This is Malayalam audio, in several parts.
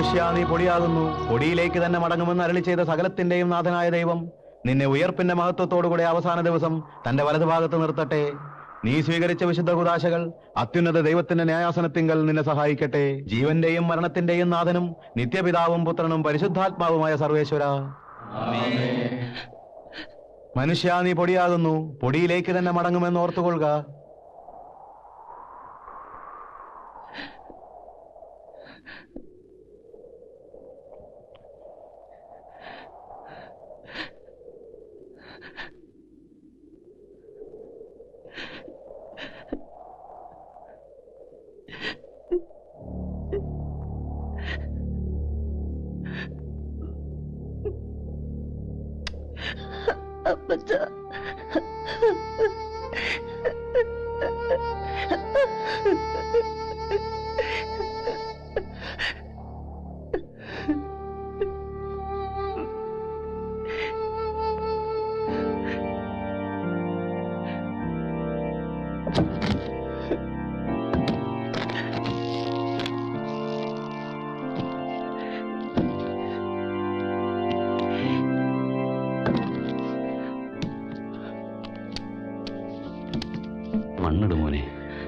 മനുഷ്യ നീ പൊടിയാകുന്നു പൊടിയിലേക്ക് തന്നെ മടങ്ങുമെന്ന് അരളി ചെയ്ത സകലത്തിന്റെയും നാഥനായ ദൈവം നിന്നെ ഉയർപ്പിന്റെ മഹത്വത്തോടുകൂടെ അവസാന ദിവസം തന്റെ വലതുഭാഗത്ത് നിർത്തട്ടെ നീ സ്വീകരിച്ച വിശുദ്ധ കുദാശകൾ അത്യുന്നത ദൈവത്തിന്റെ ന്യായാസനത്തിങ്കൽ നിന്നെ സഹായിക്കട്ടെ ജീവന്റെയും മരണത്തിന്റെയും നാഥനും നിത്യപിതാവും പുത്രനും പരിശുദ്ധാത്മാവുമായ സർവേശ്വര മനുഷ്യ നീ പൊടിയാകുന്നു പൊടിയിലേക്ക് തന്നെ മടങ്ങുമെന്ന് ഓർത്തുകൊള്ളുക അപ്പച്ച മണ്ണിട് മോനെ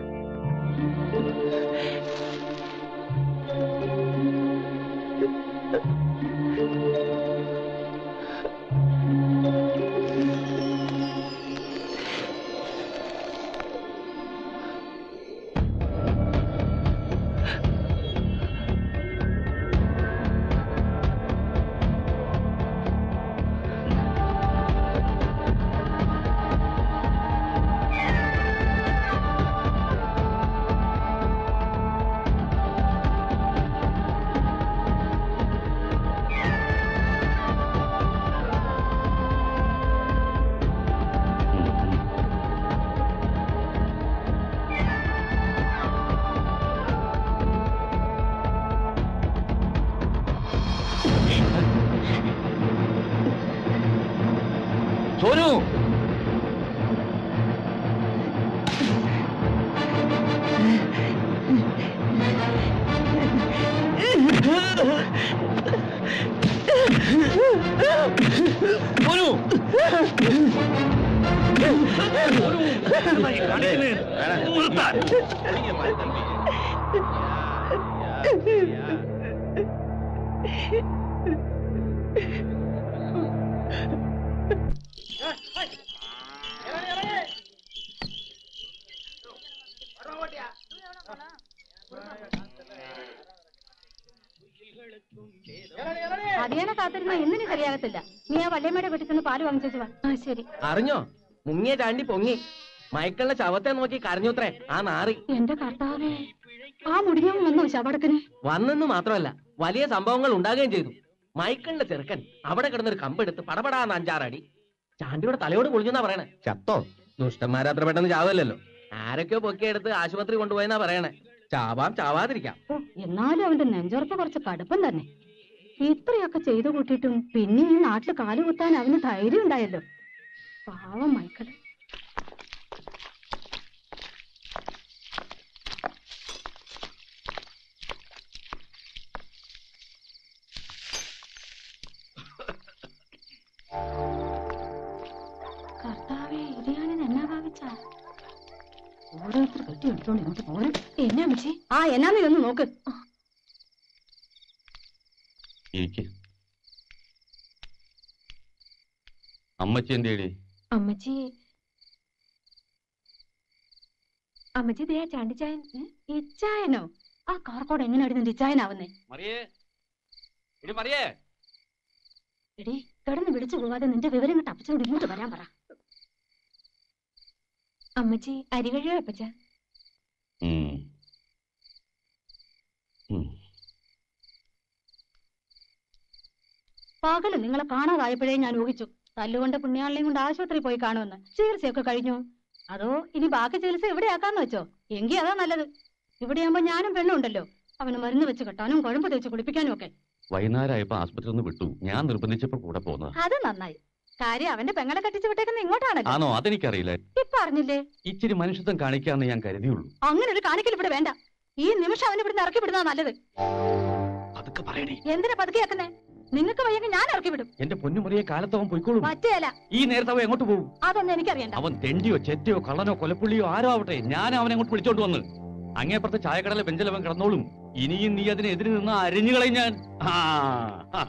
സോനു സോനു അതിയാനെ കാത്തിരുന്ന എന്തിനും ശരിയാകത്തില്ല നീ ആ വല്യമ്മയുടെ വീട്ടിൽ ചെന്ന് പാല് വാങ്ങിച്ചു വാ ആ ശരി അറിഞ്ഞോ മുങ്ങിയ ചാണ്ടി പൊങ്ങി മയക്കളുടെ ശവത്തെ നോക്കി കരഞ്ഞുത്രേ ആ നാറി എന്റെ കർത്താവേ ആ മുടിഞ്ഞവൻ വന്നോ ശവടത്തിന് വന്നെന്ന് മാത്രമല്ല വലിയ സംഭവങ്ങൾ ഉണ്ടാകുകയും ചെയ്തു മൈക്കിളിന്റെ ചെറുക്കൻ അവിടെ കിടന്നൊരു കമ്പെടുത്ത് പടപടാന്ന് അഞ്ചാറടി ചാണ്ടിയുടെ തലയോട് പൊളിഞ്ഞെന്നാ പറയണേ ചത്തോ ദുഷ്ടന്മാരെ അത്ര പെട്ടെന്ന് ചാവല്ലോ ആരൊക്കെയോ പൊക്കിയെടുത്ത് ആശുപത്രി കൊണ്ടുപോയെന്നാ പറയണേ ചാവാം ചാവാതിരിക്കാം ഓ എന്നാലും അവന്റെ നെഞ്ചുറപ്പ് കുറച്ച് കടുപ്പം തന്നെ ഇത്രയൊക്കെ ചെയ്തു കൂട്ടിയിട്ടും പിന്നെ ഈ നാട്ടിൽ കാലുകുത്താൻ അവന് ധൈര്യം ഉണ്ടായല്ലോ പാവം മൈക്കള് കർത്താവേ ഇത് ഞാൻ എന്നാ ഭാവിച്ച ഓരോരുത്തർ കെട്ടി എടുത്തോണ്ട് ഇങ്ങോട്ട് പോരെ എന്നാ അമ്മച്ചി ആ എന്നാന്ന് ഇതൊന്ന് നോക്ക് ഇരിക്ക് അമ്മച്ചി എന്തേടി അമ്മച്ചി അമ്മച്ചി ദേ ചാണ്ടിച്ചായൻ ഇച്ചായനോ ആ കാർക്കോട് എങ്ങനെ ഇടുന്നുണ്ട് ഇച്ചായനാവുന്നേ മറിയേ എടി മറിയേ എടി കിടന്ന് വിളിച്ചു പോവാതെ നിന്റെ വിവരം കിട്ട് അപ്പച്ചനോട് ഇങ്ങോട്ട് വരാൻ പറ അമ്മച്ചി അരി കഴിയോ അപ്പച്ച ഉം. ഉം. പകല് നിങ്ങളെ കാണാതായപ്പോഴേ ഞാൻ ഊഹിച്ചു തല്ലുകൊണ്ട് പുണ്യാളിനെയും കൊണ്ട് ആശുപത്രി പോയി കാണുമെന്ന് ചികിത്സയൊക്കെ കഴിഞ്ഞു അതോ ഇനി ബാക്കി ചികിത്സ എവിടെയാക്കാന്ന് വെച്ചോ എങ്കി അതാ നല്ലത് ഇവിടെയാകുമ്പോ ഞാനും പെണ്ണുണ്ടല്ലോ അവന് മരുന്ന് വെച്ച് കെട്ടാനും കുഴമ്പ് തേച്ച് കുളിപ്പിക്കാനും ഒക്കെ വൈകുന്നേരമായപ്പോ ആസ്പത്രി ഒന്ന് വിട്ടു ഞാൻ നിർബന്ധിച്ചപ്പോ കൂടെ പോന്നതാ അത് നന്നായി കാര്യം അവന്റെ പെങ്ങളെ കെട്ടിച്ച് വിട്ടേക്കുന്ന ഇങ്ങോട്ടാണല്ലോ ആണോ അതെനിക്കറിയില്ല ഇപ്പൊ അറിഞ്ഞില്ലേ ഇച്ചിരി മനുഷ്യത്വം കാണിക്കാന്ന് ഞാൻ കരുതിയുള്ളൂ അങ്ങനെ ഒരു കാണിക്കൽ ഇവിടെ വേണ്ട ഈ നിമിഷം അവൻ ഇവിടുന്ന് ഇറക്കി വിടുന്നതാ നല്ലത് പതുക്കെ പറയണേ എന്തിനാ പതുക്കെയാക്കുന്നേ നിങ്ങൾക്ക് വയ്യെങ്കിൽ ഞാൻ ഇറക്കി വിടും എന്റെ പൊന്നുമുറിയെ കാലത്തവൻ പോയിക്കോളും പറ്റുകയല്ല ഈ നേരത്തെ അവൻ എങ്ങോട്ട് പോകും അതൊന്നും എനിക്കറിയണ്ട അവൻ തെണ്ടിയോ ചെറ്റയോ കള്ളനോ കൊലപ്പുള്ളിയോ ആരോ ആവട്ടെ ഞാൻ അവനെ അങ്ങോട്ട് വിളിച്ചോണ്ട് വന്ന് അങ്ങേപ്പുറത്തെ ചായക്കടലെ ബെഞ്ചിൽ അവൻ കിടന്നോളും ഇനിയും നീ അതിനെതിരെ നിന്ന് അരിഞ്ഞുകളയും ഞാൻ ആ, ആ.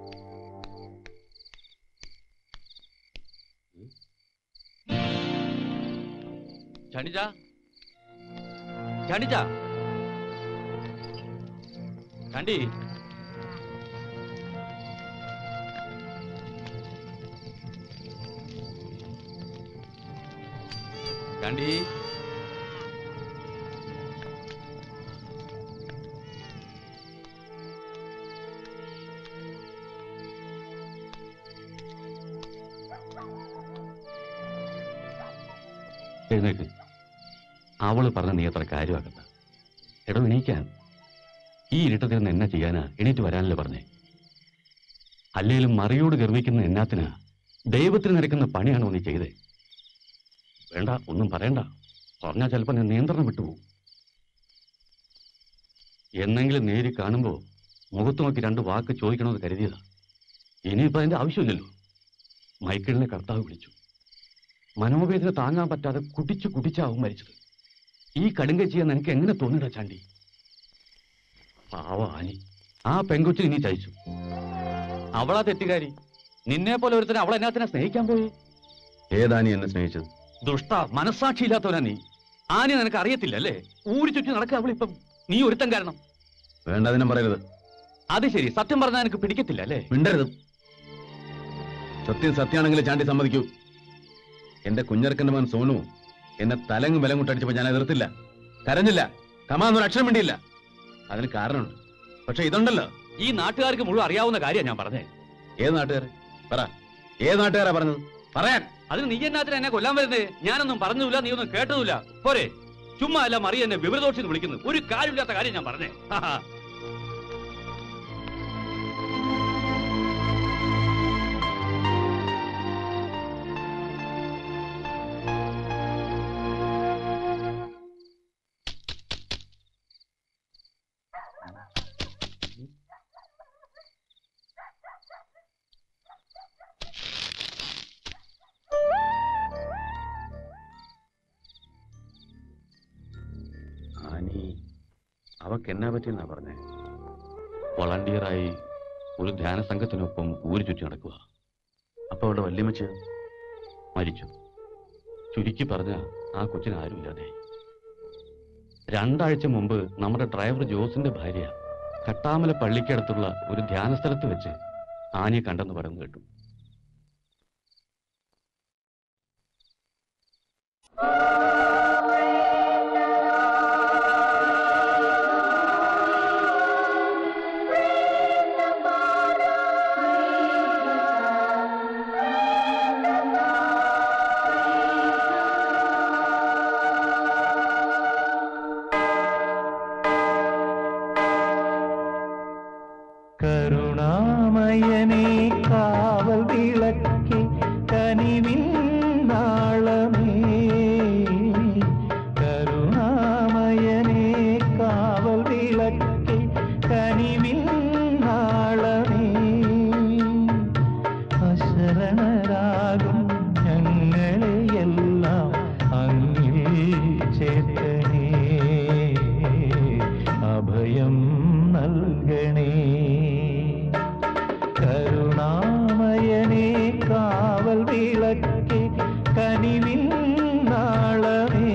ചണിജ ചണിജ ചണ്ടി ചണ്ടി എഴുന്നേക്ക് അവള് പറഞ്ഞ നീ അത്ര കാര്യമാക്കണ്ട എടോ എണീക്കാൻ ഈ ഇരുട്ടത്തിൽ നിന്ന് എന്നാ ചെയ്യാനാ എണീറ്റ് വരാനല്ലേ പറഞ്ഞേ അല്ലേലും മറിയോട് ഗർവിക്കുന്ന എന്നാത്തിനാ ദൈവത്തിന് നിരക്കുന്ന പണിയാണോ നീ ചെയ്തേ വേണ്ട ഒന്നും പറയണ്ട പറഞ്ഞാൽ ചിലപ്പോൾ ഞാൻ നിയന്ത്രണം വിട്ടുപോകും എന്നെങ്കിലും നേരി കാണുമ്പോ മുഖത്ത് നോക്കി രണ്ട് വാക്ക് ചോദിക്കണമെന്ന് കരുതിയതാ ഇനിയിപ്പോ അതിന്റെ ആവശ്യമില്ലല്ലോ മൈക്കിളിനെ കർത്താവ് വിളിച്ചു മനോവേദന താങ്ങാൻ പറ്റാതെ കുടിച്ചു കുടിച്ചാവും മരിച്ചത് ഈ കടുങ്ക ചെയ്യാൻ നിനക്ക് എങ്ങനെ തോന്നിടാ ചാണ്ടി പാവ ആനി ആ പെങ്കൊച്ചിന് നീ ചതിച്ചു അവളാ തെറ്റുകാരി നിന്നെ പോലെ ഒരുത്തനെ അവൾ എന്നാത്തിനെ സ്നേഹിക്കാൻ പോയി ഏതാനി എന്നെ സ്നേഹിച്ചത് ദുഷ്ട മനസ്സാക്ഷിയില്ലാത്തവനാ നീ ആനി നിനക്ക് അറിയത്തില്ല അല്ലേ ഊരി ചുറ്റി നടക്കുക അവളിപ്പം നീ ഒരുത്തൻ കാരണം വേണ്ടതിനും പറയരുത് അത് ശരി സത്യം പറഞ്ഞാൽ എനിക്ക് പിടിക്കത്തില്ല അല്ലേ മിണ്ടരുത് സത്യം സത്യമാണെങ്കിൽ ചാണ്ടി സമ്മതിക്കൂ എന്റെ കുഞ്ഞർക്കന്റെ മകൻ സോനു എന്നെ തലങ്ങും ബലം കൊണ്ടടിച്ചപ്പോ ഞാൻ എതിർത്തില്ല കരഞ്ഞില്ല കമാന്നൊരു അക്ഷരം വേണ്ടിയില്ല അതിന് കാരണമുണ്ട് പക്ഷെ ഇതുണ്ടല്ലോ ഈ നാട്ടുകാർക്ക് മുഴുവൻ അറിയാവുന്ന കാര്യമാണ് ഞാൻ പറഞ്ഞേ ഏത് നാട്ടുകാരെ പറ ഏത് നാട്ടുകാരാ പറഞ്ഞത് പറയാൻ അതിന് നീ എന്നാത്തിന് എന്നെ കൊല്ലാൻ വരുന്നേ ഞാനൊന്നും പറഞ്ഞില്ല നീ ഒന്നും കേട്ടതുമില്ല പോരെ ചുമ്മാ അല്ല മറിയ എന്നെ വിവരദോഷി എന്ന് വിളിക്കുന്നു ഒരു കാര്യമില്ലാത്ത കാര്യം ഞാൻ പറഞ്ഞേ ഹാഹാ. ആനി അവക്ക് എന്നാ പറ്റിയെന്നാ പറഞ്ഞേ വളണ്ടിയറായി ഒരു ധ്യാന സംഘത്തിനൊപ്പം ഊരി ചുറ്റി നടക്കുക അപ്പൊ അവിടെ വല്യമ്മച്ച് മരിച്ചു ചുരുക്കി പറഞ്ഞ ആ കൊച്ചിന് ആരുമില്ലാതെ രണ്ടാഴ്ച മുമ്പ് നമ്മുടെ ഡ്രൈവർ ജോസിന്റെ ഭാര്യ കട്ടാമല പള്ളിക്കടുത്തുള്ള ഒരു ധ്യാന സ്ഥലത്ത് വെച്ച് ആനയെ കണ്ടെന്ന് പറഞ്ഞു കേട്ടു കരുണാമയനേ കാവൽ വിളക്കി കനിവിൻ നാളമേ കരുണാമയനേ കാവൽ വിളക്കി കനിവിൻ നാളമേ അശരണരാകും ഞങ്ങളെയെല്ലാം അങ്ങിൽ ചേർക്കണേ അഭയം നൽകണേ കരുണാമയനേ കാവൽ വിളക്കി കനിവിൻ നാളമേ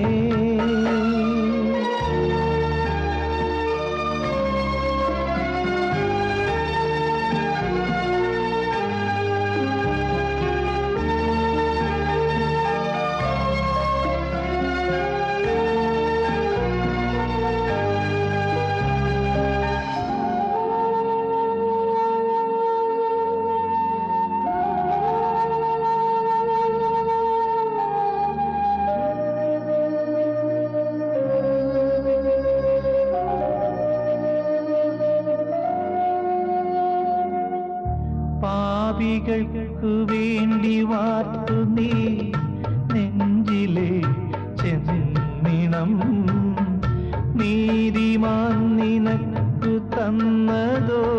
പാപികൾക്കു വേണ്ടി വാർത്തു നീ നെഞ്ചിലെ ചെന്നിണം നീതിമാൻ നിനക്കു തന്നതോ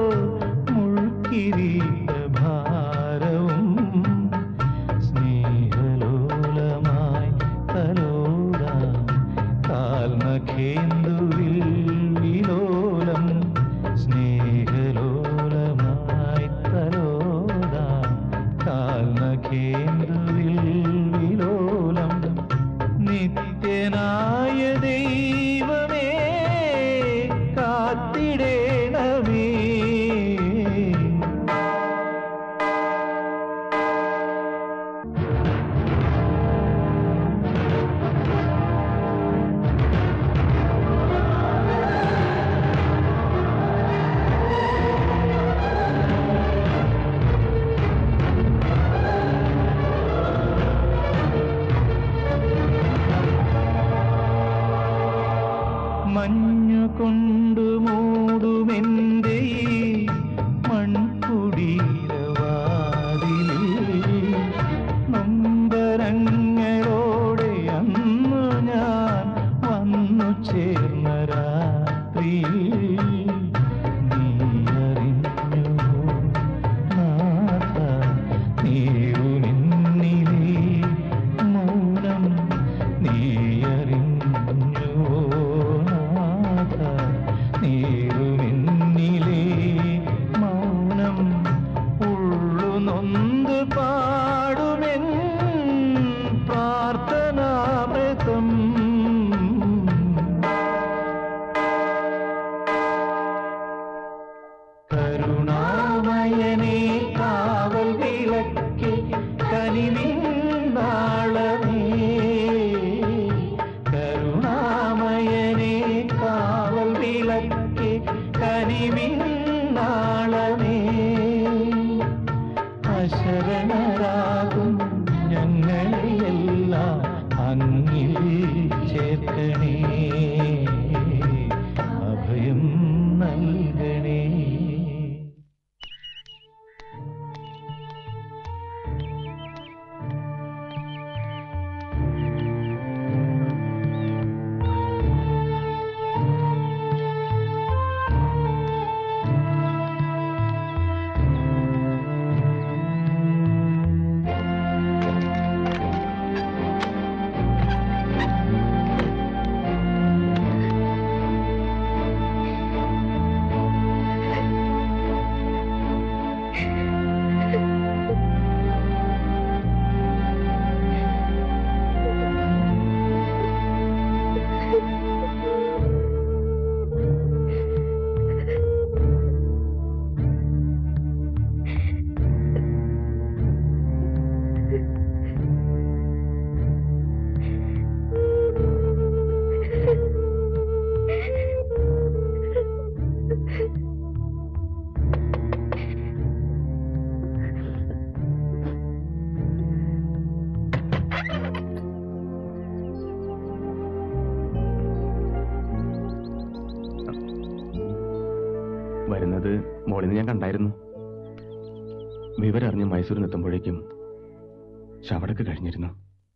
അത് മോളിന്ന് ഞാൻ കണ്ടായിരുന്നു വിവരറിഞ്ഞ് മൈസൂരിൽ എത്തുമ്പോഴേക്കും ശവടക്ക് കഴിഞ്ഞിരുന്നു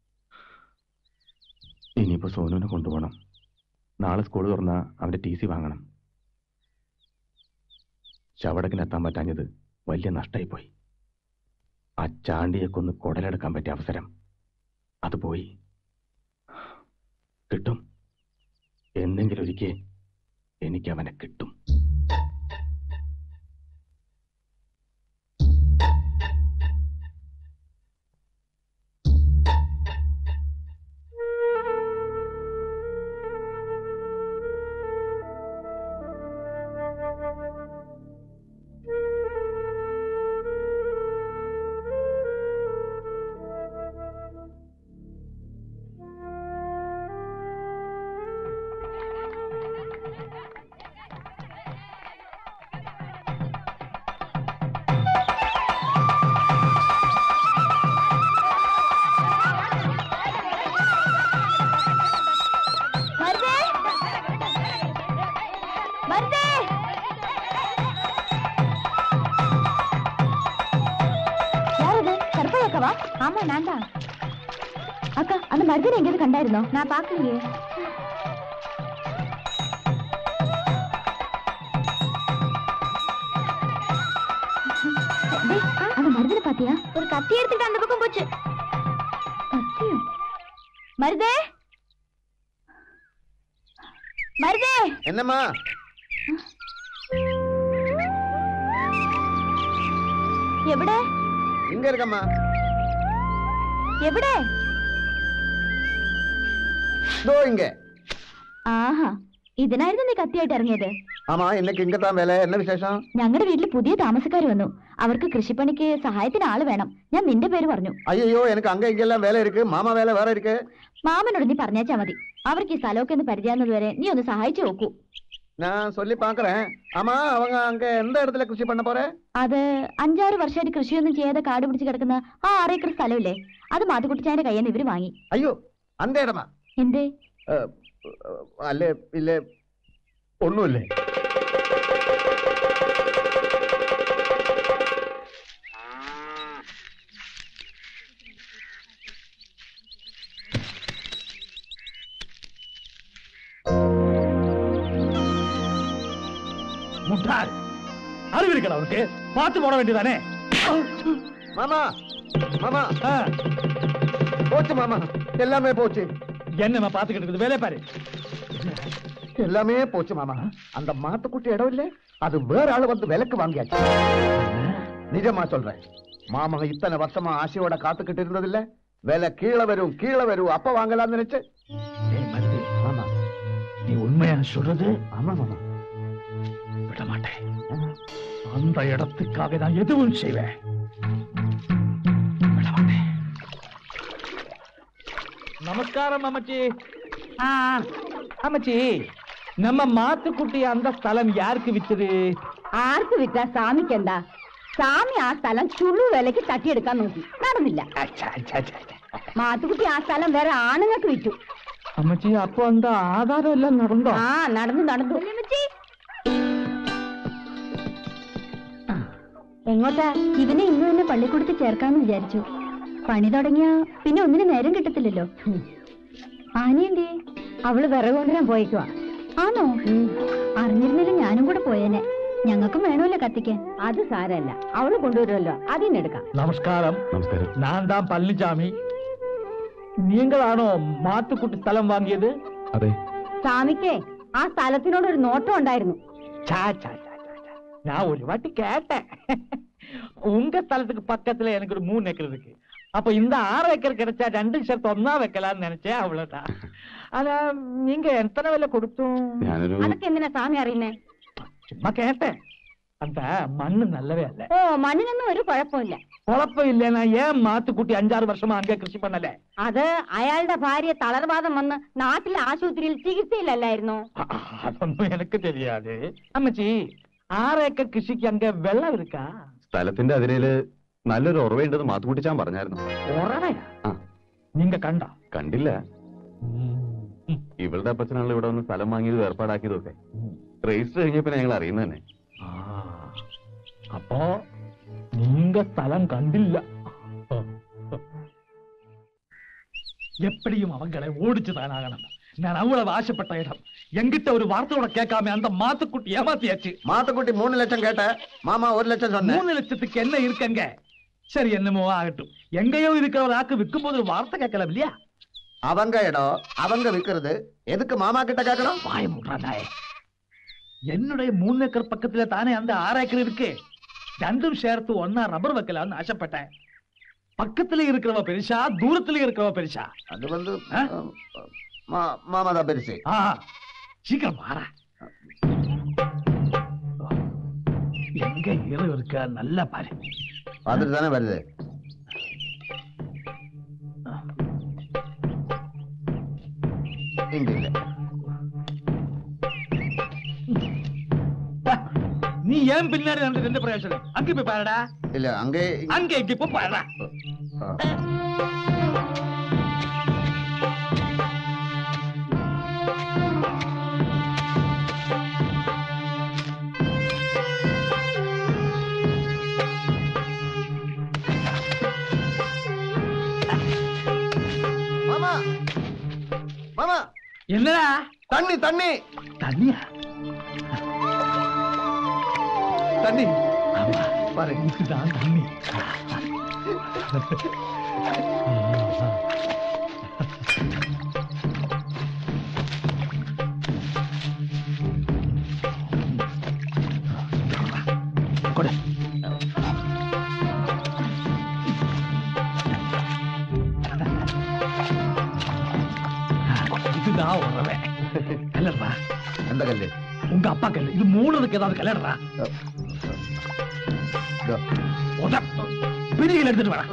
ഇനിയിപ്പോ സോനുവിനെ കൊണ്ടുപോകണം നാളെ സ്കൂൾ തുറന്ന അവന്റെ ടി സി വാങ്ങണം ശവടക്കിനെത്താൻ പറ്റാഞ്ഞത് വലിയ നഷ്ടമായിപ്പോയി ആ ചാണ്ടിയെ കൊന്ന് കുടലെടുക്കാൻ പറ്റിയ അവസരം അത് പോയി കിട്ടും എന്നെങ്കിലും ഒരിക്കൽ എനിക്ക് അവനെ കിട്ടും மருதே மருதே யாரது கருப்பை அக்காவா ஆமா நான் தான் அக்கா அந்த மருதனை எங்கேயாவது கண்டாയിരുന്നോ நான் பார்க்கலையே டேய், அந்த மருதனை பாத்தியா ஒரு கத்தி எடுத்துட்டு அந்த பக்கம் போச்சு கத்தியும் மருதே மருதே എന്നമ്മാ എവിടെ ഇങ്ങ ഇരിക്കമ്മാ എവിടെ ദോ ഇങ്ങ ആഹാ ഇതിനായിരുന്നു നീ കത്തിയായിട്ട് ഇറങ്ങിയത് ആമാ ഇന്നക്ക് ഇങ്ങത്താൻ വേല എന്ന വിശേഷം ഞങ്ങളുടെ വീട്ടിൽ പുതിയ താമസക്കാർ വന്നു അവർക്ക് കൃഷിപ്പണിക്ക് സഹായത്തിന് ആള് വേണം ഞാൻ നിന്റെ പേര് പറഞ്ഞു അയ്യോ എനിക്ക് അങ്ക ഇങ്ങെല്ലാം വേല ഇരിക്ക് മാമ വേല വേറെ ഇരിക്ക് മാമനോട് നീ പറഞ്ഞാച്ചാ മതി അവർക്ക് ഈ സ്ഥലമൊക്കെ ഒന്ന് പരിചയാകുന്നത് വരെ നീ ഒന്ന് സഹായിച്ചു നോക്കൂ ഞാൻ சொல்லி പാക്കറേன் ആമാ அவங்க അങ്ക എന്ത ഇടത്തില കൃഷി പണ്ണ പോറേ അത് അഞ്ചാറ് വർഷമായിട്ട് കൃഷിയൊന്നും ചെയ്യാതെ കാട് പിടിച്ച് കിടക്കുന്ന ആ ആറേക്കർ സ്ഥലമില്ലേ അത് മാത്തുക്കുട്ടിച്ചാന്റെ കയ്യിൽ നിന്ന് ഇവര് വാങ്ങി അയ്യോ അന്ത ഇടമാ എന്തേ അല്ലേ ഇല്ലേ ഒന്നുമില്ലേ முட்டாள் அறிவு இருக்கல அவனுக்கு பார்த்து போட வேண்டியதானே மாமா மாமா ஆ, போச்சு மாமா எல்லாமே போச்சு என்னம்மா பாத்துக்கிட்டு இருக்குது வேலையை பாரு எல்லாமே போச்சு மாமா அந்த மாட்டுக்குட்டி இடம் இல்ல அது வேற ஆளு வந்து விலைக்கு வாங்கியாச்சு நிஜமா சொல்றேன் மாமா இத்தனை வருஷமா ஆசையோட காத்துக்கிட்டு இருந்ததில்ல விலை கீழே வரும் கீழே வரும் அப்ப வாங்கலாம்னு நினைச்சு ஏய், மருதி, ஆமா நீ உண்மையா சொல்றது ஆமா மாமா விட மாட்டேன் அந்த இடத்துக்காக நான் எதுவும் செய்வேன் விட மாட்டேன் நமஸ்காரம் அம்மச்சி ஆ, அம்மச்சி நம்ம மாத்துக்குட்டி அந்த ஸ்தலம் யாருக்கு வித்தது ആർക്ക് വിറ്റാ സ്വാമിക്കെന്താ സ്വാമി ആ സ്ഥലം ചുള്ളു വിലക്ക് തട്ടിയെടുക്കാൻ നോക്കി നടന്നില്ല அச்சா, அச்சா, அச்சா, அச்சா. മാത്തുക്കുട്ടി ആ സ്ഥലം വേറെ ആണുങ്ങൾക്ക് വിറ്റു അമ്മച്ചി അപ്പൊ എന്താ ആധാരം എല്ലാം നടന്നോ ആ നടന്നു നടന്നു എങ്ങോട്ടാ ഇവനെ ഇന്ന് തന്നെ പള്ളിക്കൂടത്തിൽ ചേർക്കാന്ന് വിചാരിച്ചു പണി തുടങ്ങിയ പിന്നെ ഒന്നിനും നേരം കിട്ടത്തില്ലല്ലോ ആനയന്തേ അവള് വിറക് കൊണ്ടുവരാൻ പോയേക്കുവാ ആണോ അറിഞ്ഞിരുന്നില്ല ഞാനും കൂടെ പോയേനെ ഞങ്ങൾക്കും വേണമല്ലോ കത്തിക്കാൻ അത് സാരല്ല അവള് കൊണ്ടുവരുമല്ലോ അതിനെടുക്കാം நமஸ்காரம் നമസ്കാരം நான் தான் பழனிசாமி நீங்களாണോ മാത്തുക്കുട്ടി സ്ഥലം വാങ്ങിയത് അതെ സ്വാമിക്കേ ആ സ്ഥലത്തിനോട് ഒരു നോട്ടം ഉണ്ടായിരുന്നു சா, சா, சா, சா, சா. நான் ஒரு வாட்டி கேட்டேன் உங்க ஸ்தலத்துக்கு பக்கத்துல எனக்கு ஒரு மூணு ஏக்கர் இருக்கு அப்ப இந்த ஆறு ஏக்கர் கிடைச்சா ரெண்டு சேர்த்து ஒன்னா வைக்கலாம்னு நினைச்சேன் அவ்வளவுதான் ஆனா நீங்க எத்தனை விலை கொடுத்தும் ഞാനൊരു അതൊക്കെ എന്തിനാ സ്വാമി അറിയുന്നേ சும்மா கேட்டேன் அந்த மண்ணு நல்லவே இல்ல ഓ മണ്ണിനൊന്നും ഒരു കുഴപ്പമില്ല குழப்பம் இல்லைன்னா ஏன் மாத்துக்குட்டி அஞ்சாறு வருஷமா அங்கே கிருஷி பண்ணல അത് അയാളുടെ ഭാര്യ തളർവാദം വന്ന് നാട്ടിലെ ആശുപത്രിയിൽ ചികിത്സയിലല്ലായിരുന്നോ അതൊന്നും എനിക്ക് தெரியாது അമ്മച്ചി ആറ് ഏക്കർ കൃഷിക്ക് അങ്ക വെള്ളം இருக்கா സ്ഥലത്തിന്റെ അതിരയില് നല്ലൊരു ഉറവയുണ്ടെന്ന് മാത്തുക്കുട്ടിച്ചാൻ പറഞ്ഞായിരുന്നു ഉറവയാ ആ. നിങ്ങ കണ്ട കണ്ടില്ല ഇവളുടെ അപ്പച്ചനാണല്ലോ ഇവിടെ വന്ന് സ്ഥലം വാങ്ങിയത് ഏർപ്പാടാക്കിയതൊക്കെ രജിസ്റ്റർ കഴിഞ്ഞ പിന്നെ ഞങ്ങൾ അറിയുന്നത് തന്നെ அப்போ நீங்க ஸ்தலம் கண்டில்ல எப்படியும் அவங்களை ஓடிச்சுதான் ஆகணும் நான் அவ்வளவு ஆசைப்பட்ட இடம் எங்கிட்ட ஒரு வார்த்தையோட கேட்காம அந்த மாத்துக்குட்டி ஏமாத்தியாச்சு மாத்துக்குட்டி மூணு லட்சம் கேட்ட மாமா ஒரு லட்சம் சொன்னேன் மூணு லட்சத்துக்கு என்ன இருக்கங்க சரி என்னமோ ஆகட்டும் எங்கேயோ இருக்கிற ஒரு ஆக்கு விற்கும் போது ஒரு வார்த்தை கேட்கலாம் இல்லையா அவங்க இடம் அவங்க விக்கிறது எதுக்கு மாமா கிட்ட கேட்கணும் வாய முட்டாதாயே என்னுடைய மூணு ஏக்கர் பக்கத்துல தானே அந்த ஆறு ஏக்கர் இருக்கு ரெண்டும் சேர்த்து ஒன்னா ரப்பர் வைக்கலாம்னு ஆசைப்பட்டேன் பக்கத்துல இருக்கிறவ பெருசா தூரத்துல இருக்கிறவ பெருசா அது வந்து ஆ? மா- மாமா தான் பெருசு ஆ சீக்கிரம் வார எங்க இரவு இருக்கா நல்லா பாரு பார்த்துட்டு தானே வருது இங்க இல்ல நீ ஏன் பின்னாடி நடந்து ரெண்டு பிரயோஜனம் அங்க போய் பாருடா இல்ல அங்கே அங்க இங்க போய் பாருடா ஆ. மாமா மாமா என்னடா தண்ணி தண்ணி தண்ணியா தண்ணி ஆமா பாரு இதுதான் தண்ணி கொடு இதுதான் உறவே கல்லறா எந்த கல்லு உங்க அப்பா கல்லு இது மூணுக்கு ஏதாவது கல்லறா இதோ. உத பிரிகள் எடுத்துட்டு வரா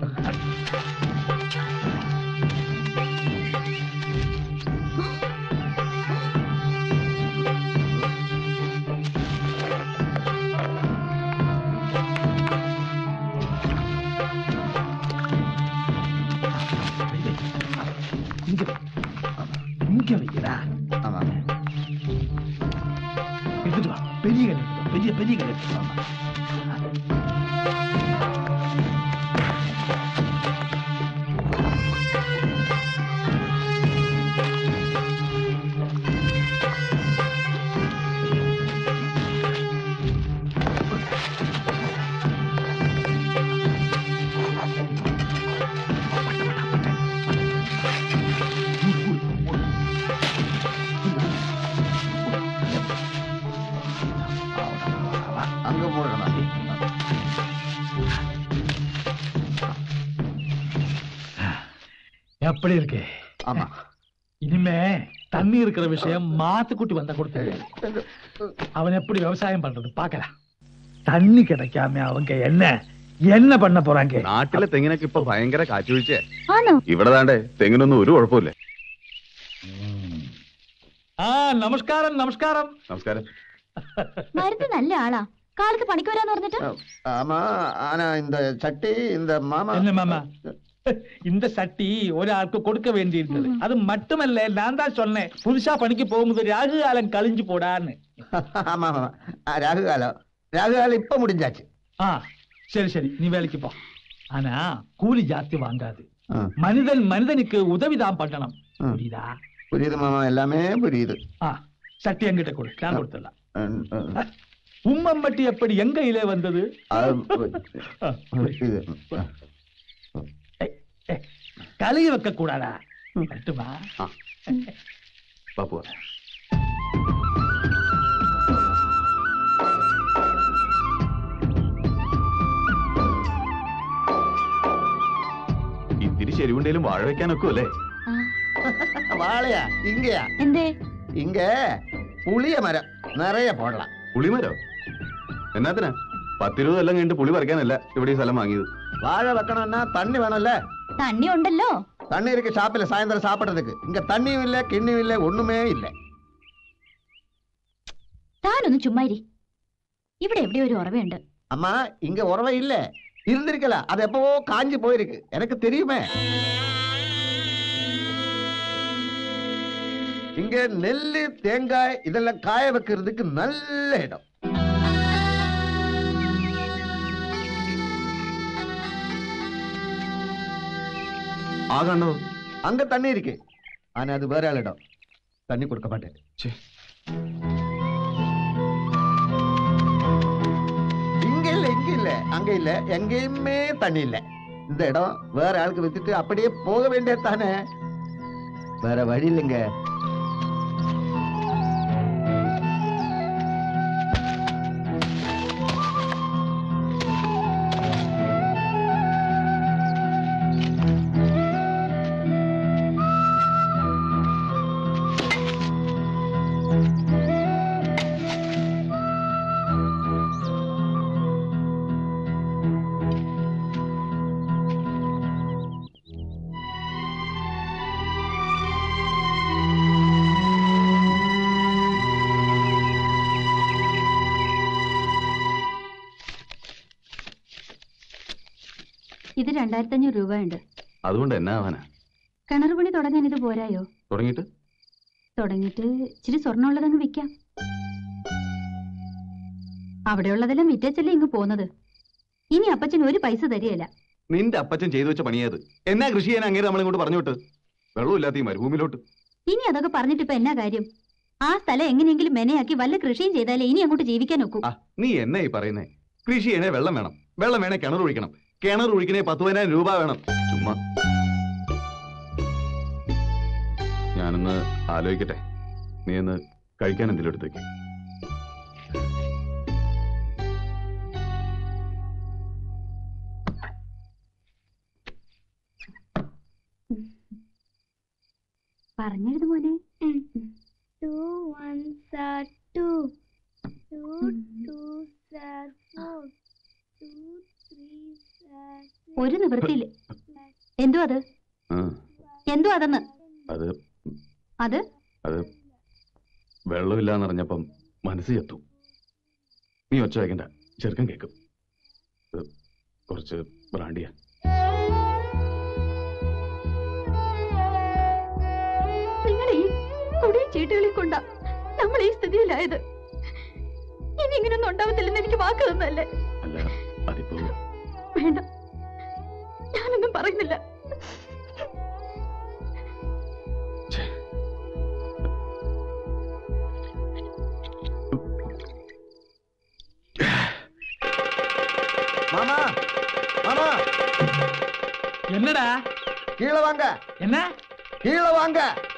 இங்க இங்க வைக்கிறா ஆமா எடுத்துட்டு வா பெரிய கல் எடுத்துட்டு வா. பெரிய பெரிய கல் எடுத்துட்டு வா அங்க மூடணும் எப்படி இருக்கு ஆமா இனிமே தண்ணி இருக்கிற விஷயம் மாத்துக்குட்டி வந்தா கொடுத்து அவன் எப்படி விவசாயம் பண்றது பாக்கலாம் தண்ணி கிடைக்காம அவங்க என்ன என்ன பண்ண പോറാങ്ക നാട്ടിലെ തെങ്ങിനൊക്കെ ഇപ്പൊ ഭയങ്കര കാറ്റുവീഴ്ച ആണോ ഇവിടെ താണ്ടേ തെങ്ങിനൊന്നും ഒരു കുഴപ്പമില്ല ആ നമസ്കാരം നമസ്കാരം നമസ്കാരം മരുന്ന് നല്ല ആളാ കാലത്ത് പണിക്ക് വരാന്ന് പറഞ്ഞിട്ട് ஆமா ஆனா இந்த சட்டி இந்த மாமா என்ன மாமா இந்த சட்டி ஒராளுக்கு கொடுக்க வேண்டியிருந்தது அது மட்டுமல்ல நான் தான் சொன்னேன் புதுசா பணிக்கு போகும்போது ராகு காலம் கழிஞ்சு போடான்னு ஆமா ஆமா ஆ, ராகு காலம் ராகு காலம் இப்ப முடிஞ்சாச்சு ஆ சரி சரி நீ வேலைக்கு போ ஆனா கூலி ஜாஸ்தி வாங்காது ஆ, மனிதன் மனிதனுக்கு உதவிதான் பண்ணணும் ம். புரியுதா புரியுது மாமா எல்லாமே புரியுது ஆ சட்டி என்கிட்ட கொடு நான் கொடுத்துடலாம் ம், ம். உம்மம்பட்டி எப்படி எங்க இலே வந்தது அது, ஆ, இது ஏ, கழுகி வைக்க கூடாதா கட்டுமா ബാപ്പു ഇത്തിരി ശരിവുണ്ടേലും വാഴ വെക്കാനൊക്കെ അല്ലേ வாழையா இங்கயா എന്തേ இங்க புளிய மரம் நிறைய போடலாம் പുളിമരോ എന്നാത്തിനാ പത്തിരുപത് കൊല്ലം കഴിഞ്ഞിട്ട് പുളി പറിക്കാനല്ല ഇവിടെ ഈ സ്ഥലം വാങ്ങിയത് வாழை வைக்கணும்னா தண்ணி வேணும்ல തണ്ണി ഉണ്ടല്ലോ தண்ணி இருக்கு ஷாப்பில் சாயந்தரம் சாப்பிடுறதுக்கு இங்க தண்ணியும் இல்ல கிண்ணியும் இல்ல ஒண்ணுமே இல்ல താനൊന്ന് ചുമ്മാരി ഇവിടെ എവിടെ ഒരു ഉറവയുണ്ട് அம்மா இங்க உறவை இல்ல இருந்திருக்கல அது எப்பவோ காஞ்சி போயிருக்கு எனக்கு தெரியுமே இங்க நெல்லு தேங்காய் இதெல்லாம் காய வைக்கிறதுக்கு நல்ல இடம் ആ കണ്ടത് அங்க தண்ணி இருக்கு ஆனா அது வேற ஆள் இடம் தண்ணி கொடுக்க மாட்டேன் ச்சே. இங்க இல்ல இங்க இல்ல அங்க இல்ல எங்கேயுமே தண்ணி இல்ல இந்த இடம் வேற ஆளுக்கு வித்துட்டு அப்படியே போக வேண்டியது தானே வேற வழி இல்லைங்க ഇത് രണ്ടായിരത്തി അഞ്ഞൂറ് രൂപയുണ്ട് അതുകൊണ്ട് എന്നാ ആവാനാ കിണർ പണി തുടങ്ങാൻ ഇത് പോരായോ തുടങ്ങിയിട്ട് തുടങ്ങിയിട്ട് ഇച്ചിരി സ്വർണ്ണമുള്ളതങ്ങ് വിൽക്കാം അവിടെയുള്ളതെല്ലാം വിറ്റേച്ചല്ലേ ഇങ്ങ് പോന്നത് ഇനി അപ്പച്ചന് ഒരു പൈസ തരികയില്ല നിന്റെ അപ്പച്ചൻ ചെയ്തു വെച്ച പണിയത് എന്നാ കൃഷി ചെയ്യാൻ അങ്ങേര് നമ്മളിങ്ങോട്ട് പറഞ്ഞു വിട്ട് വെള്ളമില്ലാത്ത ഈ മരുഭൂമിയിലോട്ട് ഇനി അതൊക്കെ പറഞ്ഞിട്ട് ഇപ്പൊ എന്നാ കാര്യം ആ സ്ഥലം എങ്ങനെയെങ്കിലും മെനയാക്കി വല്ല കൃഷിയും ചെയ്താലേ ഇനി അങ്ങോട്ട് ജീവിക്കാൻ ഒക്കൂ ആ നീ എന്നാ ഈ പറയുന്നേ കൃഷി ചെയ്യണേ വെള്ളം വേണം വെള്ളം വേണേ കിണർ ഒഴിക്കണം കിണർ ഒഴിക്കണേ പത്ത് പതിനായിരം രൂപ വേണം ചുമ്മാ ഞാനൊന്ന് ആലോചിക്കട്ടെ നീ ഒന്ന് കഴിക്കാൻ എന്തെങ്കിലും എടുത്തേക്ക് പറഞ്ഞെഴുതു മോനെ Two ones are two. Two twos are four. Two threes are six. ഒരു നിവൃത്തിയില്ല എന്തോ അത് ആ എന്തോ അതെന്ന് അത് അത് അത് വെള്ളമില്ലാന്ന് അറിഞ്ഞപ്പം മനസ്സ് ചത്തു നീ ഒച്ച വയ്ക്കണ്ട ചെറുക്കൻ കേൾക്കും ഇത് കുറച്ച് ബ്രാണ്ടിയാ നിങ്ങൾ ഈ കുടിയും ചീട്ടുകളെ കൊണ്ടാ നമ്മൾ ഈ സ്ഥിതിയിലായത് ഇനി ഇങ്ങനൊന്നും ഉണ്ടാവത്തില്ലെന്ന് എനിക്ക് വാക്ക് തന്നല്ലേ അല്ല അതിപ്പോ വേണ്ട ഞാനൊന്നും പറയുന്നില്ല மாமா மாமா என்னடா கீழே வாங்க என்ன கீழே வாங்க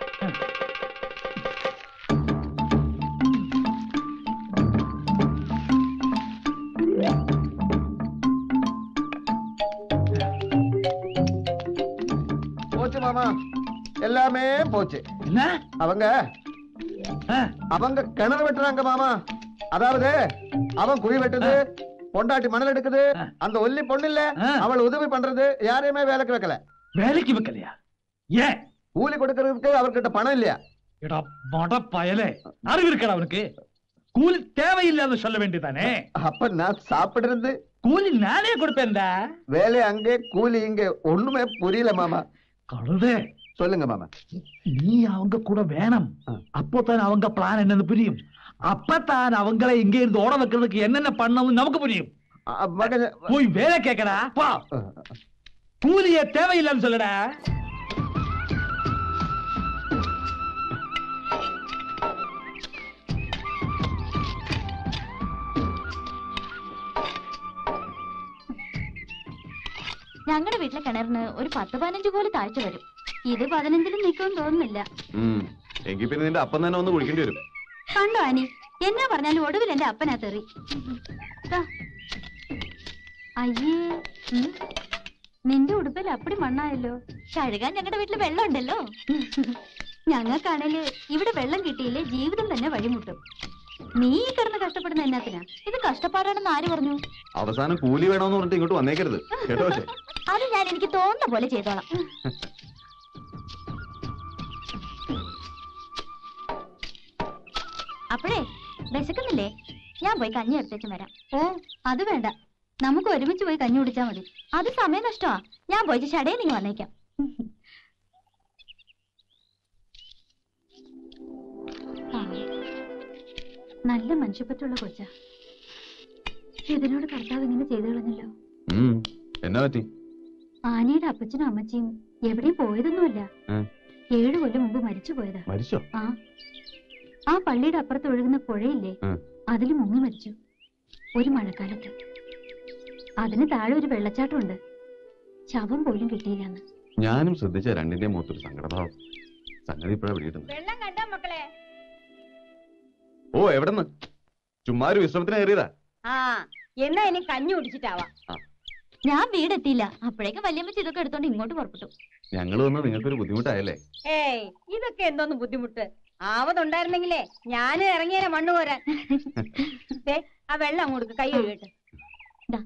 போச்சு மாமா எல்லாமே போச்சு என்ன அவங்க ஆ, அவங்க கிணறு வெட்டுறாங்க மாமா அதாவது அவன் குழி வெட்டுது பொண்டாட்டி மணல் எடுக்குது ஆ. அந்த ஒல்லி பொண்ணு இல்ல ஆ. அவள் உதவி பண்றது யாரையுமே வேலைக்கு வைக்கல வேலைக்கு வைக்கலையா ஏன் கூலி கொடுக்கறதுக்கு அவர்கிட்ட பணம் இல்லையா எடா மட பயலே அறிவு இருக்கடா அவனுக்கு கூலி தேவையில்லைன்னு சொல்ல வேண்டியதானே அப்ப நான் சாப்பிடுறது கூலி நானே கொடுப்பேன்டா வேலை அங்கே கூலி இங்க ஒண்ணுமே புரியல மாமா கழுதே சொல்லுங்க மாமா நீ அவங்க கூட வேணும் ஆ. அப்போதான் அவங்க பிளான் என்னன்னு புரியும் அப்பதான் அவங்கள இங்க இருந்து ஓட வைக்கிறதுக்கு என்னென்ன பண்ணணும் நமக்கு புரியும் அ- மகன் போய் வேலை கேட்கடா பா கூலியே தேவையில்லைன்னு சொல்லுடா ഞങ്ങളുടെ വീട്ടിലെ കിണറിന് ഒരു പത്ത് പതിനഞ്ച് പോലെ താഴ്ച വരും ഇത് പതിനഞ്ചിലും നിൽക്കുമെന്ന് തോന്നുന്നില്ല ഉം. എങ്കിൽ പിന്നെ നിന്റെ അപ്പം തന്നെ ഒന്ന് കുടിക്കേണ്ടി വരും കണ്ടോ ആനി എന്നാ പറഞ്ഞാലും ഒടുവിൽ എന്റെ അപ്പനാ തെറി ദാ. അയ്യേ ഉം. നിന്റെ ഉടുപ്പിൽ അപ്പടി മണ്ണായല്ലോ കഴുകാൻ ഞങ്ങളുടെ വീട്ടിൽ വെള്ളം ഉണ്ടല്ലോ ഞങ്ങൾക്കാണേല് ഇവിടെ വെള്ളം കിട്ടിയില്ലേ ജീവിതം തന്നെ വഴിമുട്ടും നീ ഈ കിടന്ന് കഷ്ടപ്പെടുന്ന എന്നാത്തിനാ ഇത് കഷ്ടപ്പാടാണെന്ന് ആര് പറഞ്ഞു അവസാനം കൂലി വേണമെന്ന് പറഞ്ഞിട്ട് ഇങ്ങോട്ട് വന്നേക്കരുത് കേട്ടോ പക്ഷേ അത് ഞാൻ എനിക്ക് തോന്നുന്ന പോലെ ചെയ്തോളാം അപ്പോഴേ വിശക്കുന്നില്ലേ ഞാൻ പോയി കഞ്ഞി എടുത്തേച്ചും വരാം ഓ അത് വേണ്ട നമുക്ക് ഒരുമിച്ച് പോയി കഞ്ഞി കുടിച്ചാ മതി അത് സമയം നഷ്ടമാ ഞാൻ പോയിട്ട് ഷടയിൽ നിങ്ങൾ വന്നേക്കാം ആ, നല്ല മനുഷ്യപ്പറ്റുള്ള കൊച്ച ഇതിനോട് കർത്താവ് ഇങ്ങനെ ചെയ്തു കളഞ്ഞല്ലോ ഉം. എന്നാ പറ്റി ആനയുടെ അപ്പച്ചനും അമ്മച്ചിയും എവിടെയും പോയതൊന്നുമല്ല ഉം. ഏഴു കൊല്ലം മുമ്പ് മരിച്ചു പോയതാ മരിച്ചോ ആ ആ പള്ളിയുടെ അപ്പുറത്ത് ഒഴുകുന്ന പുഴയില്ലേ ഉം. അതിൽ മുങ്ങി മരിച്ചു ഒരു മഴക്കാലത്ത് അതിന് താഴെ ഒരു വെള്ളച്ചാട്ടമുണ്ട് ശവം പോലും കിട്ടിയില്ലെന്ന് ഞാനും ശ്രദ്ധിച്ച രണ്ടിന്റെ മുഖത്തൊരു സങ്കടഭാവം സംഗതി ഇപ്പോഴാ പിടിയിട്ടുണ്ട് വെള്ളം കണ്ടോ മക്കളെ ഓ എവിടെന്ന് ചുമ്മാ ഒരു വിശ്രമത്തിന് കയറിയതാ ആ എന്നാ ഇനി കഞ്ഞി കുടിച്ചിട്ടാവാം ഞാൻ വീടെത്തിയില്ല അപ്പോഴേക്കും വല്യമ്മച്ചി ഇതൊക്കെ എടുത്തോണ്ട് ഇങ്ങോട്ട് പുറപ്പെട്ടു ഞങ്ങൾ വന്ന് നിങ്ങൾക്കൊരു ബുദ്ധിമുട്ടായല്ലേ ഏയ് ഇതൊക്കെ എന്തോന്ന് ബുദ്ധിമുട്ട് ആവതുണ്ടായിരുന്നെങ്കിലേ ഞാൻ ഇറങ്ങിയേനെ മണ്ണ് പോരാൻ ദേ, ആ വെള്ളം അങ്ങോട്ട് കൈ കഴുകട്ടെ ദാ.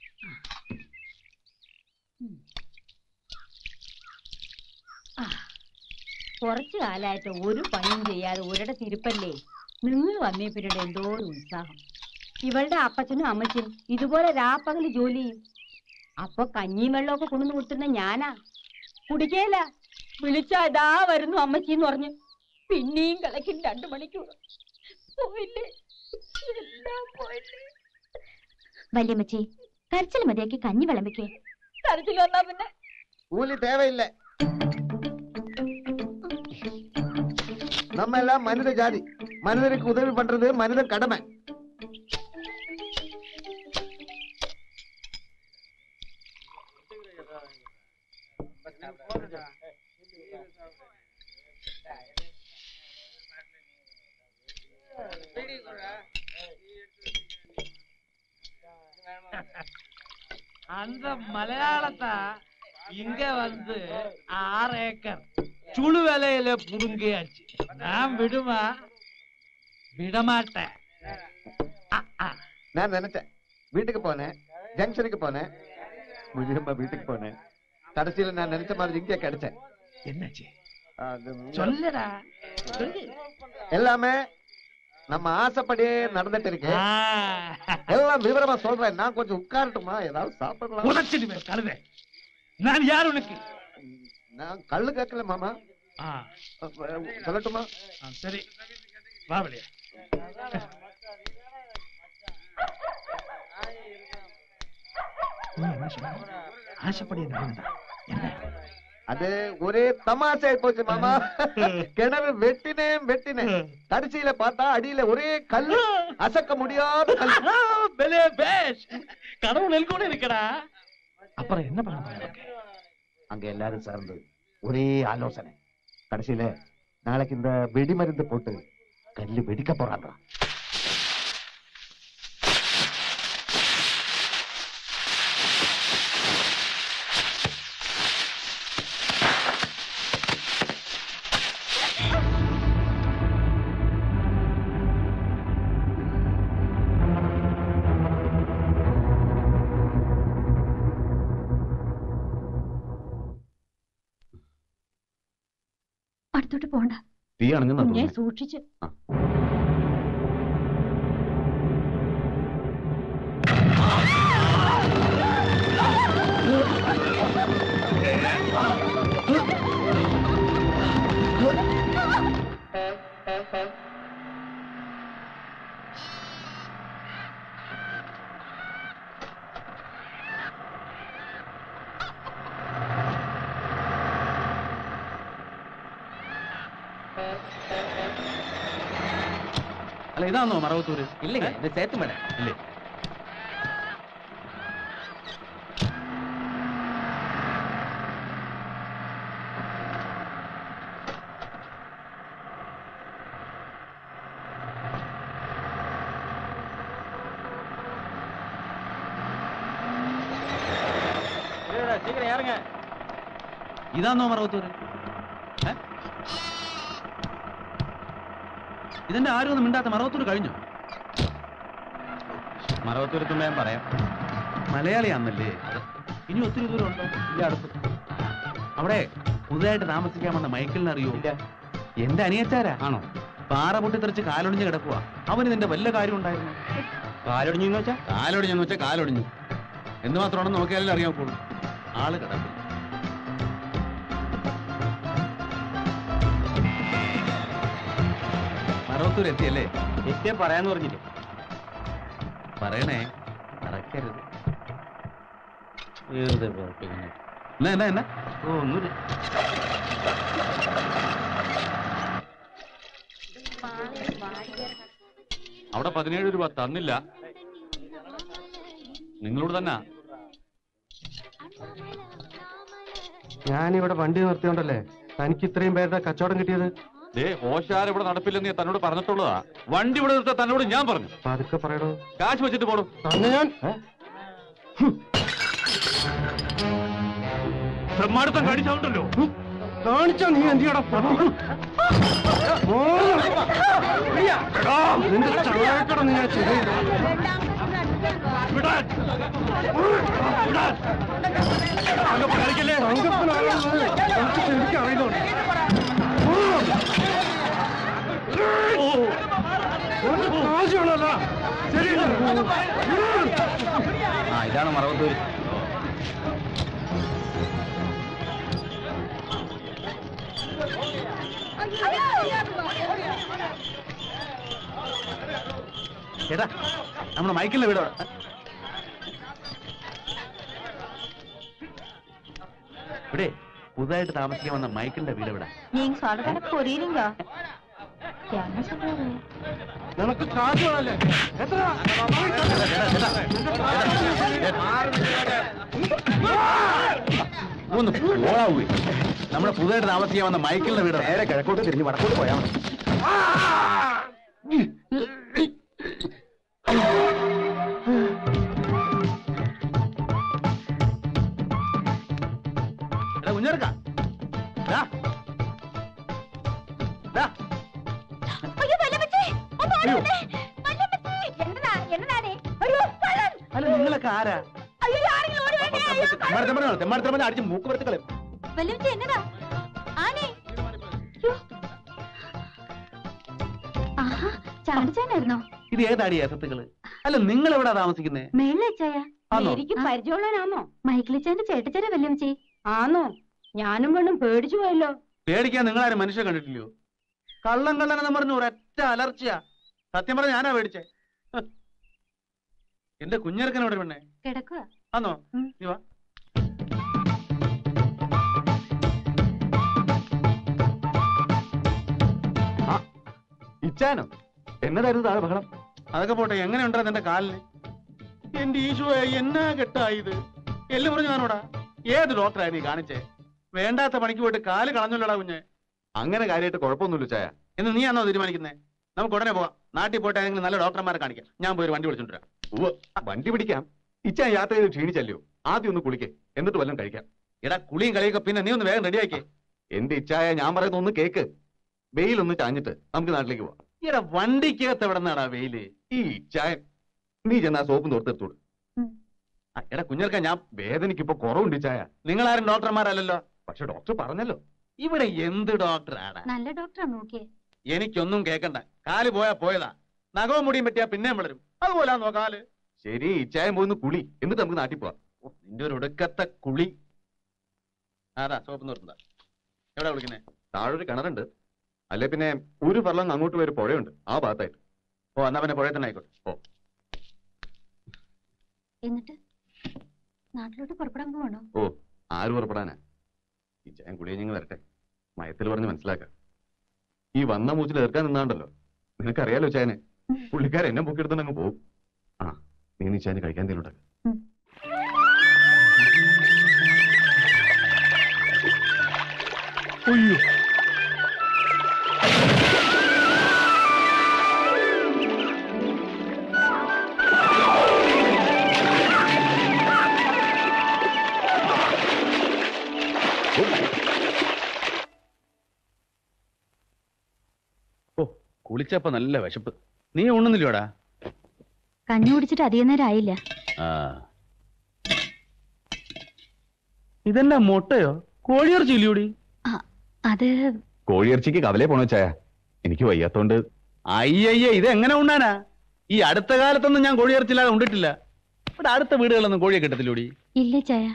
കുറച്ചു കാലമായിട്ട് ഒരു പണിയും ചെയ്യാതെ ഒരിടത്ത് ഇരിപ്പല്ലേ നിങ്ങൾ വന്നേ പിന്നീട് എന്തോ ഒരു ഉത്സാഹം ഇവളുടെ അപ്പച്ചനും അമ്മച്ചനും ഇതുപോലെ രാപ്പകല് ജോലി ചെയ്യും അപ്പൊ കഞ്ഞിയും വെള്ളമൊക്കെ കൊണ്ടുവന്ന് കൊടുത്തിരുന്ന ഞാനാ കുടിക്കേല വിളിച്ചാ ഇതാ വരുന്നു അമ്മച്ചി എന്ന് പറഞ്ഞു പിന്നെയും കളക്കും രണ്ടു മണിക്കൂർ പോയില്ലേ എല്ലാം പോയില്ലേ വല്യമ്മച്ചി കരച്ചിൽ മതിയാക്കി കഞ്ഞി വിളമ്പിക്കേ കരച്ചിൽ വന്നാ പിന്നെ கூலி தேவையில்லை நம்ம எல்லாம் மனித ஜாதி மனிதருக்கு உதவி பண்றது மனித கடமை அந்த மலையாளத்தா இங்க வந்து ஆறு ஏக்கர் சுழு வேலையில புடுங்கியாச்சு நான் விடுமா விடமாட்டேன் அ, அ. நான் நினைச்சேன் வீட்டுக்கு போனேன் ஜங்ஷனுக்கு போனேன் முதியம்மா வீட்டுக்கு போனேன் கடைசியில நான் நினைச்ச மாதிரி இங்கே கிடைச்சேன் என்னாச்சு அது சொல்லுடா சொல்லு எல்லாமே நம்ம ஆசைப்படியே நடந்துட்டு இருக்கு ஆ, எல்லாம் விவரமா சொல்றேன் நான் கொஞ்சம் உட்காரட்டுமா ஏதாவது சாப்பிடலாம் உதைச்சிடுவேன் கழுதை நான் யார் உனக்கு நான் கல்லு கேட்கல மாமா ஆ, அப்ப, சொல்லட்டுமா ஆ, சரி வா வெளியே நீ என்ன சொன்ன? ஆசைப்படி நடந்தா என்ன அது ஒரே தமாஷை போச்சு மாமா கிணறு வெட்டினேன் வெட்டினேன் கடைசியில பார்த்தா அடியில ஒரே கல்லு அசக்க முடியாத கல் பெலே பேஷ் கடவுள் கூட இருக்கடா அப்புறம் என்ன பண்ண போற எனக்கு? அங்க எல்லாரும் சேர்ந்து ஒரே ஆலோசனை கடைசியில நாளைக்கு இந்த வெடிமருந்து போட்டு கல்லு வெடிக்க போறாங்க അടുത്തോട്ട് പോണ്ട തീ അണങ്ങുന്ന കുഞ്ഞെ സൂക്ഷിച്ച് അല്ല ഇതാണോ മറവത്തൂര് இல்லைங்க இந்த சேத்து மேடம் ഇല്ലേ சீக்கிரம் ஏறுங்க ഇതാണോ മറവത്തൂര് ഏ? ഇതെന്റെ ആരും ഒന്നും മിണ്ടാത്ത മറവത്തൂര് കഴിഞ്ഞു മറവത്തൂരത്തുമ്പോ ഞാൻ പറയാം മലയാളിയാന്നല്ലേ ഇനി ഒത്തിരി ദൂരം ഉണ്ടോ ഇല്ല അടുത്ത് അവിടെ പുതുതായിട്ട് താമസിക്കാൻ വന്ന മൈക്കിളിനെ അറിയോ എന്റെ അനിയച്ചാരാ ആണോ പാറ പൊട്ടിത്തെറിച്ച് കാലൊടിഞ്ഞ് കിടക്കുക അവന് ഇതിന്റെ വല്ല കാര്യം ഉണ്ടായിരുന്നു കാലൊടിഞ്ഞു എന്ന് വെച്ചാ കാലൊടിഞ്ഞെന്ന് വെച്ചാൽ കാലൊടിഞ്ഞു എന്ന് മാത്രമാണെന്ന് നോക്കിയാലേ അറിയാൻ പോകുള്ളൂ ആള് കിടക്കും മറവത്തൂർ എത്തിയല്ലേ എത്തിയാ പറയാന്ന് പറഞ്ഞില്ലേ പറയണേ മറക്കരുത് വെറുതെ വെറുപ്പിക്കുന്നു. എന്നാ എന്നാ എന്നാ ഓ ഒന്നുമില്ല അവിടെ പതിനേഴ് രൂപ തന്നില്ല നിങ്ങളോട് തന്നെ ഞാനിവിടെ വണ്ടി നിർത്തിയോണ്ടല്ലേ തനിക്ക് ഇത്രയും പേരുടെ കച്ചവടം കിട്ടിയത് ദേ ഓശാര ഇവിടെ നടപ്പില്ലെന്ന് ഞാൻ തന്നോട് പറഞ്ഞിട്ടുള്ളതാ വണ്ടി ഇവിടെ നിർത്താൻ തന്നോട് ഞാൻ പറഞ്ഞു പതുക്കെ പറയടോ കാശ് വെച്ചിട്ട് പോടും തന്നെ ഞാൻ തെമ്മാടുത്തം കാണിച്ചോണ്ടല്ലോ കാണിച്ചാ നീ എന്തിയടാ നിന്റെ ചായക്കട നീ ഞാൻ ശരിയില്ല തങ്കപ്പനാണെന്ന് എനിക്ക് ശരിക്കും അറിയുന്നുണ്ട് കാശ് വേണമല്ലോ ശരിയില്ല ആ ഇതാണ് മറവത്തൂര് ചേട്ടാ നമ്മുടെ മൈക്കിളിന്റെ വീട് എവിടെ? ഇവിടെ പുതുതായിട്ട് താമസിക്കാൻ വന്ന മൈക്കിളിന്റെ വീട് ഇവിടെ நீங்க சொல்ற கணக்கு புரியுதுங்க என்ன சொல்றாரு നിനക്ക് കാശ് വേണമല്ലേ എത്ര ഒന്ന് പോളാവൂ നമ്മുടെ പുതുതായിട്ട് താമസിക്കാൻ വന്ന മൈക്കിളിന്റെ വീട് നേരെ കിഴക്കോട്ട് തിരിഞ്ഞ് വടക്കോട്ട് പോയാൽ മതി എടാ കുഞ്ഞെടുക്ക ஐயோ வெள்ளமச்சி என்னடா என்னடாடே ஐயோ கள்ளன் അല്ല നിങ്ങളൊക്കെ ആരാ ஐயோ யாரையும் ஓடி வாங்க ஐயோ തെമ്മാടത്തമ്മ തെമ്മാടത്തമ്മ അടിച്ച് മൂക്ക് പുറത്ത് കളയും வெள்ளமச்சி என்னடா ആനേ ஐயோ ആഹാ ചാടിച്ചാനായിരുന്നോ ഇത് ഏതാടി അസത്തുകള് അല്ല നിങ്ങൾ എവിടാ താമസിക്കുന്നേ മേളിലച്ചായ ആണോ? എനിക്ക് പരിചയമുള്ളവനാണോ മൈക്കിളിച്ചാന്റെ ചേട്ടച്ചാരെ വെല്ലമച്ചി ആണോ ഞാനും പെണ്ണും പേടിച്ചു പോയല്ലോ പേടിക്കാൻ നിങ്ങളാരും മനുഷ്യ കണ്ടിട്ടില്ലയോ കള്ളം കള്ളനെന്ന് പറഞ്ഞു ഒരൊറ്റ അലർച്ചയാ സത്യം പറഞ്ഞ ഞാനാ പേടിച്ചേ ഹ്. എന്റെ കുഞ്ഞിറക്കനോട് പെണ്ണെ കിടക്കുക ആന്നോ ഉം. നീ വാ ആ, ഇച്ചാനോ എന്നതായിരുന്നു താഴെ ബഹളം അതൊക്കെ പോട്ടെ എങ്ങനെ ഉണ്ടാ നിന്റെ കാലിന് എന്റെ ഈശോയെ എന്നാ കെട്ടായത് എല്ലു പറഞ്ഞു ഞാനോടാ ഏത് ഡോക്ടറായി നീ കാണിച്ചേ വേണ്ടാത്ത പണിക്ക് പോയിട്ട് കാല് കളഞ്ഞല്ലോടാ കുഞ്ഞെ അങ്ങനെ കാര്യമായിട്ട് കുഴപ്പമൊന്നുമില്ല ചായ എന്ന് നീയാണോ തീരുമാനിക്കുന്നേ നമുക്ക് ഉടനെ പോവാം നാട്ടിൽ പോയിട്ട് ഏതെങ്കിലും നല്ല ഡോക്ടർമാരെ കാണിക്കാം ഞാൻ പോയി ഒരു വണ്ടി വിളിച്ചോണ്ട് വരാം ഉവ്വ്, വണ്ടി പിടിക്കാം ഇച്ചാൻ യാത്ര ചെയ്ത് ക്ഷീണിച്ചല്ലോ ആദ്യം ഒന്ന് കുളിക്കേ എന്നിട്ട് വല്ലതും കഴിക്കാം എടാ കുളിയും കളിയൊക്കെ പിന്നെ നീ ഒന്ന് വേഗം റെഡിയാക്കിയേ എന്റെ ഇച്ചായ ഞാൻ പറയുന്ന ഒന്ന് കേക്ക് വെയിലൊന്ന് ചാഞ്ഞിട്ട് നമുക്ക് നാട്ടിലേക്ക് പോവാം എടാ വണ്ടിക്കകത്ത് എവിടെ നിന്നാടാ വെയില് ഈ ഇച്ചായ നീ ചെന്നാ സോപ്പും തോർത്തെടുത്തോട് ആ, എടാ കുഞ്ഞർക്ക ഞാൻ വേദനയ്ക്ക് ഇപ്പൊ കുറവുണ്ട് ഇച്ചായ നിങ്ങളാരും ഡോക്ടർമാരല്ലല്ലോ പക്ഷെ ഡോക്ടർ പറഞ്ഞല്ലോ ഇവിടെ എന്ത് ഡോക്ടറാടാ നല്ല ഡോക്ടറാ നോക്കിയേ എനിക്കൊന്നും കേക്കണ്ട കാല് പോയാ പോയതാ നഖവും മുടിയും പറ്റിയാ പിന്നെയും വളരും അതുപോലെ നോക്കാല് ശരി ഇച്ചായം പോയിന്ന് കുളി എന്നിട്ട് നമുക്ക് നാട്ടിൽ പോവാം ഓ, നിന്റെ ഒരു ഒടുക്കത്തെ കുളി അതാ സോപ്പ് നിർത്തുന്ന എവിടെ വിളിക്കുന്നേ താഴൊരു കിണറുണ്ട് അല്ലെ പിന്നെ ഒരു ഫർലങ് അങ്ങോട്ട് വരെ പുഴയുണ്ട് ആ ഭാഗത്തായിട്ട് ഓ എന്നാ പിന്നെ പുഴയിൽ തന്നെ ആയിക്കോട്ടെ ഓ എന്നിട്ട് നാട്ടിലോട്ട് പുറപ്പെടാൻ പോവാണോ ഓ ആര് പുറപ്പെടാനാ ഇച്ചായം കുളിയഞ്ഞങ്ങ് വരട്ടെ മയത്തിൽ പറഞ്ഞ് മനസ്സിലാക്കാം ഈ വന്ന മൂച്ചിൽ ഏർക്കാൻ നിന്നാണ്ടല്ലോ നിനക്കറിയാലോ ചായനെ പുള്ളിക്കാരൻ എന്നെ പൊക്കിയെടുത്തോണ്ട് അങ്ങ് പോകും ആ നീ നീ ചായന് കഴിക്കാൻ എന്തെങ്കിലും ഉണ്ടാക്ക്. ഓ കുളിച്ചപ്പോ നല്ല വിശപ്പ് നീ ഉണ്ണുന്നില്ലോടാ കഞ്ഞി കുടിച്ചിട്ട് അധികം നേരം ആയില്ല ആ ഇതെന്നാ മുട്ടയോ കോഴിയിറച്ചി ഇല്ലയോടി അത് കോഴിയിറച്ചിക്ക് കവലേ പോണോ ചായ എനിക്ക് വയ്യാത്തോണ്ട് അയ്യയ്യ ഇത് എങ്ങനെ ഉണ്ണാനാ ഈ അടുത്ത കാലത്തൊന്നും ഞാൻ കോഴിയിറച്ചില്ലാതെ ഉണ്ടിട്ടില്ല ഇവിടെ അടുത്ത വീടുകളിലൊന്നും കോഴിയെ കിട്ടത്തില്ലോടി ഇല്ല ചായ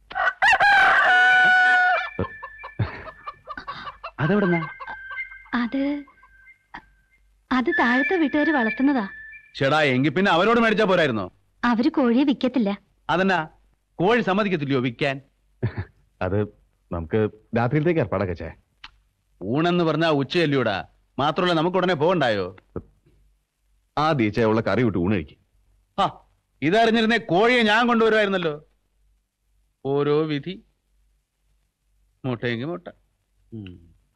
അതെവിടെന്നാ അത് അത് താഴത്തെ വീട്ടുകാര് വളർത്തുന്നതാ ചേടാ എങ്കിൽ പിന്നെ അവരോട് മേടിച്ചാ പോരായിരുന്നോ അവര് കോഴിയെ വിൽക്കത്തില്ല അതെന്നാ കോഴി സമ്മതിക്കത്തില്ലയോ വിൽക്കാൻ അത് നമുക്ക് രാത്രിയിലത്തേക്ക് ഏർപ്പാടൊക്കെ ചേ ഊണെന്ന് പറഞ്ഞാ ഉച്ചയല്ലൂടാ മാത്രമല്ല നമുക്ക് ഉടനെ പോകണ്ടായോ ആ ദീച്ച ഉള്ള കറി വിട്ട് ഊണ് കഴിക്കും ആ ഇതറിഞ്ഞിരുന്നേ കോഴിയെ ഞാൻ കൊണ്ടുവരുമായിരുന്നല്ലോ ഓരോ വിധി മുട്ടയെങ്കിൽ മുട്ട ഉം.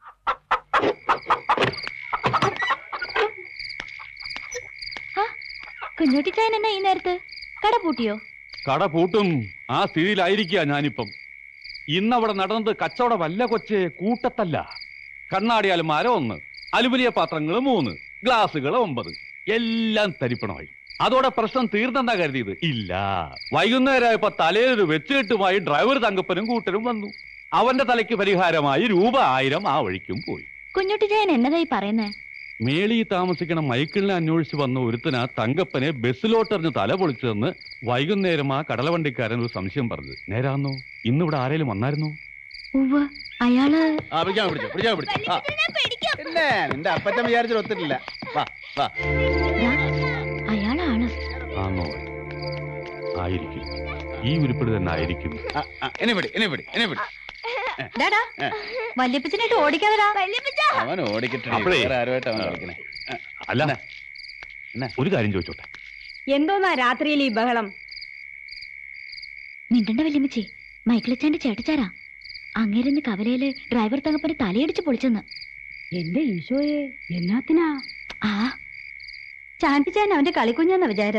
കുഞ്ഞുട്ടിച്ചായൻ എന്നാ ഈ നേരത്ത് കട പൂട്ടിയോ കട പൂട്ടും ആ സ്ഥിതിയിലായിരിക്കുക ഞാനിപ്പം ഇന്നവിടെ നടന്നത് കച്ചവട വല്ല കൊച്ചെ കൂട്ടത്തല്ല കണ്ണാടി അലമാര ഒന്ന് അലുമിനിയ പാത്രങ്ങൾ മൂന്ന് ഗ്ലാസുകൾ ഒമ്പത് എല്ലാം തരിപ്പണമായി അതോടെ പ്രശ്നം തീർന്നെന്നാ കരുതിയത് ഇല്ല വൈകുന്നേരമായപ്പോ തലയിലൊരു വെച്ചുകെട്ടുമായി ഡ്രൈവർ തങ്കപ്പനും കൂട്ടരും വന്നു അവന്റെ തലയ്ക്ക് പരിഹാരമായി രൂപ ആയിരം ആ വഴിക്കും പോയി കുഞ്ഞുട്ടിച്ചായൻ എന്നതായി പറയുന്നേ മേളി താമസിക്കണ മൈക്കിളിനെ അന്വേഷിച്ച് വന്ന ഒരുത്തന തങ്കപ്പനെ ബസ്സിലോട്ടെറിഞ്ഞ് തല പൊളിച്ചതെന്ന് വൈകുന്നേരം ആ കടലവണ്ടിക്കാരൻ ഒരു സംശയം പറഞ്ഞത് നേരാന്നോ ഇന്നിവിടെ ആരേലും വന്നായിരുന്നോ ഉവ്വ് അയാള് ആ പിടിക്കാൻ പിടിച്ചോ പിടിക്കാൻ പിടിച്ചോ ആ. പിന്നെ നിന്റെ അപ്പച്ചൻ വിചാരിച്ചിട്ട് ഒത്തിട്ടില്ല വാ വാ ദാ, അയാളാണ് ആന്നോ ആയിരിക്കും ഈ ഉരുപ്പിടി തന്നെ ആയിരിക്കും ആ, ആ, ഇനി പിടി ഇനി പിടി ഇനി പിടി ഡാടാ വല്യപ്പച്ചനായിട്ട് ഓടിക്കാതെടാ അവൻ ഓടിക്കിട്ടേ അപ്പളേ. വേറെ ആരുമായിട്ട് അവൻ കളിക്കണേ അല്ല എന്നാ? ഒരു കാര്യം ചോദിച്ചോട്ടെ എന്തോന്നാ രാത്രിയിൽ ഈ ബഹളം മിണ്ടണ്ട വല്യമ്മച്ചി മൈക്കിളിച്ചാന്റെ ചേട്ടച്ചാരാ അങ്ങേരുന്ന് കവലയില് ഡ്രൈവർ തങ്കപ്പന് തലയടിച്ച് പൊളിച്ചെന്ന് എന്റെ ഈശോയെ എന്നാത്തിനാ ആ ചാണ്ടിച്ചാൻ അവന്റെ കളിക്കുഞ്ഞെന്ന വിചാരം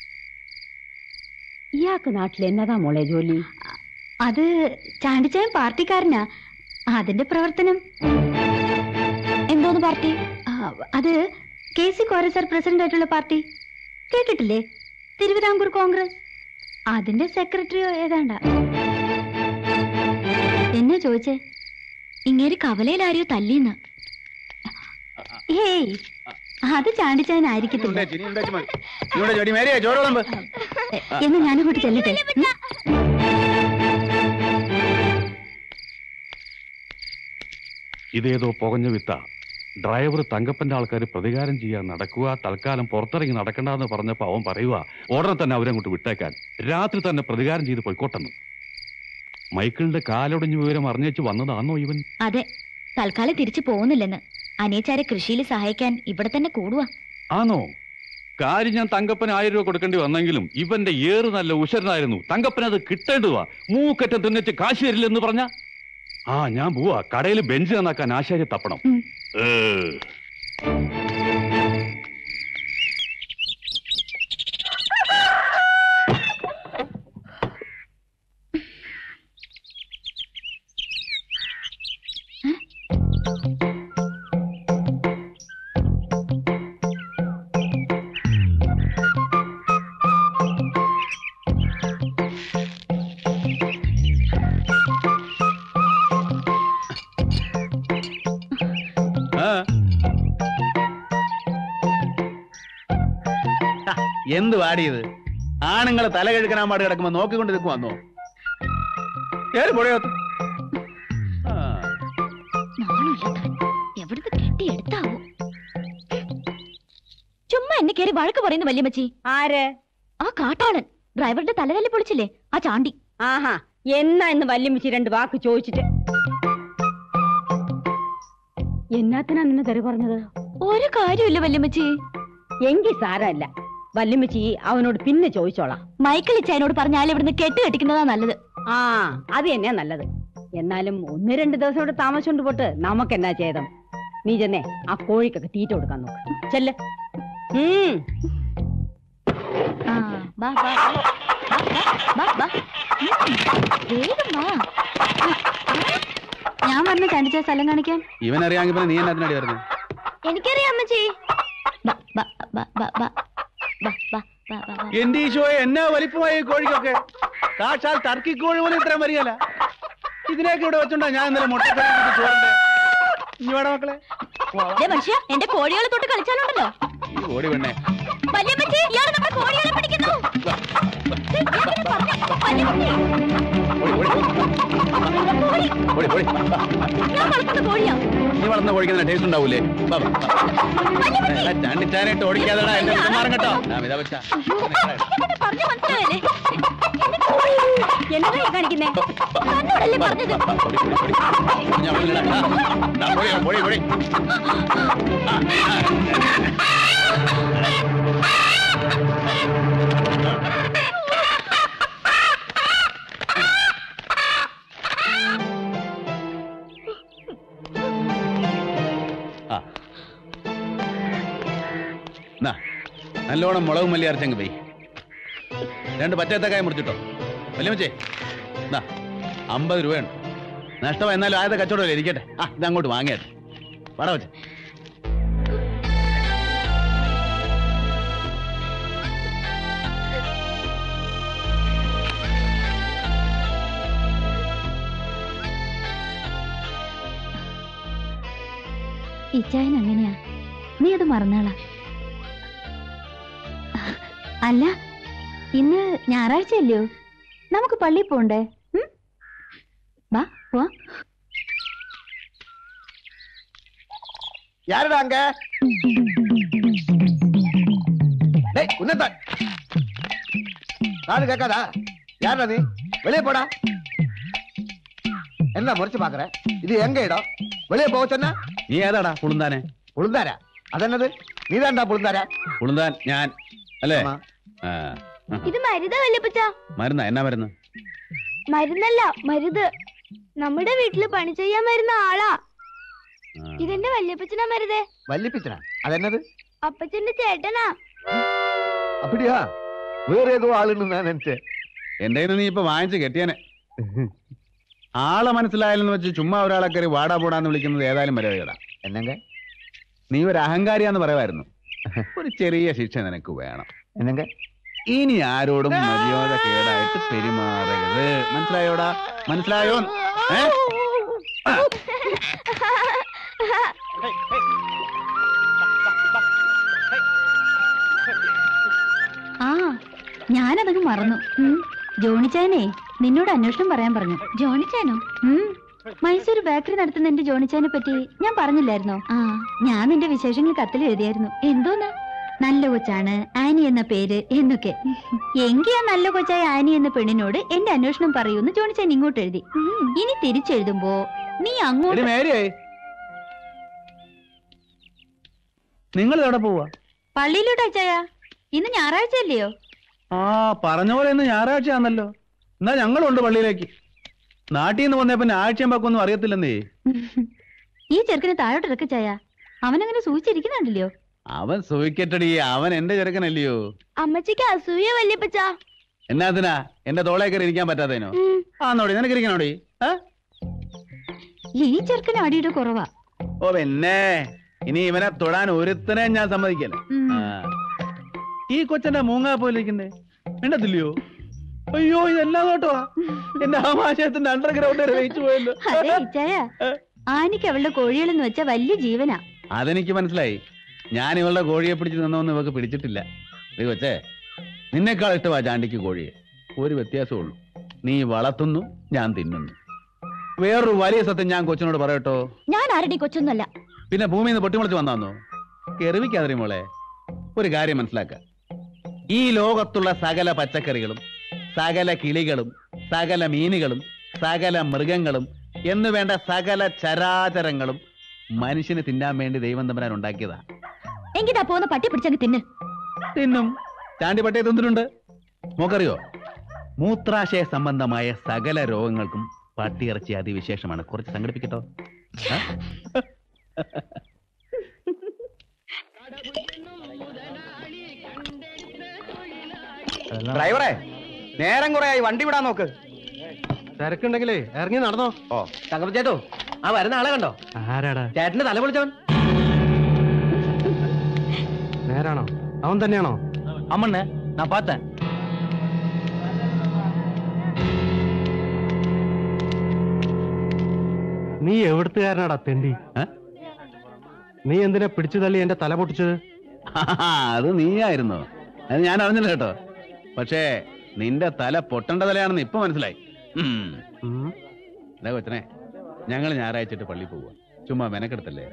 ഇയാൾക്ക് നാട്ടിൽ എന്നതാ മോളെ ജോലി അത് ചാണ്ടിച്ചാൻ പാർട്ടിക്കാരനാ അതിന്റെ പ്രവർത്തനം എന്തോന്ന് പാർട്ടി ആ, അത് കെ സി കോരസർ പ്രസിഡന്റ് ആയിട്ടുള്ള പാർട്ടി കേട്ടിട്ടില്ലേ തിരുവിതാംകൂർ കോൺഗ്രസ് അതിന്റെ സെക്രട്ടറിയോ ഏതാണ്ട എന്നെ ചോദിച്ചേ ഇങ്ങേര് കവലയിൽ ആരെയോ തല്ലിന്ന് ഏയ് അത് ചാണ്ടിച്ചാനായിരിക്കത്തില്ല ഉണ്ടാച്ച്, ഇനി ഉണ്ടാച്ച് മതി. ഇനി ഉണ്ടാച്ച് മതി. മേരിയെ, ചോറ് വിളമ്പ്. എന്ന് ഞാനിങ്ങോട്ട് ചെല്ലട്ടെ ഉം. ഇതേതോ പുകഞ്ഞ വിത്ത ഡ്രൈവർ തങ്കപ്പന്റെ ആൾക്കാർ പ്രതികാരം ചെയ്യാൻ നടക്കുക തൽക്കാലം പുറത്തിറങ്ങി നടക്കണ്ടെന്ന് പറഞ്ഞപ്പോ അവൻ പറയുക ഉടനെ തന്നെ അവരങ്ങോട്ട് വിട്ടേക്കാൻ രാത്രി തന്നെ പ്രതികാരം ചെയ്ത് പൊയ്ക്കോട്ടെന്ന് മൈക്കിളിന്റെ കാലൊടിഞ്ഞ വിവരം അറിഞ്ഞേച്ച് വന്നതാണോ ഇവൻ അതെ തൽക്കാലം തിരിച്ചു പോകുന്നില്ലെന്ന് അനിയച്ചാരെ കൃഷിയിൽ സഹായിക്കാൻ ഇവിടെ തന്നെ കൂടുവാ ആണോ കാര്യം ഞാൻ തങ്കപ്പന് ആയിരം രൂപ കൊടുക്കേണ്ടി വന്നെങ്കിലും ഇവന്റെ ഏറ് നല്ല ഉശരനായിരുന്നു തങ്കപ്പന് അത് കിട്ടേണ്ടതാ മൂക്കറ്റം തിന്നിച്ച് കാശ് തരില്ലെന്ന് പറഞ്ഞ ആ ഞാൻ പോവാ കടയിൽ ബെഞ്ച് നന്നാക്കാൻ ആശാര്യ തപ്പണം ഉം. ഏ. ആ. ആ, എന്ത് വാടിയത് ആണുങ്ങളെ തല കഴുകനാൻ പാട് കിടക്കുമ്പോ നോക്കിക്കൊണ്ട് നിൽക്കും വന്നോ കേറി പൊടിയത്ത് നാണമില്ലാത്തവൻ എവിടുന്ന് കെട്ടിയെടുത്താവോ ചുമ്മാ എന്നെ കയറി വഴക്ക് പറയുന്നു വല്യമ്മച്ചി ആര് ആ കാട്ടാളൻ ഡ്രൈവറുടെ തലതല്ലി പൊളിച്ചില്ലേ ആ ചാണ്ടി ആഹാ എന്നാ ഇന്ന് വല്യമ്മച്ചി രണ്ട് വാക്ക് ചോദിച്ചിട്ട് എന്നാത്തിനാ നിന്നെ തെറി പറഞ്ഞത് ഒരു കാര്യമില്ല വല്യമ്മച്ചി എങ്കിൽ സാരമല്ല വല്യമ്മച്ചി അവനോട് പിന്നെ ചോദിച്ചോളാം മൈക്കിൾ ഇച്ചായനോട് പറഞ്ഞാൽ ഇവിടുന്ന് കെട്ട് കെട്ടിക്കുന്നതാ നല്ലത് ആ അത് തന്നെയാ നല്ലത് എന്നാലും ഒന്ന് രണ്ട് ദിവസം ഇവിടെ താമസിച്ചോണ്ട് പോട്ട് നമുക്കെന്നാ ചെയ്തം നീ ചെന്നേ ആ കോഴിക്കൊക്കെ തീറ്റ കൊടുക്കാൻ നോക്ക് ചെല്ല് ഉം ആ, ബാ, ബാ, ബാ. ബാ, ബാ, ബാ, ബാ. ഉം, വേഗം വാ. ഞാൻ പറഞ്ഞ ചാണ്ടിച്ച സ്ഥലം കാണിക്കാൻ ഇവൻ അറിയാമെങ്കിൽ പിന്നെ നീ എന്നാ അതിനടി വരുന്നത് എനിക്കറിയാം അമ്മച്ചി ബാ, ബാ, ബാ, ബാ, ബാ. ബാ, ബാ, ബാ, ബാ, ബാ. എന്റെ ഈശോയെ എന്നാ വലിപ്പമായി ഈ കോഴിക്കൊക്കെ സാക്ഷാൽ ടർക്കി കോഴി പോലും ഇത്രയും വരികയല്ല ഇതിനൊക്കെ ഇവിടെ വെച്ചോണ്ടാ ഞാൻ ഇന്നലെ മുട്ടക്കറി ചോറിന്റെ ഇനി വേണം മക്കളെ ദേ മനുഷ്യ എന്റെ കോഴികളെ തൊട്ട് കളിച്ചാലുണ്ടല്ലോ ഈ ഓടി പെണ്ണേ വല്യമ്മച്ചി ഇയാള് നമ്മുടെ കോഴികളെ പിടിക്കുന്നു ദേ, ഞാൻ പിന്നെ പറഞ്ഞ, വല്യമ്മച്ചി, ഓടി ഓടി കോഴി, ഓടി ഓടി ഞാൻ വളർത്തുന്ന കോഴിയാ നീ വളർന്ന കോഴിക്കുന്ന ടേസ്റ്റ് ഉണ്ടാവൂലേ ബാ, ബാ, ബാ. ചാണ്ടിച്ചാനായിട്ട് ഓടിക്കാതെടാ എന്റെ വിധമാറും കേട്ടോ ഞാൻ ഇതാ വെച്ചാ ഞാൻ പിന്നെ പറഞ്ഞു മനസ്സിലായല്ലേ എന്റെ കോഴി എന്താ ഈ കാണിക്കുന്നേ തന്നോടല്ലേ പറഞ്ഞത് എന്നാ, നല്ലോണം മുളകും മല്ലി അരച്ചങ്ങ് പോയി രണ്ട് പച്ചത്തക്കായ മുറിച്ചിട്ടോ വലിയ മച്ചേ എന്നാ അമ്പത് രൂപയാണ് നഷ്ടം എന്നാലും ആദ്യത്തെ കച്ചവടമല്ലേ ഇരിക്കട്ടെ ആ ഇത് അങ്ങോട്ട് വാങ്ങിയാട്ടെ വട വെച്ചേ ഇച്ചായൻ അങ്ങനെയാ നീ അത് മറന്നാളാ അല്ല ഇന്ന് ഞായറാഴ്ചയല്ലയോ നമുക്ക് പള്ളിയിൽ പോണ്ടേ ഉം? വാ പോവാം யாருடா அங்க டேய் உன்னதான் காது கேட்காதா யாருடா நீ வெளியே போடா என்ன முறைச்சு பாக்குற இது எங்க இடம் வெளியே போக சொன்னா നീ ഏതാടാ പുളുന്താനെ புழுந்தாரா அதென்னது நீதான்டா புழுந்தாரா പുളുന്താൻ ഞാൻ അല്ലേ ஆமா. ആ ഇത് മരുതാ വല്യപ്പച്ച മരുന്നാ എന്നാ മരുന്ന് മരുന്നല്ല മരുത് നമ്മുടെ വീട്ടില് പണി ചെയ്യാൻ വരുന്ന ആളാ ആ. ഇതെന്റെ വല്യപ്പച്ചനാ മരുതേ வள்ளிப்பிச்சனா அதென்னது അപ്പച്ചന്റെ ചേട്ടനാ அப்படியா வேற ஏதோ ஆளுன்னு நான் நினைச்சேன் എന്റെ കയ്യിൽ നിന്ന് നീ ഇപ്പൊ വാങ്ങിച്ച് കെട്ടിയാനെ ആളെ മനസ്സിലായാലെന്ന് വെച്ച് ചുമ്മാ ഒരാളെ കയറി വാടാ പോടാന്ന് വിളിക്കുന്നത് ഏതായാലും മര്യാദ என்னங்க നീ ഒരു അഹങ്കാരിയാന്ന് പറയുമായിരുന്നു ഒരു ചെറിയ ശിക്ഷ നിനക്ക് വേണം என்னங்க ഇനി ആരോടും മര്യാദ കേടായിട്ട് പെരുമാറരുത് മനസ്സിലായോടാ മനസ്സിലായോ ഏ ആ ഞാനതങ്ങ് മറന്നു ഉം. ജോണിച്ചായനെ നിന്നോട് അന്വേഷണം പറയാൻ പറഞ്ഞു ജോണിച്ചാനോ മൈസൂർ ബേക്കറി നടത്തുന്ന എന്റെ ജോണിച്ചാനെ പറ്റി ഞാൻ പറഞ്ഞില്ലായിരുന്നോ ആ ഞാൻ നിന്റെ വിശേഷങ്ങൾ കത്തിൽ എഴുതിയായിരുന്നു എന്തോന്ന് നല്ല കൊച്ചാണ് ആനി എന്ന പേര് എന്നൊക്കെ എങ്കി ആ നല്ല കൊച്ചായ ആനി എന്ന പെണ്ണിനോട് എന്റെ അന്വേഷണം പറയൂന്ന് ജോണിച്ചാൻ ഇങ്ങോട്ട് എഴുതി ഇനി തിരിച്ചെഴുതുമ്പോ നീ അങ്ങോട്ട് എടി മേരിയായി നിങ്ങൾ എവിടെ പോവാ പള്ളിയിലോട്ട് അച്ചായ ഇന്ന് ഞായറാഴ്ച അല്ലയോ ആ പറഞ്ഞ പോലെ ഇന്ന് ഞായറാഴ്ചയാണല്ലോ എന്നാ ഞങ്ങളുണ്ട് പള്ളിയിലേക്ക് നാട്ടിൽ നിന്ന് വന്നേ പിന്നെ ആഴ്ചയും പക്കൊന്നും അറിയത്തില്ലെന്നേ ഈ ചെറുക്കനെ താഴോട്ട് ഇറക്ക ചായ അവനങ്ങനെ സൂചിച്ചിരിക്കുന്നുണ്ടല്ലോ അവൻ സൂയിക്കട്ടടി അവൻ എന്റെ ചെറുക്കനല്ലയോ അമ്മച്ചിക്ക് അസൂയ വല്യപ്പച്ച എന്നാത്തിനാ എന്റെ തോളേ കയറി ഇരിക്കാൻ പറ്റാത്തതിനോ ആ നോടി നിനക്ക് ഇരിക്കണോടി ആ? ഈ ചെറുക്കന് അടിയുടെ കുറവാ ഓ പിന്നെ ഇനി ഇവനെ തൊടാൻ ഒരുത്തനെ ഞാൻ സമ്മതിക്കല്ല ഉം. ആ. ഈ കൊച്ചന്റെ മൂങ്ങാ പോലെ ഇരിക്കുന്നേ വേണ്ടത്തില്ലയോ അയ്യോ ഇതെല്ലാം കേട്ടോവാ എന്റെ ആമാശയത്തിന്റെ അണ്ടർഗ്രൗണ്ട് വരെ വെയിച്ചു പോയല്ലോ അതെ ഇച്ചായ ആനിക്ക് അവളുടെ കോഴികളെന്ന് വെച്ചാ വലിയ ജീവനാ അതെനിക്ക് മനസ്സിലായി ഞാൻ ഇവളുടെ കോഴിയെ പിടിച്ച് നിന്നൊന്നും ഇവക്ക് പിടിച്ചിട്ടില്ല നീ കൊച്ചേ നിന്നെക്കാൾ ഇഷ്ടമാ ചാണ്ടിക്ക് കോഴിയെ ഒരു വ്യത്യാസമുള്ളൂ നീ വളർത്തുന്നു ഞാൻ തിന്നുന്നു വേറൊരു വലിയ സത്യം ഞാൻ കൊച്ചിനോട് പറയട്ടോ ഞാൻ ആരുടെ കൊച്ചൊന്നുമല്ല പിന്നെ ഭൂമിയിൽ നിന്ന് പൊട്ടിമുളച്ച് വന്നാന്നോ കെറിവിക്കാതെ മോളെ ഒരു കാര്യം മനസ്സിലാക്ക ഈ ലോകത്തുള്ള സകല പച്ചക്കറികളും സകല കിളികളും സകല മീനുകളും സകല മൃഗങ്ങളും എന്നു വേണ്ട സകല ചരാചരങ്ങളും മനുഷ്യന് തിന്നാൻ വേണ്ടി ദൈവം തമ്പരാൻ ഉണ്ടാക്കിയതാ എങ്കിതാ പോന്ന പട്ടി പിടിച്ചങ്ങ് തിന്ന് തിന്നും ചാണ്ടി പട്ടയെ തിന്നിട്ടുണ്ട് മോക്കറിയോ മൂത്രാശയ സംബന്ധമായ സകല രോഗങ്ങൾക്കും പട്ടിയിറച്ചി അതിവിശേഷമാണ് കുറച്ച് സംഘടിപ്പിക്കട്ടോ ആ? ഡ്രൈവറെ നേരം കുറെ ആയി വണ്ടി വിടാൻ നോക്ക് തിരക്കുണ്ടെങ്കിലേ ഇറങ്ങി നടന്നോ ഓ തങ്കപ്പച്ചേട്ടോ ആ വരുന്ന ആളെ കണ്ടോ ആരാടാ ചേട്ടന്റെ തല പൊളിച്ചവൻ നേരാണോ അവൻ തന്നെയാണോ അമ്മണ്ണ ഞാൻ പാത്തൻ നീ എവിടുത്തുകാരനാടാ തെണ്ടി ഏ? നീ എന്തിനാ പിടിച്ചു തള്ളി എന്റെ തല പൊട്ടിച്ചത് ആ, അത് നീയായിരുന്നോ അത് ഞാൻ അറിഞ്ഞില്ല കേട്ടോ പക്ഷേ നിന്റെ തല പൊട്ടേണ്ട തലയാണെന്ന് ഇപ്പൊ മനസ്സിലായി ഉം. ഉം. ദേ കൊച്ചനെ ഞങ്ങൾ ഞായറാഴ്ചയിട്ട് പള്ളി പോവുക ചുമ്മാ മെനക്കെടുത്തല്ലേ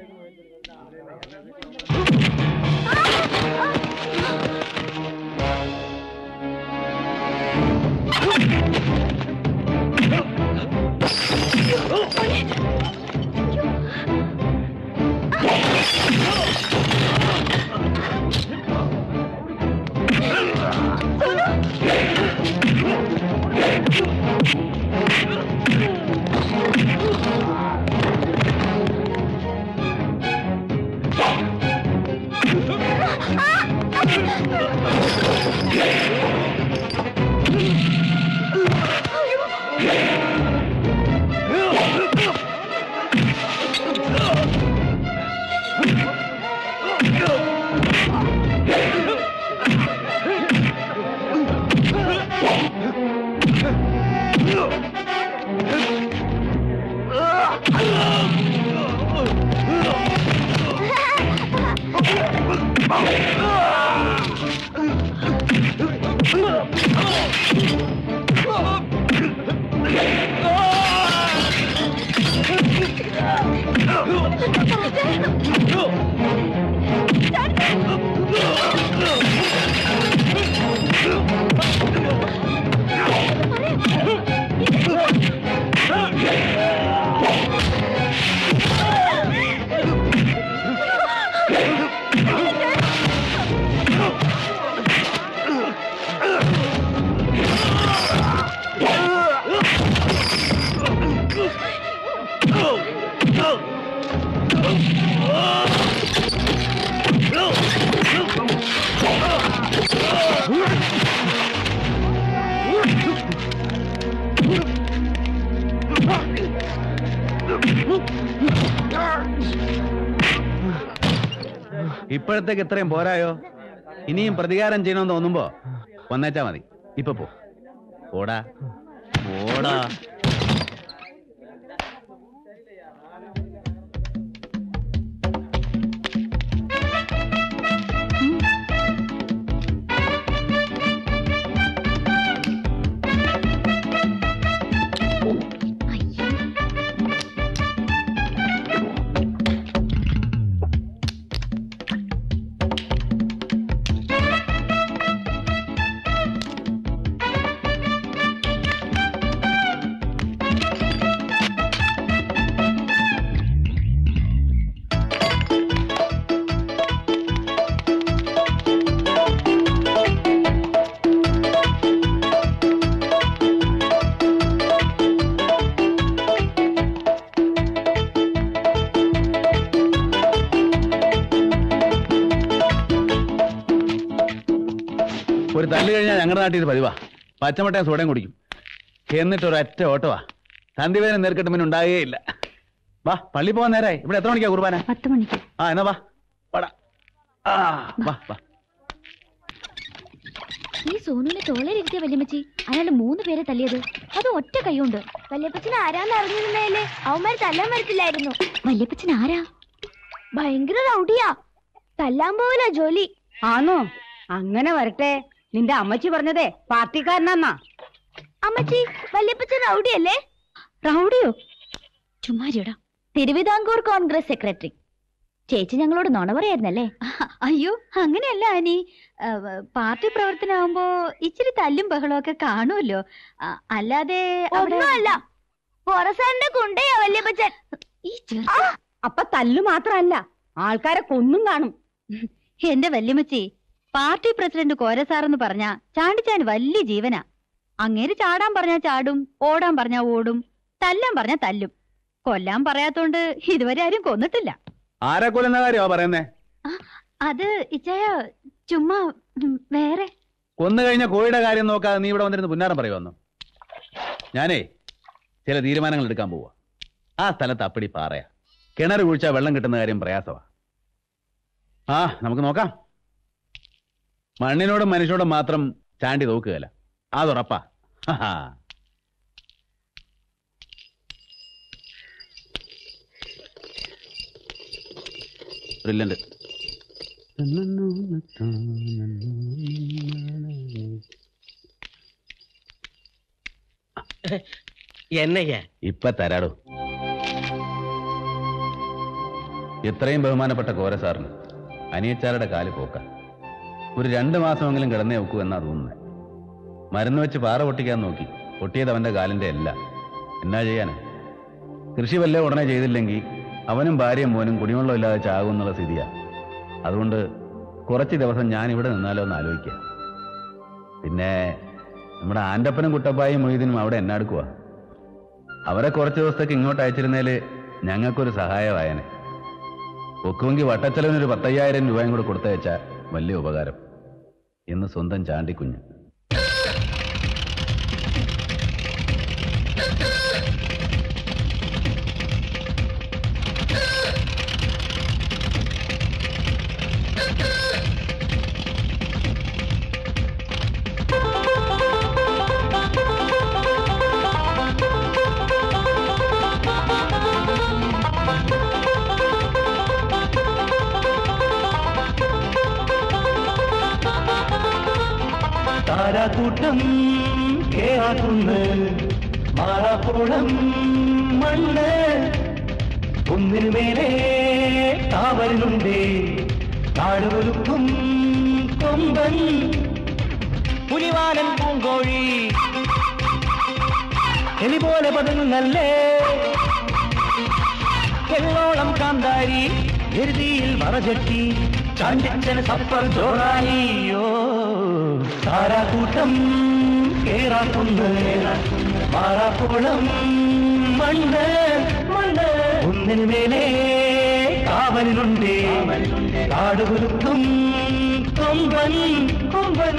ഇപ്പോഴത്തേക്ക് ഇത്രയും പോരായോ ഇനിയും പ്രതികാരം ചെയ്യണമെന്ന് തോന്നുമ്പോ വന്നേച്ചാ മതി ഇപ്പൊ പോ പോടാ പോടാ ഒരു തല്ല് കഴിഞ്ഞാൽ ഞങ്ങളുടെ നാട്ടിൽ ഇത് പതിവാ പച്ചമുട്ടയും സോഡയും കുടിക്കും എന്നിട്ട് ഒരൊറ്റ ഓട്ടവാ സന്ധിവേദന നേർക്കെട്ട് പിന്നെ ഉണ്ടാകുകയില്ല വാ പള്ളി പോകാൻ നേരായി ഇവിടെ എത്ര മണിക്കാ കുർബാന പത്ത് മണിക്ക് ആ എന്നാ വാ വാടാ ആ വാ വാ ഈ സോനുവിനെ തോളയിലിരുത്തിയ വല്യമ്മച്ചി അയാളുടെ മൂന്ന് പേരെ തല്ലിയത് അത് ഒറ്റ കൈകൊണ്ട് വല്യപ്പച്ചൻ ആരാന്ന് അറിഞ്ഞിരുന്നേല് അവന്മാര് തല്ലാൻ വരത്തില്ലായിരുന്നു വല്യപ്പച്ചൻ ആരാ ഭയങ്കര റൗഡിയാ തല്ലാൻ പോവില്ല ജോലി ആണോ അങ്ങനെ വരട്ടെ നിന്റെ അമ്മച്ചി പറഞ്ഞതേ പാർട്ടിക്കാരനാന്നാ അമ്മച്ചി വല്യപ്പച്ചൻ റൗഡിയല്ലേ റൗഡിയോ ചുമ്മാരിയടാ തിരുവിതാംകൂർ കോൺഗ്രസ് സെക്രട്ടറി ചേച്ചി ഞങ്ങളോട് നുണ പറയായിരുന്നല്ലേ അയ്യോ അങ്ങനെയല്ല അനി ആ, പാർട്ടി പ്രവർത്തനമാകുമ്പോ ഇച്ചിരി തല്ലും ബഹളവും ഒക്കെ കാണുമല്ലോ ആ, അല്ലാതെ അവിടെ- ഒന്നുമല്ല പൊറസാറിന്റെ കുണ്ടയാ വല്യപ്പച്ചൻ ഈ ചെറുക്കൻ അപ്പൊ തല്ലു മാത്രല്ല ആൾക്കാരെ കൊന്നും കാണും എന്റെ വല്യമ്മച്ചി പാർട്ടി പ്രസിഡന്റ് കോരസാറെന്ന് പറഞ്ഞ ചാണ്ടിച്ചാൻ വലിയ ജീവനാ അങ്ങേര് ചാടാൻ പറഞ്ഞാ ചാടും ഓടാൻ പറഞ്ഞാ ഓടും തല്ലാൻ പറഞ്ഞാ തല്ലും കൊല്ലാൻ പറയാത്തോണ്ട് ഇതുവരെ ആരും കൊന്നിട്ടില്ല ആരെ കൊല്ലുന്ന കാര്യമാ പറയുന്നേ അത് ഇച്ചയ ചുമ്മാ ഉം, വേറെ കൊന്നു കഴിഞ്ഞ കോഴിയുടെ കാര്യം നോക്കാതെ നീ ഇവിടെ വന്നിരുന്ന് പുന്നാരം പറയുമെന്നു ഞാനേ ചില തീരുമാനങ്ങൾ എടുക്കാൻ പോവാ ആ സ്ഥലത്ത് അപ്പടി പാറയാ കിണർ കുഴിച്ചാൽ വെള്ളം കിട്ടുന്ന കാര്യം പ്രയാസമാ ആ നമുക്ക് നോക്കാം മണ്ണിനോടും മനുഷ്യനോടും മാത്രം ചാണ്ടി നോക്കുകയല്ല അതുറപ്പാ ഹാ ബ്രില്യന്റ് എന്നയ്യ ഇപ്പൊ തരാടോ ഇത്രയും ബഹുമാനപ്പെട്ട കോര സാറിന് അനിയച്ചാരുടെ കാല് പോക്ക ഒരു രണ്ട് മാസമെങ്കിലും കിടന്നേ വെക്കൂ എന്നാ തോന്നുന്നത് മരുന്ന് വെച്ച് പാറ പൊട്ടിക്കാൻ നോക്കി പൊട്ടിയത് അവന്റെ കാലിന്റെ അല്ല എന്നാ ചെയ്യാന് കൃഷി വല്ല ഉടനെ ചെയ്തില്ലെങ്കിൽ അവനും ഭാര്യയും മോനും കുടിവെള്ളം ഇല്ലാതെ ചാകും എന്നുള്ള സ്ഥിതിയാ അതുകൊണ്ട് കുറച്ച് ദിവസം ഞാൻ ഇവിടെ നിന്നാലോ എന്ന് ആലോചിക്കുക പിന്നെ നമ്മുടെ ആൻ്റപ്പനും കുട്ടപ്പായും മൊയ്തീനും അവിടെ എന്നാടുക്കുക അവരെ കുറച്ച് ദിവസത്തേക്ക് ഇങ്ങോട്ട് അയച്ചിരുന്നേല് ഞങ്ങൾക്കൊരു സഹായമായനെ ഒക്കുമെങ്കിൽ വട്ടച്ചെലവിനൊരു പത്തയ്യായിരം രൂപയും കൂടെ കൊടുത്തയച്ചാൽ വലിയ ഉപകാരം എന്ന് സ്വന്തം ചാണ്ടിക്കുഞ്ഞ് താരാകൂട്ടം കേറാക്കുന്ന് മാറാപ്പോളം മണ്ണ് ഒന്നിനു മേലെ താവലിനുണ്ടേ കാടുകൊലുക്കും കൊമ്പൻ പുലിവാലൻ പൂങ്കോഴി എലി പോലെ പതുങ്ങല്ലേ എള്ളോളം കാന്താരി എരുതിയിൽ മറചട്ടി ചാണ്ടിച്ചന് സപ്പർ ചോറായിയോ താരാക്കൂട്ടം കേറാക്കുന്ന് മാറാപ്പോളം മണ്ണ് മണ്ണ് ഒന്നിനു മേലെ കാവലിനുണ്ടേ കാടുകുലുക്കും കൊമ്പൻ കൊമ്പൻ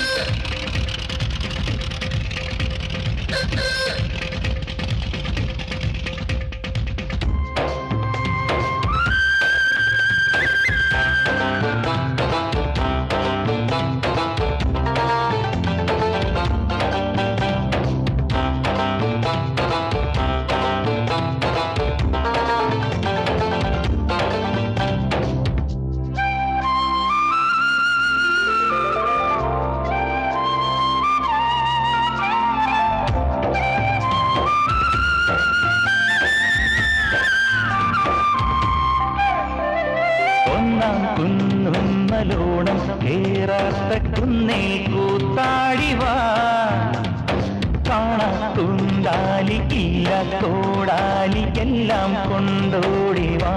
ഒന്നാം കുന്നുമ്മലോണം കേറാത്ത കുന്നേ കൂത്താടിവാ കാണാ കുണ്ടാലി ഇല്ല കോടാലി എല്ലാം കൊണ്ടോടിവാ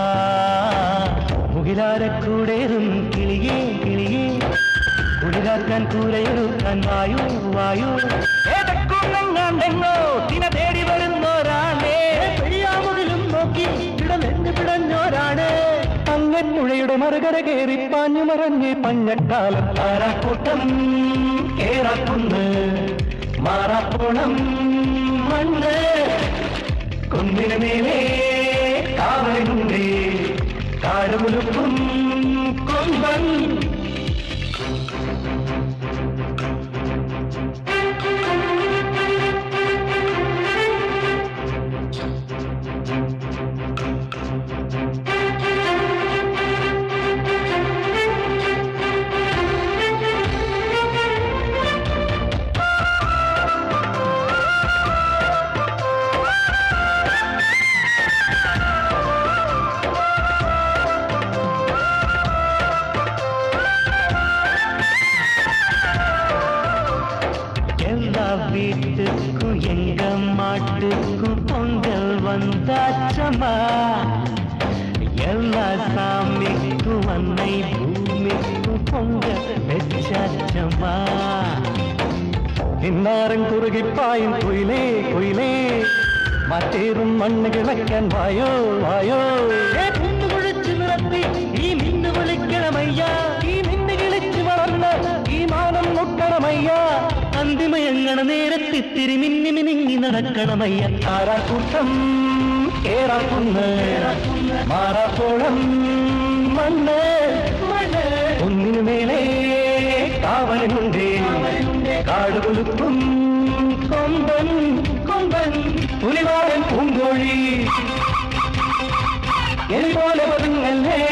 മുകിലാരക്കൂടേറും കിളിയേ കിളിയേ കുളിരാക്കാൻ കൂരയൊരുക്കാൻ വായു വായു ഏതക്കുന്നെങ്ങാണ്ടെങ്ങോ തിന തേടി വരുന്നോരാണേ പെയ്യാമുകിലും നോക്കി ഇടലെന്ന് പിടഞ്ഞോരാണ് അങ്ങൻമുഴയുടെ മറുകര കയറി പാഞ്ഞു മറഞ്ഞ് മഞ്ഞക്കാലം താരാക്കൂട്ടം കേറാക്കുന്ന് മാറാപ്പോണം മണ്ണ് കുന്നിന് മേലെ കാവലുണ്ടേ കാടുമുലുക്കും കൊമ്പൻ எல்லா வீட்டுக்கும் எங்க மாட்டுக்கும் பொங்கல் வந்தாச்சமா எல்லா சாமிக்கும் அன்னை பூமிக்கும் பொங்கல் வெச்சாச்சமா ഇന്നാരം കുറുകിപ്പായും കുയിലേ കുയിലേ മറ്റേതും മണ്ണ് കിളയ്ക്കാൻ വായോ വായോ കുഴിച്ചു നിറത്തി ഈ മിന്നു വിളിക്കണമയ്യ ഈ മിന്നു കിളിച്ചു വളർന്ന് ഈ മാനം മുട്ടണമയ്യ അന്തിമയങ്ങണ നേരത്തിത്തിരി മിന്നി മിനിങ്ങി നടക്കണമയ്യ ആരാക്കൂട്ടം കേറാക്കുന്ന് മാറാപ്പോളം മണ്ണ് മണ്ണ് ഒന്നിനു മേലെ കാവലുണ്ടേ കാടുകൊലുക്കും കൊമ്പൻ കൊമ്പൻ പുലിവാരൻ പൂങ്കോഴി എലിപോലെ പതുങ്ങല്ലേ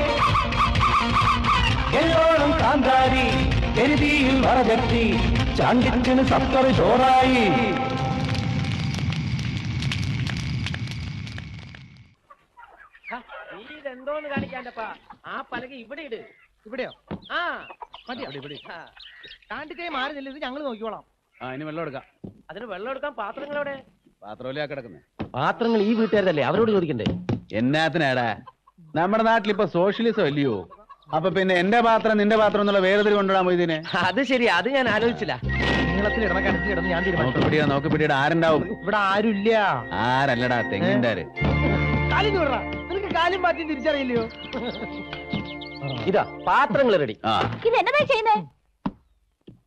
എല്ലോളം കാന്താരി എരുതിയിൽ മറകത്തി ചാണ്ടിച്ചന് സത്തറ് ചോറായി നീ ഇതെന്തോന്ന് കാണിക്കാണ്ടപ്പാ ആ പലക ഇവിടെ ഇട് ഇവിടെയോ ആ മതിയോ കാണ്ടിക്കൈ മാറി നില്ല ഇത് ഞങ്ങൾ നോക്കിക്കോളാം ആ ഇനി വെള്ളം എടുക്കാം അതിന് വെള്ളം എടുക്കാൻ പാത്രങ്ങളെവിടെ പാത്രമല്ലേ കിടക്കുന്നേ പാത്രങ്ങൾ ഈ വീട്ടുകാരല്ലേ അവരോട് ചോദിക്കണ്ടേ എന്നാത്തിനാടാ നമ്മുടെ നാട്ടിൽ ഇപ്പൊ സോഷ്യലിസം അല്ലയോ അപ്പൊ പിന്നെ എന്റെ പാത്രം നിന്റെ പാത്രം എന്നുള്ള വേറെ കൊണ്ടുവിടാൻ പോയതിനെ അത് ശരി അത് ഞാൻ ആലോചിച്ചില്ല നീളത്തിൽ ഇടണ കണക്കിൽ ഇടന്ന് ഞാൻ നോക്ക് തീരുമാനിച്ചു പിടിയാ നോക്ക് പിടിയുടെ ആരുണ്ടാവും ഇവിടെ ആരുമില്ല ആരല്ലടാ തെങ്ങിന്റെ ആര് കാലിന് വിടറാ നിനക്ക് കാലും മാറ്റി തിരിച്ചറിയില്ലയോ ഇതാ പാത്രങ്ങൾ റെഡി ആ ഇത് എന്നതാ ചെയ്യുന്നേ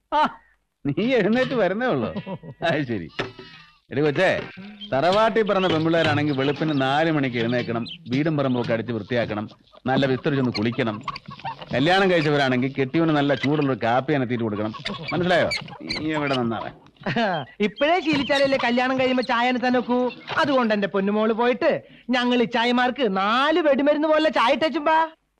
നീ എഴുന്നേറ്റ് വരുന്നേ ഉള്ളൂ അത് ശരി എടി കൊച്ചേ തറവാട്ടി പറഞ്ഞ പെമ്പിള്ളേരാണെങ്കിൽ വെളുപ്പിന് നാല് മണിക്ക് എഴുന്നേക്കണം വീടും പറമ്പൊക്കെ അടിച്ച് വൃത്തിയാക്കണം നല്ല വിസ്തൃതി ചെന്ന് കുളിക്കണം കല്യാണം കഴിച്ചവരാണെങ്കിൽ കെട്ടിയവന് നല്ല ചൂടുള്ള കാപ്പി അനത്തിയിട്ട് കൊടുക്കണം മനസ്സിലായോ നീ എവിടെ നന്നാവാൻ ഇപ്പോഴേ ശീലിച്ചാലല്ലേ കല്യാണം കഴിയുമ്പോ ചായ തന്നെ നോക്കൂ അതുകൊണ്ട് എന്റെ പൊന്നുമോള് പോയിട്ട് ഞങ്ങൾ ഈ ചായമാർക്ക് നാല് വെടിമരുന്ന് പോലെ ചായ ഇട്ടുമ്പോ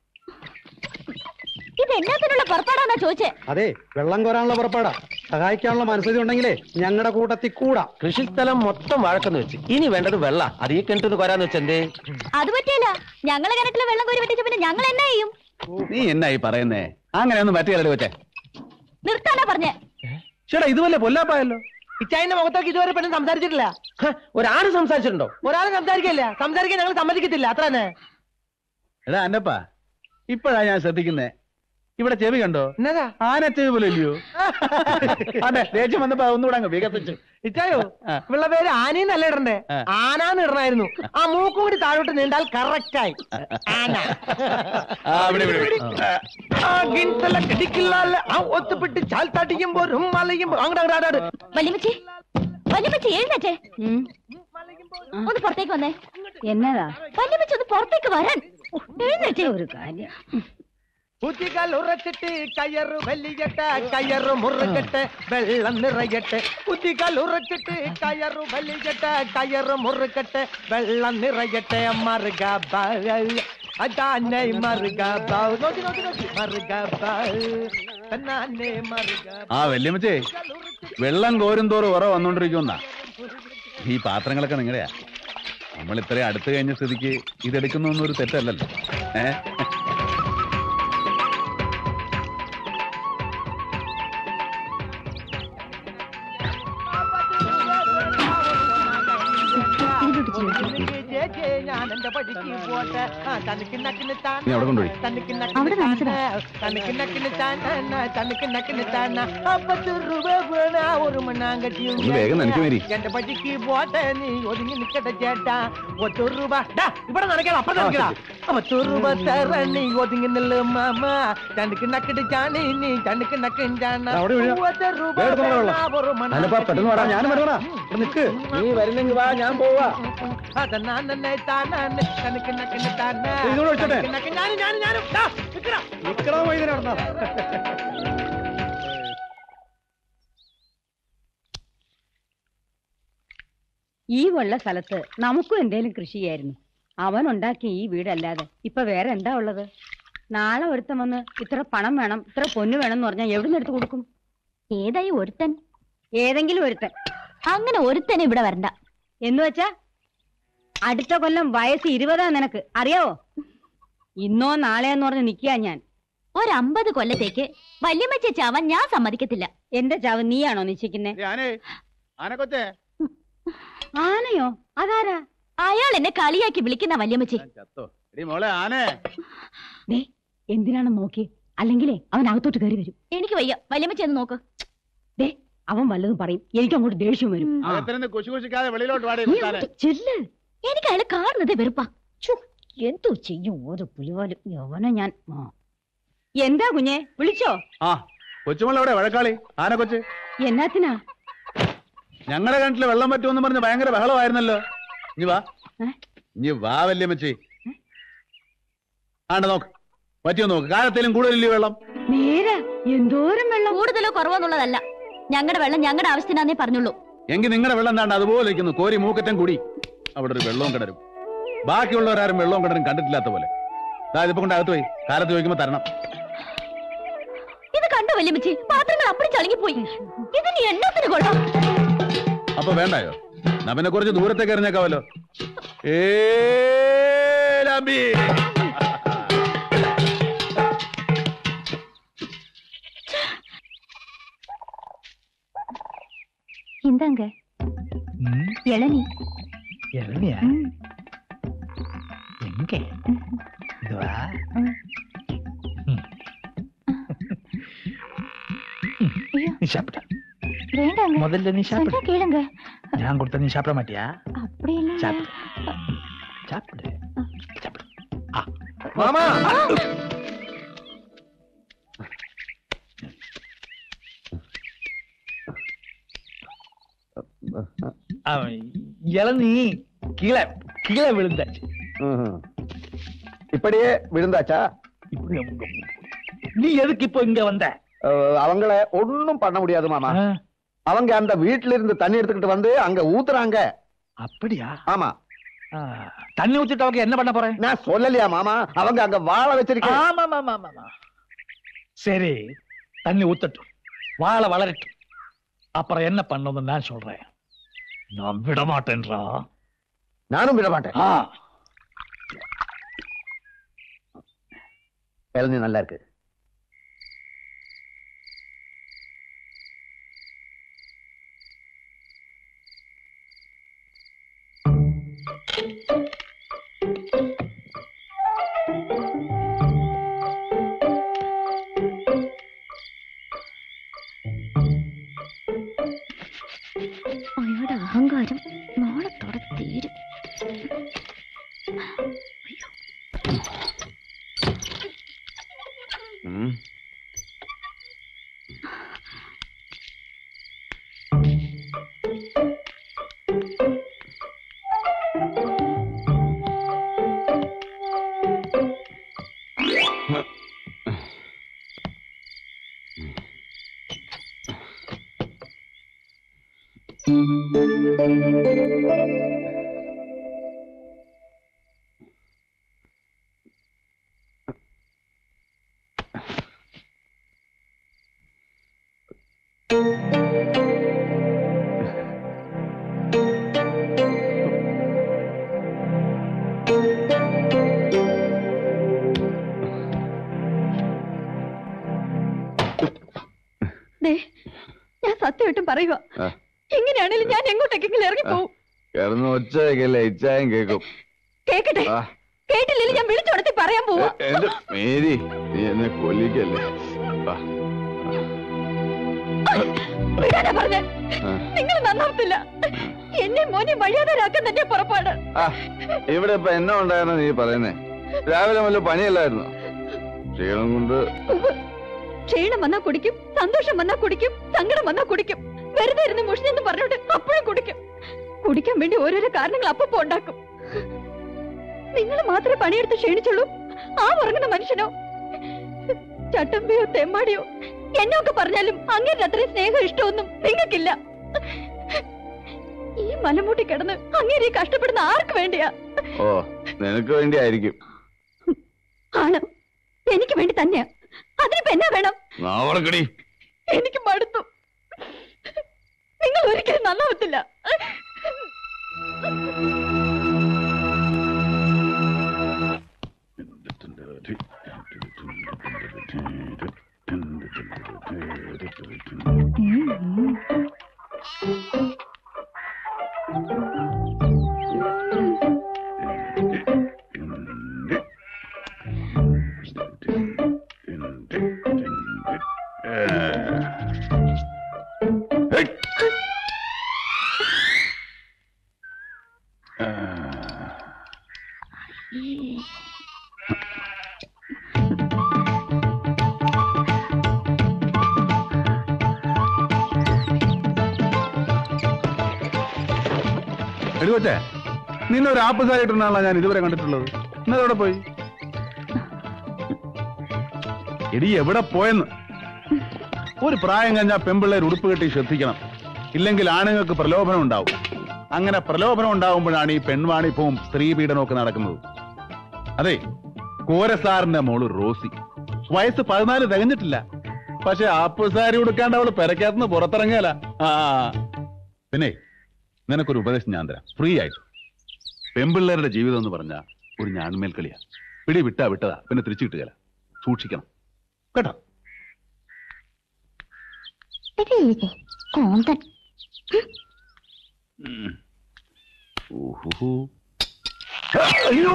ഇത് എന്നാത്തിനുള്ള പുറപ്പാടാന്നാ ചോദിച്ചേ അതെ വെള്ളം കോരാനുള്ള പുറപ്പാടാ സഹായിക്കാനുള്ള മനസ്സിൽ ഉണ്ടെങ്കിലേ ഞങ്ങളുടെ കൂട്ടത്തിൽ കൂടാ കൃഷിസ്ഥലം മൊത്തം വഴക്കെന്ന് വെച്ച് ഇനി വേണ്ടത് വെള്ള അത് ഈ കിണറ്റിന്ന് കൊരാന്ന് വെച്ചെന്തേ അത് പറ്റിയല്ല ഞങ്ങളെ കിണറ്റില് വെള്ളം കോരി വെട്ടിച്ച പിന്നെ ഞങ്ങൾ എന്നാ ചെയ്യും നീ എന്നായി പറയുന്നേ അങ്ങനെയൊന്നും പറ്റിയല്ലേ കൊച്ചേ നിർത്താനാ പറഞ്ഞേ ചേട്ടാ ഇതുപോലെ പൊല്ലാപ്പായല്ലോ ഇച്ചായന്റെ മുഖത്തേക്ക് ഇതുവരെ പെണ്ണ് സംസാരിച്ചിട്ടില്ല ഹ, ഒരാള് സംസാരിച്ചിട്ടുണ്ടോ ഒരാൾ സംസാരിക്കില്ല സംസാരിക്കാൻ ഞങ്ങൾ സമ്മതിക്കത്തില്ല അത്ര തന്നെ എടാ അന്നപ്പാ ഇപ്പോഴാ ഞാൻ ശ്രദ്ധിക്കുന്നേ ഇവിടെ ചെവി കണ്ടോ എന്നതാ ആന ചെവി പോലെ ഇല്ലയോ അതെ ദേഷ്യം വന്നപ്പോ ഒന്നുകൂടെ അങ്ങ് വികസിച്ചു ഇച്ചായോ ഇവളുടെ പേര് ആനയെന്നല്ല ഇടണ്ടേ ആ. ആനാന്ന് ഇടണായിരുന്നു ആ മൂക്കും കൂടി താഴോട്ട് നീണ്ടാൽ കറക്റ്റ് ആയി ആന ആ, ഇവിടെ, ഇവിടെ, ഇവിടെ. ആ ഗിൻതല കിടിക്കില്ലാല ആ ഒത്തുപിട്ട് ചാൽ തടിയുമ്പോ മലയുമ്പോ അങ്ങോട്ട് അങ്ങോട്ട് അങ്ങോട്ട് വല്യമ്മച്ചി വല്യമ്മച്ചി എഴുന്നേറ്റേ ഒന്ന് പുറത്തേക്ക് വന്നേ എന്നതാ വല്യമ്മച്ചി ഒന്ന് പുറത്തേക്ക് വരാൻ എഴുന്നേറ്റേ ഒരു കാര്യം കുറ്റികൾ ഉറച്ചിട്ട് കയറ് വലിയട്ടെ കയറ് മുറുകട്ടെ വെള്ളം നിറയട്ടെ കുറ്റികൾ ഉറച്ചിട്ട് കയറ് വലിയട്ടെ കയറ് മുറുകട്ടെ വെള്ളം നിറയട്ടെ മറുക അതാനെ മറുക നോക്കി നോക്കി നോക്കി മറുക തന്നാനെ മറുക ആ വല്യമ്മച്ചേ വെള്ളം കോരും തോറും ഉറ വന്നോണ്ടിരിക്കുന്ന ഈ പാത്രങ്ങളൊക്കെ നിങ്ങളുടെയാ നമ്മൾ ഇത്രയും അടുത്ത് കഴിഞ്ഞ സ്ഥിതിക്ക് ഇതെടുക്കുന്നൊന്നും ഒരു തെറ്റല്ലല്ലോ ഏ ഞാൻ എന്റെ പടിക്ക് പോട്ടെ ആ, തനിക്ക് നക്കിന് താന, നീ അവിടെ കൊണ്ടുപോയി. തനിക്ക് നക്കിന് അവിടെ താന, കാണിച്ചതാ. തനിക്ക് നക്കിന് താന, തനിക്ക് നക്കിന് താന. അപ്പത്ത് രൂപ വേണ ഒരു മണ്ണാങ്കട്ടിയും ഒന്ന് വേഗം നനയ്ക്ക് മേരി. എന്റെ പടിക്ക് പോട്ടെ നീ ഒതുങ്ങി നിക്കട്ടെ ചേട്ടാ ഒത്തൊരു രൂപ ഡാ, ഇവിടെ നടക്കണം അപ്പുറം നടക്കടാ പത്ത് രൂപ തര നീ ഒതുങ്ങി നില്ല് മാമ തനിക്ക് നക്കിട്ട് ചാണി നീ തനിക്ക് നക്കിൻ ചാണ അവിടെ വീഴാ. ഒത്ത രൂപ വേഗം എടുത്തോണ്ട് വേണ വെള്ളം. ഒരു അല്ലപ്പാ പെട്ടെന്ന് വാടാ ഞാനും വരണടാ നിക്ക് നീ വരുന്നെങ്കിൽ വാ ഞാൻ പോവാ അതന്നെ താനാണ് തനിക്ക് നക്കിന് താന ഇതുകൂടെ ഒഴിച്ചോട്ടെ. തനിക്ക് നക്കിന് ഞാനും ഞാനും ഞാനും ഡാ, നിക്കടാ. നിക്കടാ വൈദ്യുതി നടന്നാ ഈ ഉള്ള സ്ഥലത്ത് നമുക്കും എന്തേലും കൃഷി ചെയ്യായിരുന്നു അവൻ ഉണ്ടാക്കിയ ഈ വീടല്ലാതെ ഇപ്പൊ വേറെ എന്താ ഉള്ളത് നാളെ ഒരുത്തൻ വന്ന് ഇത്ര പണം വേണം ഇത്ര പൊന്നു വേണം എന്ന് പറഞ്ഞാൽ എവിടെ നിന്ന് എടുത്തു കൊടുക്കും ഏതായി ഒരുത്തൻ ഏതെങ്കിലും ഒരുത്തൻ അങ്ങനെ ഒരുത്തനെ ഇവിടെ വരണ്ട എന്ന് വെച്ചാ അടുത്ത കൊല്ലം വയസ്സ് ഇരുപതാ നിനക്ക് അറിയാവോ ഇന്നോ നാളെയെന്ന് പറഞ്ഞ് നിക്കുക ഞാൻ ഒരു അമ്പത് കൊല്ലത്തേക്ക് വല്യമ്മച്ചി ചാവാൻ ഞാൻ സമ്മതിക്കത്തില്ല എന്റെ ചാവ് നീയാണോ നിശ്ചയിക്കുന്നേ ആനേ ആനക്കൊച്ചേ ആനയോ അതാരാ അയാൾ എന്നെ കളിയാക്കി വിളിക്കുന്ന വല്യമ്മച്ചി ചത്തോ എടി മോളെ ആനേ ദേ എന്തിനാണ് നോക്കി അല്ലെങ്കിലേ അവൻ അകത്തോട്ട് കയറി വരും എനിക്ക് വയ്യ വല്യമ്മച്ചി ഒന്ന് നോക്ക് ദേ അവൻ വല്ലതും പറയും എനിക്ക് അങ്ങോട്ട് ദേഷ്യം വരും അകത്തിരുന്ന് കുശി കുശിക്കാതെ വെളിയിലോട്ട് വാടി നീ അങ്ങോട്ട് ചെല്ല് എനിക്ക് അയാൾ കാണുന്നത് വെറുപ്പാ എന്തോ ചെയ്യും ഒരു പുലിവാലും യവനെ ഞാൻ ആ. എന്താ കുഞ്ഞെ വിളിച്ചോ ആ കൊച്ചുമോൾ എവിടെ വഴക്കാളി ആനക്കൊച്ച് എന്നാത്തിനാ ഞങ്ങളുടെ കിണറ്റില് വെള്ളം പറ്റുമെന്ന് പറഞ്ഞ് ഭയങ്കര ബഹളമായിരുന്നല്ലോ ഇനി വാ ഏ? ഇനി വാ വല്യമ്മച്ചി ആണ്ട നോക്ക് പറ്റിയോ നോക്ക് കാലത്തേലും കൂടുതലില്ലേ വെള്ളം നേരാ എന്തോരം വെള്ളം കൂടുതലോ കുറവെന്നുള്ളതല്ല ഞങ്ങളുടെ വെള്ളം ഞങ്ങളുടെ ആവശ്യത്തിനാന്നേ പറഞ്ഞുള്ളൂ എങ്കിൽ നിങ്ങളുടെ വെള്ളം എന്താണ്ട് അതുപോലെ ഇരിക്കുന്നു കോരി മൂക്കറ്റം കൂടി അവിടെ ഒരു വെള്ളവും കിടരും ബാക്കിയുള്ളവരാരും വെള്ളവും കിടരും കണ്ടിട്ടില്ലാത്ത പോലെ ദാ ഇതിപ്പോ കൊണ്ട് അകത്ത് പോയി കാലത്ത് ചോദിക്കുമ്പോ തരണം ഇത് കണ്ടോ വല്യമ്മച്ചി പാത്രങ്ങൾ അപ്പടി ചളുങ്ങിപ്പോയി ഇതിന് എണ്ണത്തിന് കൊള്ളാം അപ്പൊ വേണ്ടായോ എന്നാ പിന്നെ കുറച്ച് ദൂരത്തേക്ക് എറിഞ്ഞേക്കാവല്ലോ ഏ ലബി. இந்தாங்க இளநீ இளநியா எங்க இதுவா ஐயோ நீ சாப்பிட்ட வேண்டாங்க முதல்ல நீ சொன்னா சாப்பிடு கேளுங்க நான் கொடுத்த நீ சாப்பிட மாட்டியா அப்படி இல்ல சாப்பிடு சாப்பிடு சாப்பிடு ஆ മാമാ இளநீ கீழே கீழே விழுந்தாச்சு இப்படியே விழுந்தாச்சா நீ எதுக்கு இப்போ இங்க வந்த அஹ், அவங்கள ஒண்ணும் பண்ண முடியாது மாமா அவங்க அந்த வீட்டுல இருந்து தண்ணி எடுத்துக்கிட்டு வந்து அங்க ஊத்துறாங்க அப்படியா ஆமா தண்ணி ஊத்திட்டு அவங்க என்ன பண்ண போறேன் நான் சொல்லலையா மாமா அவங்க அங்க வாழ வச்சிருக்கேன் ஆமா ஆமா ஆமா ஆமா சரி தண்ணி ஊத்தட்டும் வாழை வளரட்டும் அப்புறம் என்ன பண்ணணும்னு நான் சொல்றேன் நான் விட மாட்டேன்றா நானும் விட மாட்டேன் ஆ இளநீ நல்லா இருக்கு അയാളുടെ അഹങ്കാരം നാളത്തോടെ തീരും ഉം. ദേ, ഞാൻ സത്യമായിട്ടും പറയുക ആ. എങ്ങനെയാണേലും ഞാൻ എങ്ങോട്ടേക്കെങ്കിലും ഇറങ്ങി പോവും കിടന്ന് ഒച്ച വെക്കല്ലേ ഇച്ചായം കേക്കും കേക്കട്ടെ ആ. കേട്ടില്ലെങ്കിൽ ഞാൻ വിളിച്ചുണർത്തി പറയാൻ പോവാ എന്റെ മേരി നീ എന്നെ കൊല്ലിക്കല്ലേ വാ. വിടാനാ പറഞ്ഞേ ആ. നിങ്ങൾ നന്നാവത്തില്ല എന്നെ മോനെ വഴിയാതരാക്കാൻ തന്നെ പുറപ്പാട് ആ, ഇവിടെ ഇപ്പൊ എന്നാ ഉണ്ടായിരുന്ന നീ പറയുന്നേ രാവിലെ മുതൽ പണിയല്ലായിരുന്നു ക്ഷീണം കൊണ്ട് ഉവ്വ്. ക്ഷീണം വന്നാ കുടിക്കും സന്തോഷം വന്നാ കുടിക്കും സങ്കടം വന്നാ കുടിക്കും വെറുതെ ഇരുന്ന് മുഷിഞ്ഞെന്ന് പറഞ്ഞോട്ട് അപ്പോഴും കുടിക്കും കുടിക്കാൻ വേണ്ടി ഓരോരോ കാരണങ്ങൾ അപ്പപ്പോ ഉണ്ടാക്കും നിങ്ങൾ മാത്രമേ പണിയെടുത്ത് ക്ഷീണിച്ചുള്ളൂ ആ ഉറങ്ങുന്ന മനുഷ്യനോ ചട്ടമ്പിയോ തെമ്മാടിയോ എന്നൊക്കെ പറഞ്ഞാലും അങ്ങനെ അത്രയും സ്നേഹം ഇഷ്ടമൊന്നും നിങ്ങൾക്കില്ല ഈ മലമൂട്ടി കിടന്ന് അങ്ങേരെ കഷ്ടപ്പെടുന്ന ആർക്ക് വേണ്ടിയാ ഓ നിനക്ക് വേണ്ടി ആയിരിക്കും ആണ് എനിക്ക് വേണ്ടി തന്നെയാ അതിനിപ്പോ എന്നാ വേണം നാവളക്കടി എനിക്ക് മടുത്തു നിങ്ങൾ ഒരിക്കലും നന്നാവത്തില്ല എടുക്കൊച്ചേ നിന്നെ ഒരു ആപ്പസായിട്ടാണല്ലോ ഞാൻ ഇതുവരെ കണ്ടിട്ടുള്ളത് ഇന്നത് എവിടെ പോയി എടി എവിടെ പോയെന്ന് ഒരു പ്രായം കഴിഞ്ഞാൽ പെമ്പിള്ളേർ ഉടുപ്പ് കെട്ടി ശ്രദ്ധിക്കണം ഇല്ലെങ്കിൽ ആണുങ്ങൾക്ക് പ്രലോഭനം ഉണ്ടാവും അങ്ങനെ പ്രലോഭനം ഉണ്ടാവുമ്പോഴാണ് ഈ പെൺവാണിപ്പവും സ്ത്രീ പീഡനമൊക്കെ നടക്കുന്നത് അതെ കോരസാറിന്റെ മോള് റോസി വയസ്സ് പതിനാല് തികഞ്ഞിട്ടില്ല പക്ഷെ ആപ്പസാരി ഉടുക്കാണ്ട് അവള് പെരക്കകത്തുനിന്ന് പുറത്തിറങ്ങിയാല ആ പിന്നെ നിനക്കൊരു ഉപദേശം ഞാൻ തരാം ഫ്രീ ആയിട്ട് പെമ്പിള്ളേരുടെ ജീവിതം എന്ന് പറഞ്ഞാൽ ഒരു ഞാൺമേൽ കളിയാ പിടി വിട്ടാ വിട്ടതാ പിന്നെ തിരിച്ചു കിട്ടുകയില്ല സൂക്ഷിക്കണം കേട്ടോ കോന്തൻ ഊഹുഹു. അയ്യോ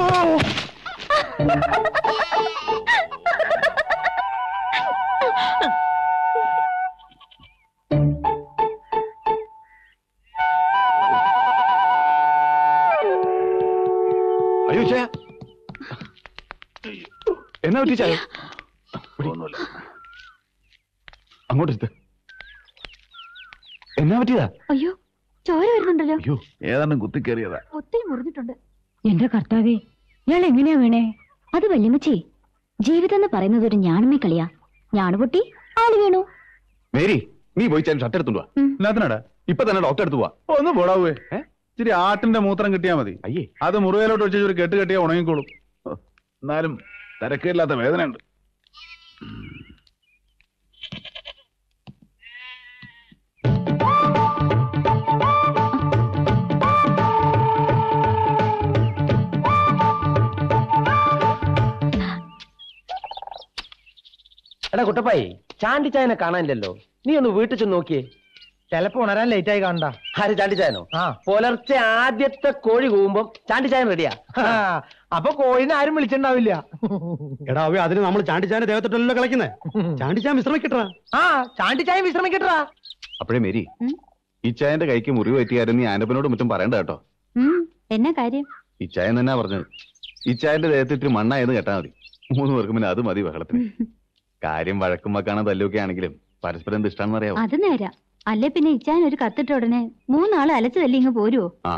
അയ്യോ ചേ എന്നാ പറ്റി ചായ ഒന്നുമില്ല അങ്ങോട്ട് എടുത്ത് എന്നാ പറ്റിയതാ അയ്യോ ചോര വരുന്നുണ്ടല്ലോ അയ്യോ ഏതാണ്ടും കുത്തിക്കേറിയതാ ഒത്തിരി മുറിഞ്ഞിട്ടുണ്ട് എന്റെ കർത്താവേ ഇയാൾ എങ്ങനെയാ വീണേ അത് വല്യമ്മച്ചി ജീവിതം എന്ന് പറയുന്നത് ഒരു ഞാണമ്മേ കളിയാ ഞാണ് പൊട്ടി ആള് വീണു മേരി നീ പോയി ചേട്ടൻ ഷർട്ട് എടുത്തുണ്ടോ എന്നാത്തിനാടാ ഇപ്പൊ തന്നെ ഡോക്ടർ എടുത്തു പോവാ ഒന്ന് പോടാവേ ഇച്ചിരി ആട്ടിന്റെ മൂത്രം കിട്ടിയാ മതി അയ്യേ അത് മുറിവേലോട്ട് വെച്ച് ഒരു കെട്ട് കെട്ടിയാ ഉണങ്ങിക്കോളും ഓ, എന്നാലും തിരക്കില്ലാത്ത വേദനയുണ്ട് എടാ കുട്ടപ്പായി ചാണ്ടിച്ചായനെ കാണാനില്ലല്ലോ നീ ഒന്ന് വീട്ടിൽ ചെന്ന് നോക്കിയേ ചിലപ്പോ ഉണരാൻ ലേറ്റ് ആയി കാണണ്ട ആര് ചാണ്ടിച്ചായനോ ആ പുലർച്ചെ ആദ്യത്തെ കോഴി കൂവുമ്പം ചാണ്ടിച്ചായൻ റെഡിയാ ആ, അപ്പൊ കോഴിനെ ആരും വിളിച്ചിണ്ടാവില്ല എടാ അവ അതിന് നമ്മൾ ചാണ്ടിച്ചാന്റെ ദേഹത്തോട്ടല്ലോ കളിക്കുന്നേ ചാണ്ടിച്ചാൻ വിശ്രമിക്കട്ടാ ആ ചാണ്ടിച്ചായ വിശ്രമിക്കട്ടാ അപ്പോഴേ മേരി ഇച്ചായന്റെ കൈക്ക് മുറിവ് പറ്റിയാരും നീ ആനപ്പനോട് മറ്റും പറയണ്ട കേട്ടോ എന്നാ കാര്യം ഇച്ചായൻ തന്നെ പറഞ്ഞത് ഇച്ചായന്റെ ദേഹത്ത് ഇത്തിരി മണ്ണായെന്ന് കേട്ടാ മതി മൂന്ന് പേർക്കും പിന്നെ അത് മതി ബഹളത്തിന് കാര്യം വഴക്കും വക്കാണോ തല്ലൊക്കെ ആണെങ്കിലും പരസ്പരം എന്ത് ഇഷ്ടമാണെന്ന് അറിയാവോ അത് നേരാ അല്ലേ പിന്നെ ഇച്ചാൻ ഒരു കത്തിട്ട ഉടനെ മൂന്നാള് അലച്ചു തല്ലി ഇങ്ങ് പോരുവോ ആ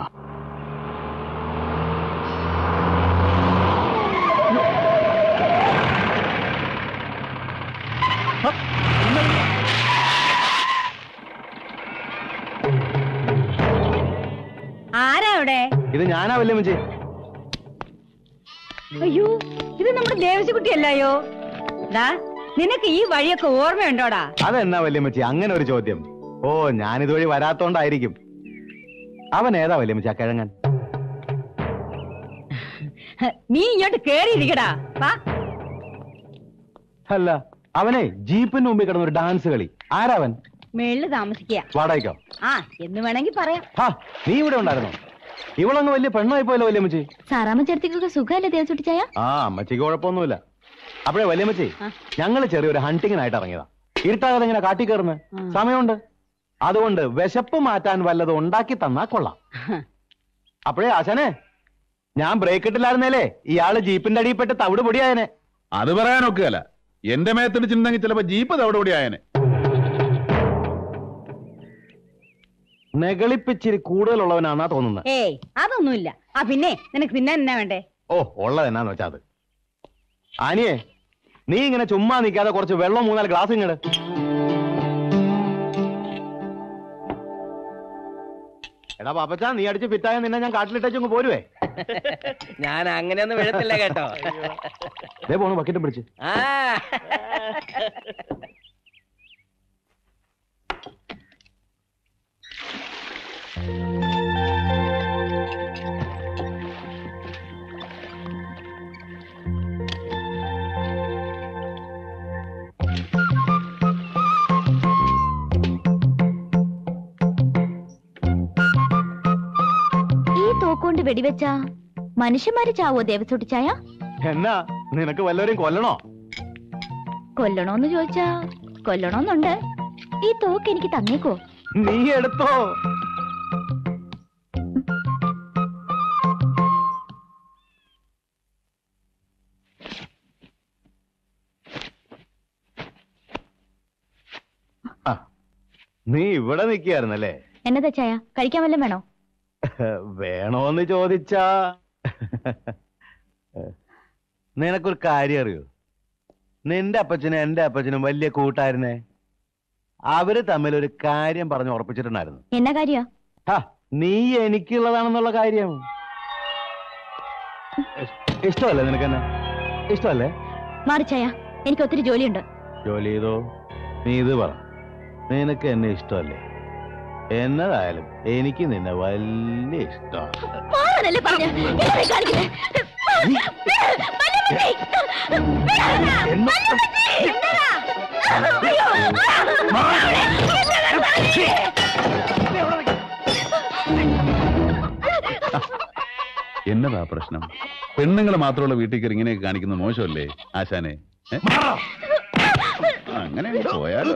ആരാ അവിടെ ഇത് ഞാനാ വല്യമ്മച്ചി അയ്യോ ഇത് നമ്മുടെ ദേവസിക്കുട്ടിയല്ലായോ ദാ നിനക്ക് ഈ വഴിയൊക്കെ ഓർമ്മയുണ്ടോടാ അതെന്നാ വല്യമ്മച്ചി അങ്ങനെ ഒരു ചോദ്യം ഓ ഞാനിതുവഴി വരാത്തോണ്ടായിരിക്കും അവൻ ഏതാ വല്യമ്മച്ചി ആ കിഴങ്ങൻ നീ ഇങ്ങോട്ട് കേറിയിരിക്കടാ വാ അല്ല അവനെ ജീപ്പിന് മുമ്പിൽ കിടന്ന ഒരു ഡാൻസ് കളി ആരാവൻ മേളില് താമസിക്കുക വാടകയ്ക്കോ ആ എന്ന് വേണമെങ്കിൽ പറയാം ഹാ നീ ഇവിടെ ഉണ്ടായിരുന്നോ ഇവളങ്ങ് വലിയ പെണ്ണായി പോയല്ലോ വല്യമ്മച്ചി സാറാമ്മ ചേർത്തിക്കൊക്കെ സുഖമല്ലേ ദേവസുട്ടിച്ചായ ആ അമ്മച്ചിക്ക് കുഴപ്പമൊന്നുമില്ല അപ്പോഴേ വല്യമ്മച്ചി ഞങ്ങള് ചെറിയൊരു ഹണ്ടിങ്ങിനായിട്ട് ഇറങ്ങിയതാ ഇരുട്ടാകാതെ ഇങ്ങനെ കാട്ടി കയറുന്നത് സമയമുണ്ട് അതുകൊണ്ട് വിശപ്പ് മാറ്റാൻ വല്ലതും ഉണ്ടാക്കി തന്നാ കൊള്ളാം അപ്പോഴേ ആശാനെ ഞാൻ ബ്രേക്ക് ഇട്ടില്ലായിരുന്നേലേ ഇയാള് ജീപ്പിന്റെ അടിയിൽപ്പെട്ട് തവിട് പൊടിയായനെ അത് പറയാനൊക്കെയല്ല എന്റെ മേത്തിടിച്ചിട്ടുണ്ടെങ്കിൽ ചിലപ്പോ ജീപ്പ് തവിടുപടി ആയനെ നെകളിപ്പിച്ചിരി കൂടുതലുള്ളവനാന്നാ തോന്നുന്നത് ഏയ് അതൊന്നുമില്ല ആ പിന്നെ നിനക്ക് തിന്നാൻ എന്നാ വേണ്ടേ ഓ ഉള്ളത് എന്നാന്ന് വെച്ചാ അത് ആനിയെ നീ ഇങ്ങനെ ചുമ്മാ നിൽക്കാതെ കുറച്ച് വെള്ളം മൂന്നാല് ഗ്ലാസ് ഇങ്ങട് എടാ പാപ്പച്ചാ നീ അടിച്ച് ഫിറ്റായ നിന്നെ ഞാൻ കാട്ടിലിട്ടങ്ങ് പോരുവേ ഞാൻ അങ്ങനെയൊന്നും വീഴത്തില്ല കേട്ടോ ദേ പോണു ബക്കറ്റും പിടിച്ച് ആ ഈ തോക്കുകൊണ്ട് വെടിവെച്ചാ മനുഷ്യന്മാര് ചാവോ ദേവസുട്ടിച്ചായ എന്നാ നിനക്ക് വല്ലവരെയും കൊല്ലണോ കൊല്ലണോന്ന് ചോദിച്ചാ കൊല്ലണോന്നുണ്ട് ഈ തോക്ക് എനിക്ക് തന്നേക്കോ നീ എടുത്തോ ആ, നീ ഇവിടെ നിൽക്കുകയായിരുന്നല്ലേ എന്നതാ ചായ കഴിക്കാൻ വല്ലതും വേണോ വേണോന്ന് ചോദിച്ചാ നിനക്കൊരു കാര്യം അറിയോ നിന്റെ അപ്പച്ചനും എന്റെ അപ്പച്ചനും വലിയ കൂട്ടായിരുന്നേ അവര് തമ്മിൽ ഒരു കാര്യം പറഞ്ഞ് ഉറപ്പിച്ചിട്ടുണ്ടായിരുന്നു എന്നാ കാര്യ ഹാ, നീ എനിക്കുള്ളതാണെന്നുള്ള കാര്യം ഇഷ്- ഇഷ്ടമല്ലേ നിനക്കെന്നെ ഇഷ്ടമല്ലേ മാറി ചായ എനിക്ക് ഒത്തിരി ജോലിയുണ്ട് ജോലി ചെയ്തോ നീ ഇത് പറ നിനക്ക് എന്നെ ഇഷ്ടമല്ലേ എന്നതായാലും എനിക്ക് നിന്നെ വലിയ ഇഷ്ടമാണ് മാറാനല്ലേ പറഞ്ഞ കാണിക്കുന്നേ എന്നതാ പ്രശ്നം പെണ്ണുങ്ങൾ മാത്രമുള്ള വീട്ടിൽ കയറി ഇങ്ങനെയൊക്കെ കാണിക്കുന്നത് മോശമല്ലേ ആശാനെ ഏ? അങ്ങനെ അങ്ങ് പോയാലോ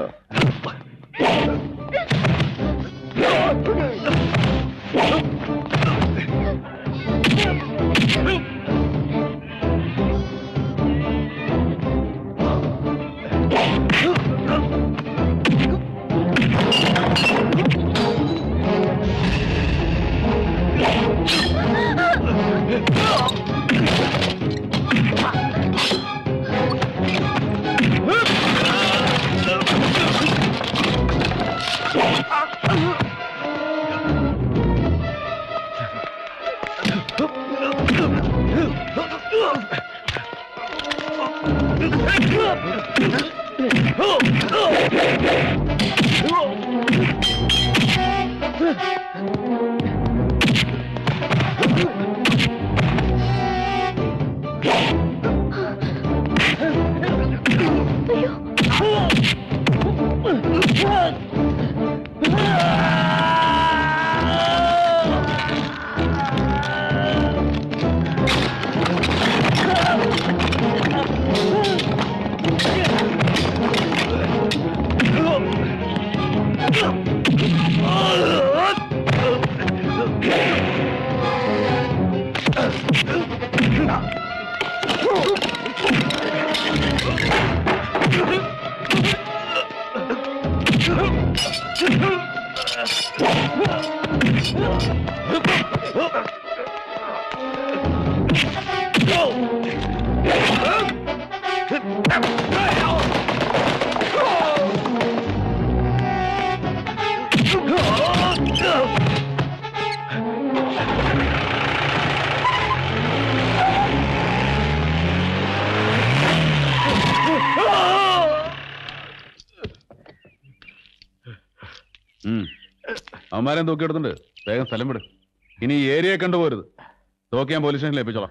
അവന്മാരെ തൂക്കിയെടുത്തുണ്ട് വേഗം സ്ഥലം വിട് ഇനി ഈ ഏരിയയെ കണ്ടുപോരുത് തോക്കി ഞാൻ പോലീസ് സ്റ്റേഷനിൽ ഏൽപ്പിച്ചോളാം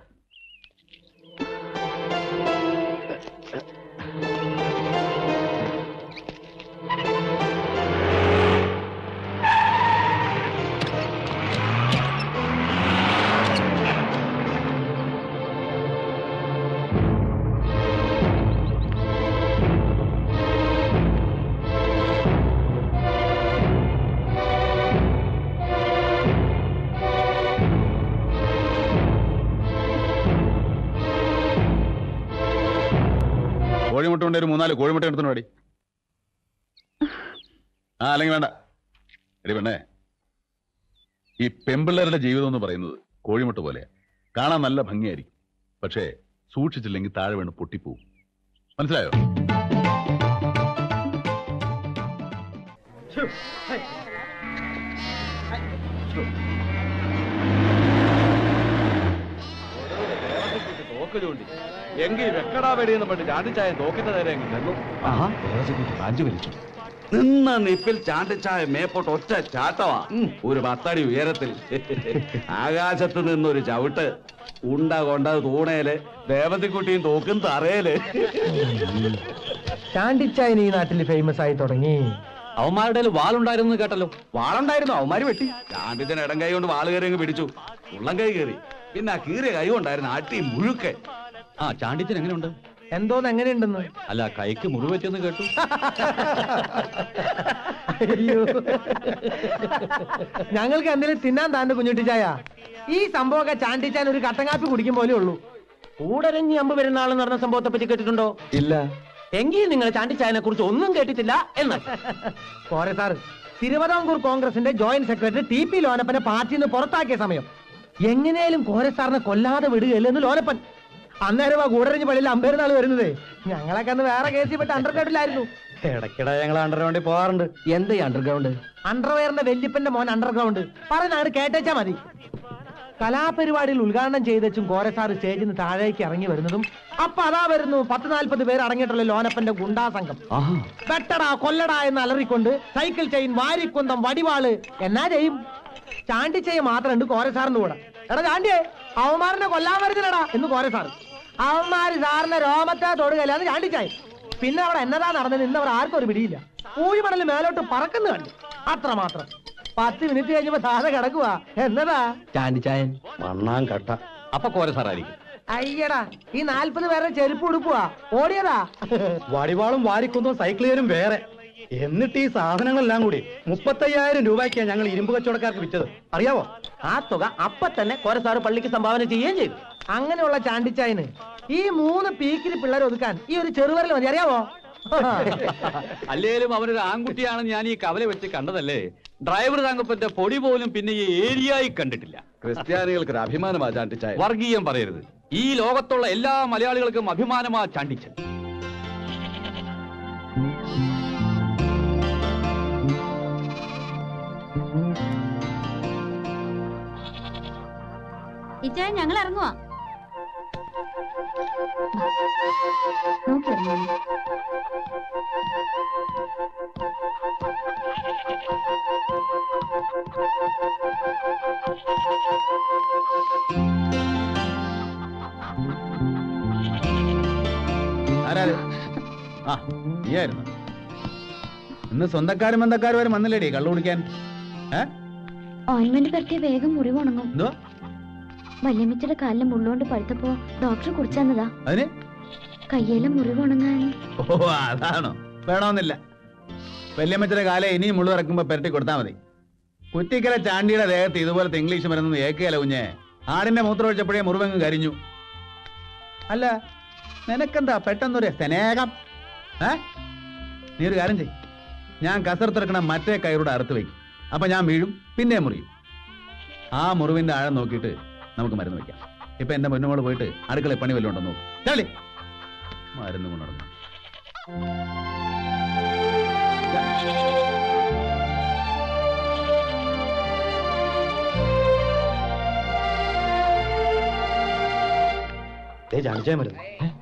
കോഴിമുട്ട കൊണ്ട് ഒരു മൂന്നാല് കോഴിമുട്ട എടുത്തു പാടി ആ അല്ലെങ്കിൽ വേണ്ട എടി പെണ്ണേ ഈ പെമ്പിള്ളേരുടെ ജീവിതം എന്ന് പറയുന്നത് കോഴിമുട്ട പോലെയാ കാണാൻ നല്ല ഭംഗിയായിരിക്കും പക്ഷേ സൂക്ഷിച്ചില്ലെങ്കിൽ താഴെ വീണ് പൊട്ടിപ്പോവും മനസ്സിലായോ തോക്ക് ചൂണ്ടി എങ്കിൽ വെക്കടാ വെടിയെന്ന് പണ്ട് ചാണ്ടിച്ചായ തോക്കിന്റെ നേരെ അങ്ങ് ചെന്നു കാഞ്ചു വലിച്ചു നിന്ന നിപ്പിൽ ചാണ്ടിച്ചായ മേപ്പോട്ട് ഒറ്റ ചാട്ടവാ ഒരു പത്തടി ഉയരത്തിൽ ആകാശത്ത് നിന്നൊരു ചവിട്ട് ഉണ്ട കൊണ്ട തൂണേല് ദേവത്തിക്കുട്ടിയും തോക്കും തറയില് ചാണ്ടിച്ചായൻ ഈ നാട്ടിൽ ഫേമസ് ആയി തുടങ്ങി അവന്മാരുടെ കയ്യിൽ വാളുണ്ടായിരുന്നു കേട്ടല്ലോ വാളുണ്ടായിരുന്നു അവന്മാര് വെട്ടി ചാണ്ടിച്ചൻ ഇടം കൈ കൊണ്ട് വാള് കയറി അങ്ങ് പിടിച്ചു ഉള്ളം കൈ കയറി പിന്നെ ആ കീറിയ കൈ കൊണ്ടായിരുന്നു അട്ടി മുഴുക്കെ ആ ചാണ്ടിച്ചൻ എങ്ങനെയുണ്ട് എന്തോന്ന് എങ്ങനെയുണ്ടെന്ന് അല്ല കൈക്ക് മുറിവെറ്റെന്ന് കേട്ടു അയ്യോ ഞങ്ങൾക്ക് എന്തെങ്കിലും തിന്നാൻ താണ്ട് കുഞ്ഞുട്ടിച്ചായ ഈ സംഭവമൊക്കെ ചാണ്ടിച്ചാൻ ഒരു കട്ടങ്ങാപ്പി കുടിക്കും പോലെ ഉള്ളൂ കൂടരഞ്ഞി അമ്പ് പെരുന്നാളെന്ന് പറഞ്ഞ സംഭവത്തെ പറ്റി കേട്ടിട്ടുണ്ടോ ഇല്ല എങ്കിൽ നിങ്ങൾ ചാണ്ടിച്ചായനെ കുറിച്ച് ഒന്നും കേട്ടിട്ടില്ല എന്ന് പോരെ സാറ് തിരുവിതാംകൂർ കോൺഗ്രസിന്റെ ജോയിന്റ് സെക്രട്ടറി ടി പി ലോനപ്പനെ പാർട്ടിയിൽ നിന്ന് പുറത്താക്കിയ സമയം എങ്ങനെയാലും കോര സാറിനെ കൊല്ലാതെ വിടുകയല്ലെന്ന് ലോനപ്പൻ അന്നേരം ആ കൂടരഞ്ഞ് പള്ളിയിൽ അമ്പേരുന്നാൾ വരുന്നത് ഞങ്ങളൊക്കെ അന്ന് വേറെ കേസിൽ പെട്ട് അണ്ടർഗ്രൗണ്ടിലായിരുന്നു ഇടയ്ക്കിടെ ഞങ്ങൾ അണ്ടർഗ്രൗണ്ടിൽ പോകാറുണ്ട് എന്ത് അണ്ടർഗ്രൗണ്ട് അണ്ടർവെയറിന്റെ വല്യപ്പന്റെ മോൻ അണ്ടർഗ്രൗണ്ട് പറഞ്ഞാണ് കേട്ടേച്ചാ മതി കലാപരിപാടിയിൽ ഉദ്ഘാടനം ചെയ്തച്ചും കോരസാറ് സ്റ്റേജിൽ നിന്ന് താഴേക്ക് ഇറങ്ങി വരുന്നതും അപ്പൊ അതാ വരുന്നു പത്ത് നാൽപ്പത് പേര് അടങ്ങിയിട്ടുള്ള ലോനപ്പന്റെ ഗുണ്ടാ സംഘം വെട്ടടാ കൊല്ലടാ എന്ന് അലറിക്കൊണ്ട് സൈക്കിൾ ചെയിൻ വാരിക്കുന്തം വടിവാള് എന്നാ ചെയ്യും ചാണ്ടിച്ചെയ്യ മാത്രമുണ്ട് കോരസാറിന്റെ കൂടെ എടാ ചാണ്ടിയേ അവന്മാരനെ കൊല്ലാൻ വരുന്നില്ലടാ എന്ന് കോരസാറ് അവന്മാര് സാറിന്റെ രോമത്തെ തൊടുകയില്ലാന്ന് ചാണ്ടിച്ചായി പിന്നെ അവിടെ എന്നതാ നടന്നത് ഇന്ന് അവർ ആർക്കും ഒരു പിടിയില്ല പൂഴിമണല് മേലോട്ട് പറക്കുന്നു കണ്ടു അത്ര മാത്രം പത്ത് മിനിറ്റ് കഴിഞ്ഞപ്പോ താഴെ കിടക്കുവാ എന്നതാ ചാണ്ടിച്ചായൻ മണ്ണാൻ കട്ട അപ്പൊ കോര സാറായിരിക്കും അയ്യടാ ഈ നാൽപ്പത് പേരെ ചെരുപ്പ് ഉടുപ്പുവാ ഓടിയതാ വടിവാളും വാരിക്കുന്നതും സൈക്കിളുകാരും വേറെ എന്നിട്ട് ഈ സാധനങ്ങളെല്ലാം കൂടി മുപ്പത്തയ്യായിരം രൂപയ്ക്കാണ് ഞങ്ങൾ ഇരുമ്പ് കച്ചവടക്കാർക്ക് വിറ്റത് അറിയാവോ ആ തുക അപ്പൊ തന്നെ കോരസാറ് പള്ളിക്ക് സംഭാവന ചെയ്യുകയും ചെയ്തു അങ്ങനെയുള്ള ചാണ്ടിച്ചായന് ഈ മൂന്ന് പീക്കിരി പിള്ളേരെ ഒതുക്കാൻ ഈ ഒരു ചെറുവരൽ മതി അറിയാവോ അല്ലേലും അവനൊരു ആൺകുട്ടിയാണെന്ന് ഞാൻ ഈ കവല വെച്ച് കണ്ടതല്ലേ ഡ്രൈവർ തങ്കപ്പന്റെ പൊടി പോലും പിന്നെ ഈ ഏരിയയിൽ കണ്ടിട്ടില്ല ക്രിസ്ത്യാനികൾക്ക് ഒരു അഭിമാനമാ ചാണ്ടിച്ചായ വർഗീയം പറയരുത് ഈ ലോകത്തുള്ള എല്ലാ മലയാളികൾക്കും അഭിമാനമാ ചാണ്ടിച്ചൻ ഇച്ചായ ഞങ്ങൾ ഇറങ്ങുവാ നോക്കിയിരുന്നു ആരാത് ആ നീയായിരുന്നു ഇന്ന് സ്വന്തക്കാരും ബന്ധക്കാരും വരെ വന്നില്ലേടി കള്ളു കുടിക്കാൻ ഏ ഓയിൻമെന്റ് പരത്തിയ വേഗം മുറിവ് ഉണങ്ങും എന്തോ വല്യമ്മച്ചിയുടെ കാലിലെ മുള്ളുകൊണ്ട് പഴുത്തപ്പോ ഡോക്ടർ കുടിച്ചെന്നതാ അതിന് കയ്യിലെ മുറിവ് ഉണങ്ങാൻ ഓ അതാണോ വേണമെന്നില്ല വല്യമ്മച്ചിയുടെ കാലം ഇനിയും മുള്ളു ഇറക്കുമ്പോ പെരട്ടി കൊടുത്താൽ മതി കുറ്റിക്കല ചാണ്ടിയുടെ ദേഹത്ത് ഇതുപോലത്തെ ഇംഗ്ലീഷ് മരുന്ന് ഏക്കുകയല്ല കുഞ്ഞെ ആടിന്റെ മൂത്രം ഒഴിച്ചപ്പോഴേ മുറിവങ്ങ് കരിഞ്ഞു അല്ല നിനക്കെന്താ പെട്ടെന്നൊരു സ്നേഹം ഏ നീ ഒരു കാര്യം ചെയ് ഞാൻ കസർത്തിറക്കണ മറ്റേ കയറൂടെ അറുത്ത് വയ്ക്കും അപ്പൊ ഞാൻ വീഴും പിന്നെ മുറിയും ആ മുറിവിന്റെ ആഴം നോക്കിയിട്ട് നമുക്ക് മരുന്ന് വെക്കാം ഇപ്പൊ എന്റെ മുന്നോട് പോയിട്ട് അടുക്കളയിൽ പണി വല്ലതും ഉണ്ടോ നോക്കും ചാടി മരുന്ന് കൊണ്ട് നടക്കണം ചാണിച്ചായ മരുന്ന്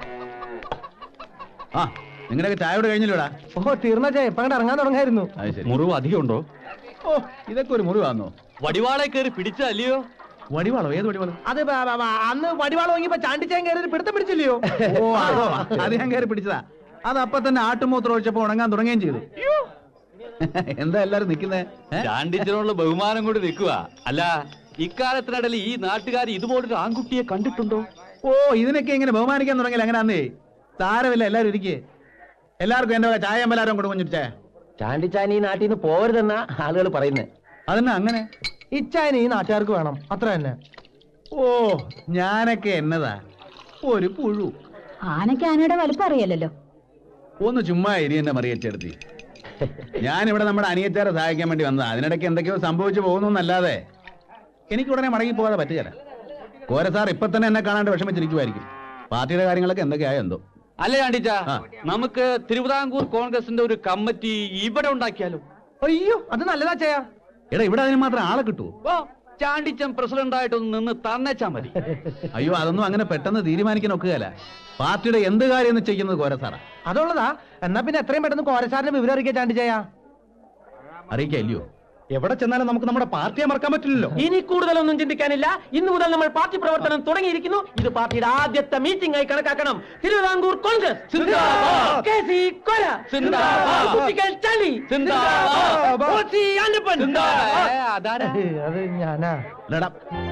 ആ നിങ്ങളുടെയൊക്കെ ചായയോട് കഴിഞ്ഞില്ലടാ ഓ തീർന്ന ചേ ഇപ്പൊ അങ്ങോട്ട് ഇറങ്ങാൻ തുടങ്ങായിരുന്നു അത് ശരി മുറിവ് അധികം ഉണ്ടോ ഓ ഇതൊക്കെ ഒരു മുറിവാന്നോ വടിവാളെ കയറി പിടിച്ചല്ലയോ വടിവാളോ ഏത് വടിവാളോ അത് ബ- ബ- ബ- അന്ന് വടിവാള വാങ്ങിയപ്പോ ചാണ്ടിച്ചാൻ കയറി ഒരു പിടുത്തം പിടിച്ചില്ലയോ ഓ അതോ അത് ഞാൻ കയറി പിടിച്ചതാ അത് അപ്പൊ തന്നെ ആട്ടുമൂത്രം ഒഴിച്ചപ്പോ ഉണങ്ങാൻ തുടങ്ങുകയും ചെയ്തു എന്താ എല്ലാരും നിക്കുന്നേ ചാണ്ടിച്ചനോടുള്ള ബഹുമാനം കൊണ്ട് നിൽക്കുക അല്ല ഇക്കാലത്തിനിടയിൽ ഈ നാട്ടുകാർ ഇതുപോലൊരു ആൺകുട്ടിയെ കണ്ടിട്ടുണ്ടോ ഓ ഇതിനൊക്കെ ഇങ്ങനെ ബഹുമാനിക്കാൻ തുടങ്ങിയില്ല അങ്ങനെ അന്നേ സാരമില്ല എല്ലാരും ഇരിക്കേ എല്ലാവർക്കും എന്റെ വക ചായ അമ്പലാരം കൊടുക്കും കുഞ്ഞിച്ചേ ചാണ്ടിച്ചാൻ ഈ നാട്ടിൽ നിന്ന് പോരുതെന്നാ ആളുകൾ പറയുന്നത് അതെന്നാ അങ്ങനെ ഇച്ചായന് ഈ നാട്ടുകാർക്ക് വേണം അത്ര തന്നെ ഓ ഞാനൊക്കെ എന്നതാ ഒരു പുഴു ആനയ്ക്ക് ആനയുടെ വലുപ്പം അറിയാലല്ലോ ഒന്ന് ചുമ്മാ ഇരി എന്നെ മറിയച്ചെടുത്തി ഞാൻ ഇവിടെ നമ്മുടെ അനിയച്ചാരെ സഹായിക്കാൻ വേണ്ടി വന്നതാ അതിനിടയ്ക്ക് എന്തൊക്കെയോ സംഭവിച്ചു പോകുന്നു എന്നല്ലാതെ എനിക്ക് ഉടനെ മടങ്ങി പോകാതെ പറ്റുകയില്ല കോര സാർ ഇപ്പൊ തന്നെ എന്നെ കാണാണ്ട് വിഷമിച്ചിരിക്കുമായിരിക്കും പാർട്ടിയുടെ കാര്യങ്ങളൊക്കെ എന്തൊക്കെയായോ എന്തോ അല്ല ചാണ്ടിച്ച നമുക്ക് തിരുവിതാംകൂർ കോൺഗ്രസിന്റെ ഒരു കമ്മിറ്റി ഇവിടെ ഉണ്ടാക്കിയാലോ അയ്യോ അത് നല്ലതാ ചായ എടാ ഇവിടെ അതിന് മാത്രം ആളെ കിട്ടുമോ ഓ ചാണ്ടിച്ചൻ പ്രസിഡന്റ് ആയിട്ടൊന്ന് നിന്ന് തന്നേച്ചാ മതി അയ്യോ അതൊന്നും അങ്ങനെ പെട്ടെന്ന് തീരുമാനിക്കാൻ ഒക്കുകയല്ല പാർട്ടിയുടെ എന്ത് കാര്യം എന്ന് ചെയ്യുന്നത് കോര സാറാ അതുള്ളതാ എന്നാ പിന്നെ എത്രയും പെട്ടെന്ന് കോരസാറിന്റെ വിവരം അറിയിക്കാൻ ചാണ്ടിച്ചായ അറിയിക്കാം ഇല്ലയോ എവിടെ ചെന്നാലും നമുക്ക് നമ്മുടെ പാർട്ടിയെ മറക്കാൻ പറ്റില്ലല്ലോ ഇനി കൂടുതലൊന്നും ചിന്തിക്കാനില്ല ഇന്നു മുതൽ നമ്മൾ പാർട്ടി പ്രവർത്തനം തുടങ്ങിയിരിക്കുന്നു ഇത് പാർട്ടിയുടെ ആദ്യത്തെ മീറ്റിംഗ് ആയി കണക്കാക്കണം തിരുവിതാംകൂർ കോൺഗ്രസ് സിന്ദാബാദ്. കെ സി കൊല സിന്ദാബാദ്. കുട്ടികൾ ചളി സിന്ദാബാദ്. ഒ സി ആൻ്റപ്പൻ ഏ, അതാരാ അത് ഞാനാ എടാ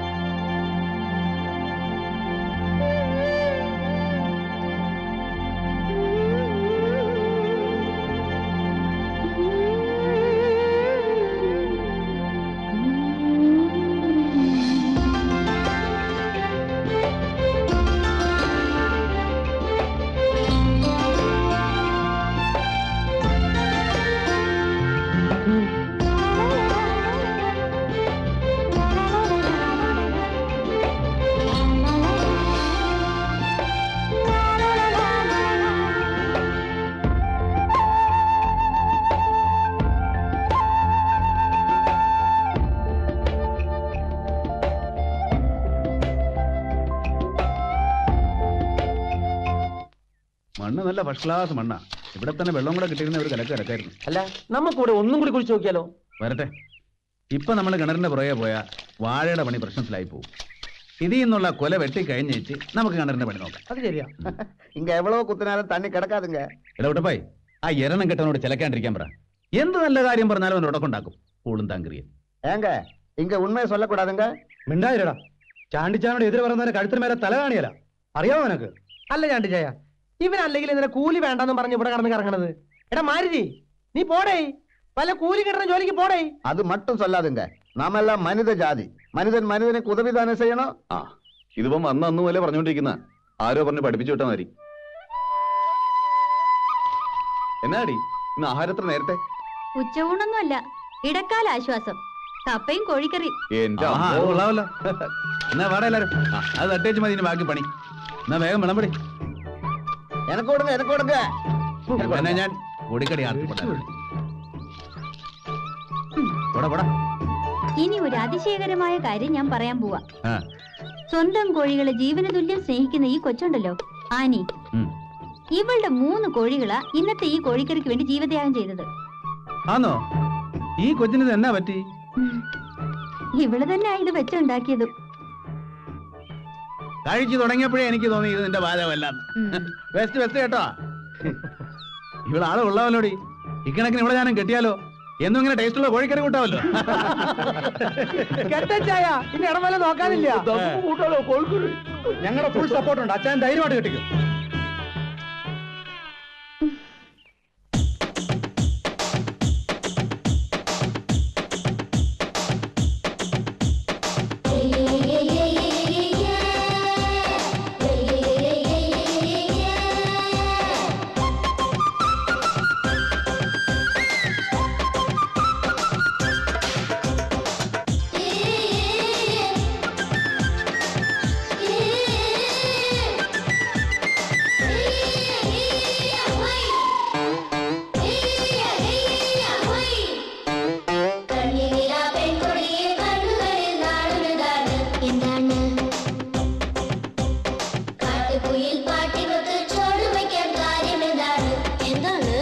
മണ്ണ് നല്ല ഫസ്റ്റ് ക്ലാസ് മണ്ണാ ഇവിടെ തന്നെ വെള്ളം കൂടെ കിട്ടിയിരുന്ന ഒരു കലക്ക് കിടക്കായിരുന്നു അല്ല നമുക്കിവിടെ ഒന്നും കൂടി കുഴിച്ചു നോക്കിയാലോ വരട്ടെ ഇപ്പൊ നമ്മൾ കിണറിന്റെ പുറകെ പോയാ വാഴയുടെ പണി പ്രശ്നത്തിലായി പോകും ഇതിൽ നിന്നുള്ള കൊല വെട്ടി കഴിഞ്ഞേച്ച് നമുക്ക് കിണറിന്റെ പണി നോക്കാം അത് ശരിയാ இங்க எவ்வளவு குத்தினாலும் தண்ணி கிடக்காதுங்க ഇടവിട്ടപ്പായി ആ എരണം കെട്ടവനോട് ചിലക്കാണ്ടിരിക്കാൻ പറ എന്ത് നല്ല കാര്യം പറഞ്ഞാലും അവൻ ഉടക്കുണ്ടാക്കും പൂളും താങ്കരിയും ஏங்க இங்க உண்மையை சொல்லக்கூடாதுங்க മിണ്ടായിരടാ ചാണ്ടിച്ചാനോട് എതിരെ പറയുന്നവരെ കഴുത്തിന് മേലെ തല കാണിയല അറിയാമോ നിനക്ക് അല്ല ചാണ്ടിച്ചായ ഇവൻ അല്ലെങ്കിൽ ഇതിനെ കൂലി വേണ്ടെന്നും പറഞ്ഞ് ഇവിടെ കടന്ന് കറങ്ങണത് എടാ മാരുതി നീ പോടേ വല്ല കൂലി കിട്ടുന്ന ജോലിക്ക് പോടേ அது மட்டும் சொல்லாதுங்க நாம எல்லாம் மனித ஜாதி மனிதன் மனிதனுக்கு உதவிதானே செய்யணும் ആ ഇതിപ്പം അന്ന് അന്ന് പോലെ പറഞ്ഞോണ്ടിരിക്കുന്ന ആരോ പറഞ്ഞ് പഠിപ്പിച്ചു വിട്ടാ മതി എന്നാടി ഇന്ന് ആഹാരത്തിന് നേരത്തെ ഉച്ചയൂണൊന്നുമല്ല ഇടക്കാല ആശ്വാസം കപ്പയും കോഴിക്കറി എന്റെ ആഹാ, അത് അമ്മോ. കൊള്ളാമല്ലോ എന്നാ വാടാ എല്ലാരും ആ, അത് തട്ടേച്ച് മതി ഇനി ബാക്കി പണി എന്നാ വേഗം വിളമ്പടി எனக்கு கொடுங்க எனக்கு கொடுங்க എന്നാ ഞാൻ പൊടിക്കടി ആർത്തിപ്പെട്ടാ പോടാ പോടാ ഇനി ഒരു അതിശയകരമായ കാര്യം ഞാൻ പറയാൻ പോവാ ആ സ്വന്തം കോഴികളെ ജീവന തുല്യം സ്നേഹിക്കുന്ന ഈ കൊച്ചുണ്ടല്ലോ ആനി ഉം. ഇവളുടെ മൂന്ന് കോഴികളാ ഇന്നത്തെ ഈ കോഴിക്കറിക്ക് വേണ്ടി ജീവത്യാഗം ചെയ്തത് ആന്നോ ഈ കൊച്ചിന് ഇത് എന്നാ പറ്റി ഇവള് തന്നെ ഇത് വെച്ചുണ്ടാക്കിയതും കഴിച്ചു തുടങ്ങിയപ്പോഴേ എനിക്ക് തോന്നി ഇത് നിന്റെ ബാധകമല്ല ബെസ്റ്റ് ബെസ്റ്റ് കേട്ടോ ഇവളാള് ഉള്ളവല്ലോടി ഇക്കണക്കിന് ഇവിടെ ഞാനും കെട്ടിയാലോ എന്നും ഇങ്ങനെ ടേസ്റ്റുള്ള കോഴിക്കറി കൂട്ടാവല്ലോ കെട്ടച്ചായ ഇനി ഇടമല നോക്കാനില്ല ഞങ്ങളുടെ ഫുൾ സപ്പോർട്ട് ഉണ്ട് അച്ഛൻ ധൈര്യമായിട്ട് കെട്ടിക്കും എന്താണ് കാട്ടുകുയിൽ പാട്ടികൾക്ക് ചോറ് വയ്ക്കാൻ കാര്യം എന്താണ് എന്താണ്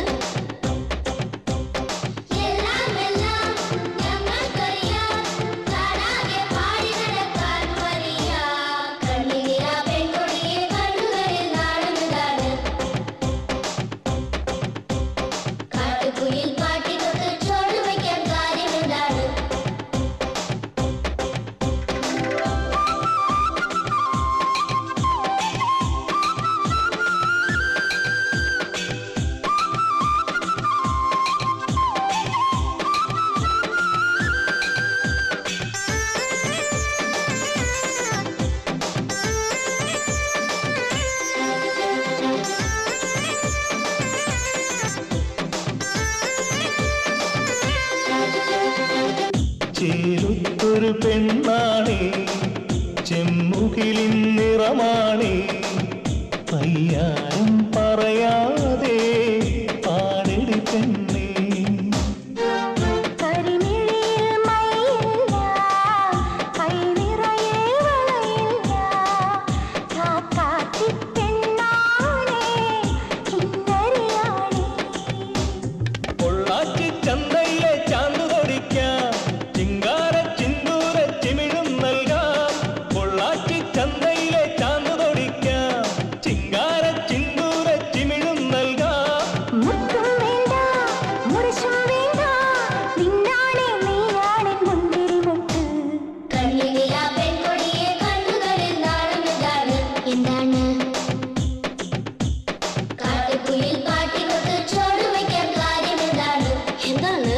എല്ലാം എല്ലാം ഞങ്ങൾക്കറിയാം കാണാതെ പാടി നടക്കാൻ വരിയാം കണ്ണിനില പെൺകൊടിയെ കണ്ണുകളിൽ നാടുന്നതാണ് കാട്ടുകുയിൽ പാട്ടികൾക്ക് ചോറ് വയ്ക്കാൻ കാര്യം എന്താണ് ചേരുത്തൊരു പെണ്ണാണേ ചെമ്മുകിലിൻ നിറമാണേ പയ്യാരം പറയാതെ പാടടി പെണ്ണേ കരിമിഴിയിൽ മയിലില്ല, കൈനിറയെ വളയില്ല, കാക്കാത്തിപ്പെണ്ണാണേ, കിന്നരിയാണേ. പൊള്ളാച്ചി ചന്തയിലെ ചാന്തു തൊടിക്കാം ചിങ്കാര ചിന്തൂര ചിമിഴും നൽകാം പൊള്ളാച്ചി ചന്തയിലെ ചാന്തു തൊടിക്കാം ചിങ്കാര ചിന്തൂര ചിമിഴും നൽകാം മുത്തും വേണ്ട, മുരശും വേണ്ട, നിന്നാണേ നീയാണേ മുന്തിരിമുത്ത്. കണ്ണിനിലാ പെൺകൊടിയെ കണ്ണുകളിൽ നാളുന്നതാണ്. എന്താണ് കാട്ടുകുയിൽ പാട്ടികൾക്ക് ചോറ് വയ്ക്കാൻ കാര്യം എന്താണ് എന്താണ്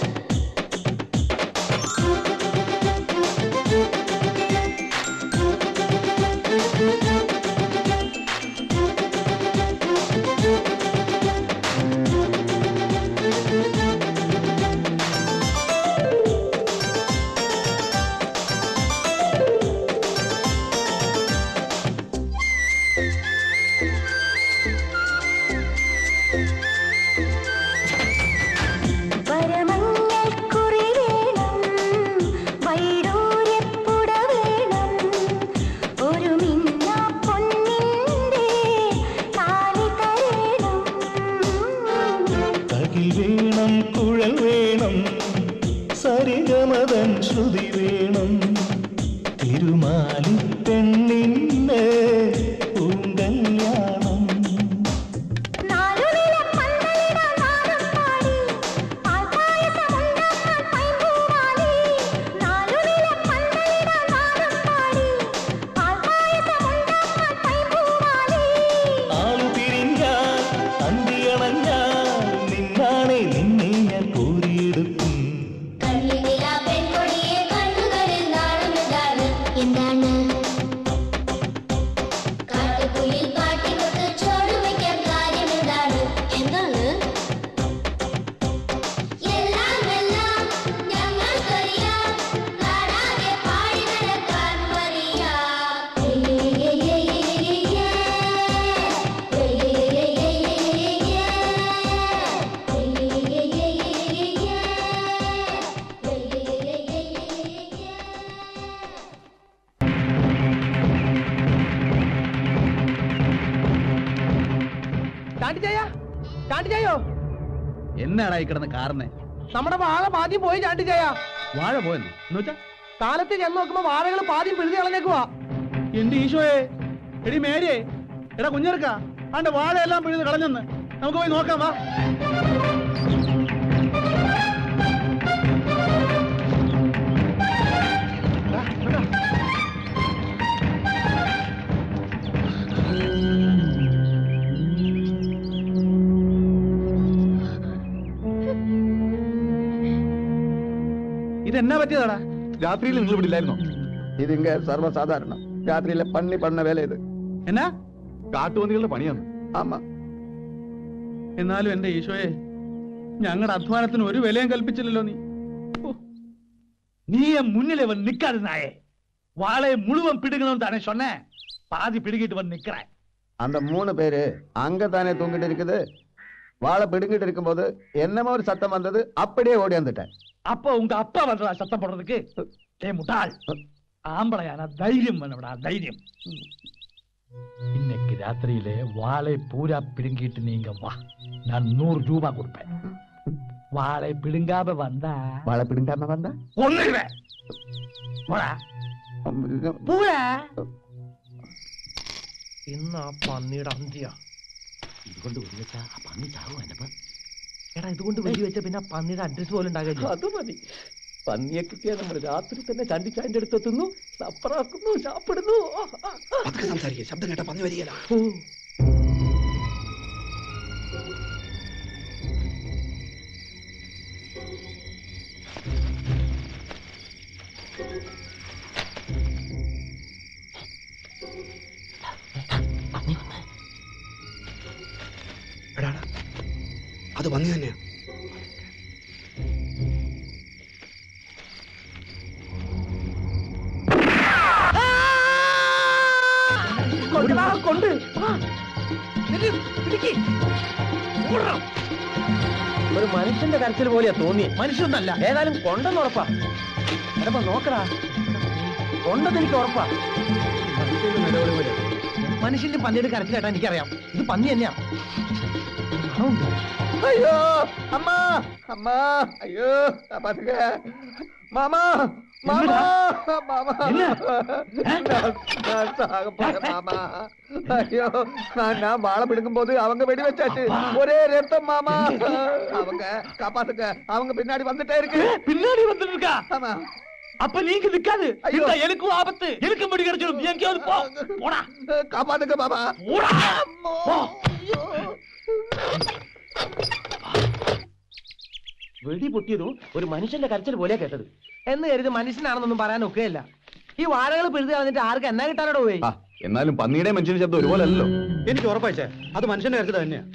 വരമഞ്ഞൾക്കുറി വേണം വൈഡൂര്യപ്പുട വേണം ഒരു മിന്നാ പൊന്നിന്റെ താലി തരേണം തകിൽ വേണം കുഴൽ വേണം സരിഗമതൻ ശ്രുതി വേണം തിരുമാലി പെണ്ണിന് പൂങ്കല്യാണം നാലുനില പന്തലിടാൻ നാദം പാടി പാൽപ്പായസമുണ്ടാക്കാൻ പൈമ്പൂവാലി നാലുനില പന്തലിടാൻ നാദം പാടി പാൽപ്പായസമുണ്ടാക്കാൻ പൈമ്പൂവാലി ആളു പിരിഞ്ഞാൽ അന്തിയണഞ്ഞാൽ നിന്നാണേ നിന്നെ ഞാൻ കോരിയെടുക്കും കണ്ണിനില പെൺകൊടിയെ കണ്ണുകളിൽ നാളുന്നതാണ് എന്താണ് കാട്ടുകുയിൽ പാട്ടികൾക്ക് ചോറ് വയ്ക്കാൻ കാര്യം എന്താണ് എന്താണ് എല്ലാം എല്ലാം ഞങ്ങൾക്കറിയാം കാണാതെ പാടി നടക്കാൻ വരിയാ ചാണ്ടിച്ചായ ചാണ്ടിച്ചായോ എന്നാടാ ഈ കിടന്ന് കാറിനെ നമ്മുടെ വാഴ പാദ്യം പോയി ചാണ്ടിച്ചായ വാഴ പോയെന്ന് എന്ന് വെച്ചാ കാലത്ത് ചെന്ന് നോക്കുമ്പോ വാഴകൾ പാദ്യം പിഴുതി കളഞ്ഞേക്കുവാ എന്റെ ഈശോയെ എടി മേരിയെ എടാ കുഞ്ഞെടുക്ക ആണ്ട് വാഴയെല്ലാം പിഴുത് കളഞ്ഞെന്ന് നമുക്ക് പോയി നോക്കാം വാ ഇതെന്നാ പറ്റിയതാടാ രാത്രിയിൽ നിങ്ങൾ ഇവിടെ ഇല്ലായിരുന്നോ ഇതിങ്ക സർവ്വസാധാരണം രാത്രിയിലെ പണ്ണി പണ്ണ വേല ഇത് എന്നാ കാട്ടുപന്നികളുടെ പണിയാണ് ആമാ എന്നാലും എന്റെ ഈശോയെ ഞങ്ങളുടെ അധ്വാനത്തിന് ഒരു വിലയും കൽപ്പിച്ചില്ലല്ലോ നീ நீ என் முன்னிலை வந்து நிக்காது நாயே வாழையை முழுவன் பிடுங்கணும்னு தானே சொன்னேன் பாதி பிடுங்கிட்டு வந்து நிக்கிறேன் அந்த மூணு பேரு அங்க தானே தூங்கிட்டு இருக்குது வாழை பிடுங்கிட்டு இருக்கும்போது என்னமோ ஒரு சத்தம் வந்தது அப்படியே ஓடி வந்துட்டேன் அப்போ உங்க அப்பா வந்ததா சத்தம் போடுறதுக்கு ஏ முட்டாள் ஆம்பளையான தைரியம் வேணும்டா தைரியம் இன்னைக்கு ராத்திரியிலே வாழை பூரா பிடுங்கிட்டு நீங்க வா நான் நூறு ரூபாய் கொடுப்பேன் வாழை பிடுங்காம வந்தா வாழை பிடுங்காம வந்தா ஒண்ணுவேன் போடா പൂരാ ഇന്ന് ആ പന്നിയുടെ അന്ത്യ ഇതുകൊണ്ട് വെടിവെച്ചാ ആ പന്നി ചാവും എന്നപ്പ എടാ ഇതുകൊണ്ട് വെടി വെച്ച പിന്നെ ആ പന്നിയുടെ അഡ്രസ് പോലും ഉണ്ടാകില്ല അത് മതി പന്നിയെ കിട്ടിയാൽ നമ്മൾ രാത്രി തന്നെ ചണ്ടിച്ചാന്റെ അടുത്തെത്തുന്നു സപ്പറാക്കുന്നു ചാപ്പിടുന്നു സംസാരിക്കുക ശബ്ദം കേട്ട പന്നി വരികയില്ല എടാടാ അത് പന്നി തന്നെയാ കൊണ്ടുവാ, കൊണ്ട് വാ. നില്ല്, പിടിക്ക്. ഓടണം. ഒരു മനുഷ്യന്റെ കരച്ചിൽ പോലെയാ തോന്നി മനുഷ്യന്നല്ല ഏതായാലും കൊണ്ടെന്ന് ഉറപ്പാ എടപ്പ നോക്കടാ കൊണ്ടെന്ന് എനിക്ക് ഉറപ്പാ മനുഷ്യന്റെ പന്നിയുടെ കരച്ചിൽ കേട്ടാ എനിക്കറിയാം ഇത് പന്നി തന്നെയാ മണമുണ്ട്. ஐயோ அம்மா அம்மா ஐயோ பாத்துக்க மாமா மாமா மாமா நான் நான் சாக போறேன் மாமா ஐயோ நான் நான் வாழை பிடுங்கும் போது அவங்க வெடி வச்சாச்சு ஒரே ரத்தம் மாமா அவங்க காப்பாத்துக்க அவங்க பின்னாடி வந்துட்டே இருக்கு பின்னாடி வந்துட்டு இருக்கா ஆமா அப்ப நீங்க நிக்காது ஐயோ. இந்த எனக்கும் ஆபத்து எனக்கு முடி கிடைச்சிடும் நீ எங்கேயாவது போ போடா காப்பாத்துக்க மாமா போடா போ വെടി പൊട്ടിയതും ഒരു മനുഷ്യന്റെ കരച്ചിൽ പോലെയാ കേട്ടത് എന്ന് കരുതി മനുഷ്യനാണെന്നൊന്നും പറയാൻ ഒക്കെയല്ല ഈ വാഴകൾ പിഴുത് കളഞ്ഞിട്ട് ആർക്ക് എന്നാ കിട്ടാനോടോ പോയി ആ എന്നാലും പന്നിയുടെ മനുഷ്യന്റെ ശബ്ദം ഒരുപോലെ അല്ലല്ലോ എനിക്ക് ഉറപ്പായിച്ചേ അത് മനുഷ്യന്റെ കരുത്തിൽ തന്നെയാ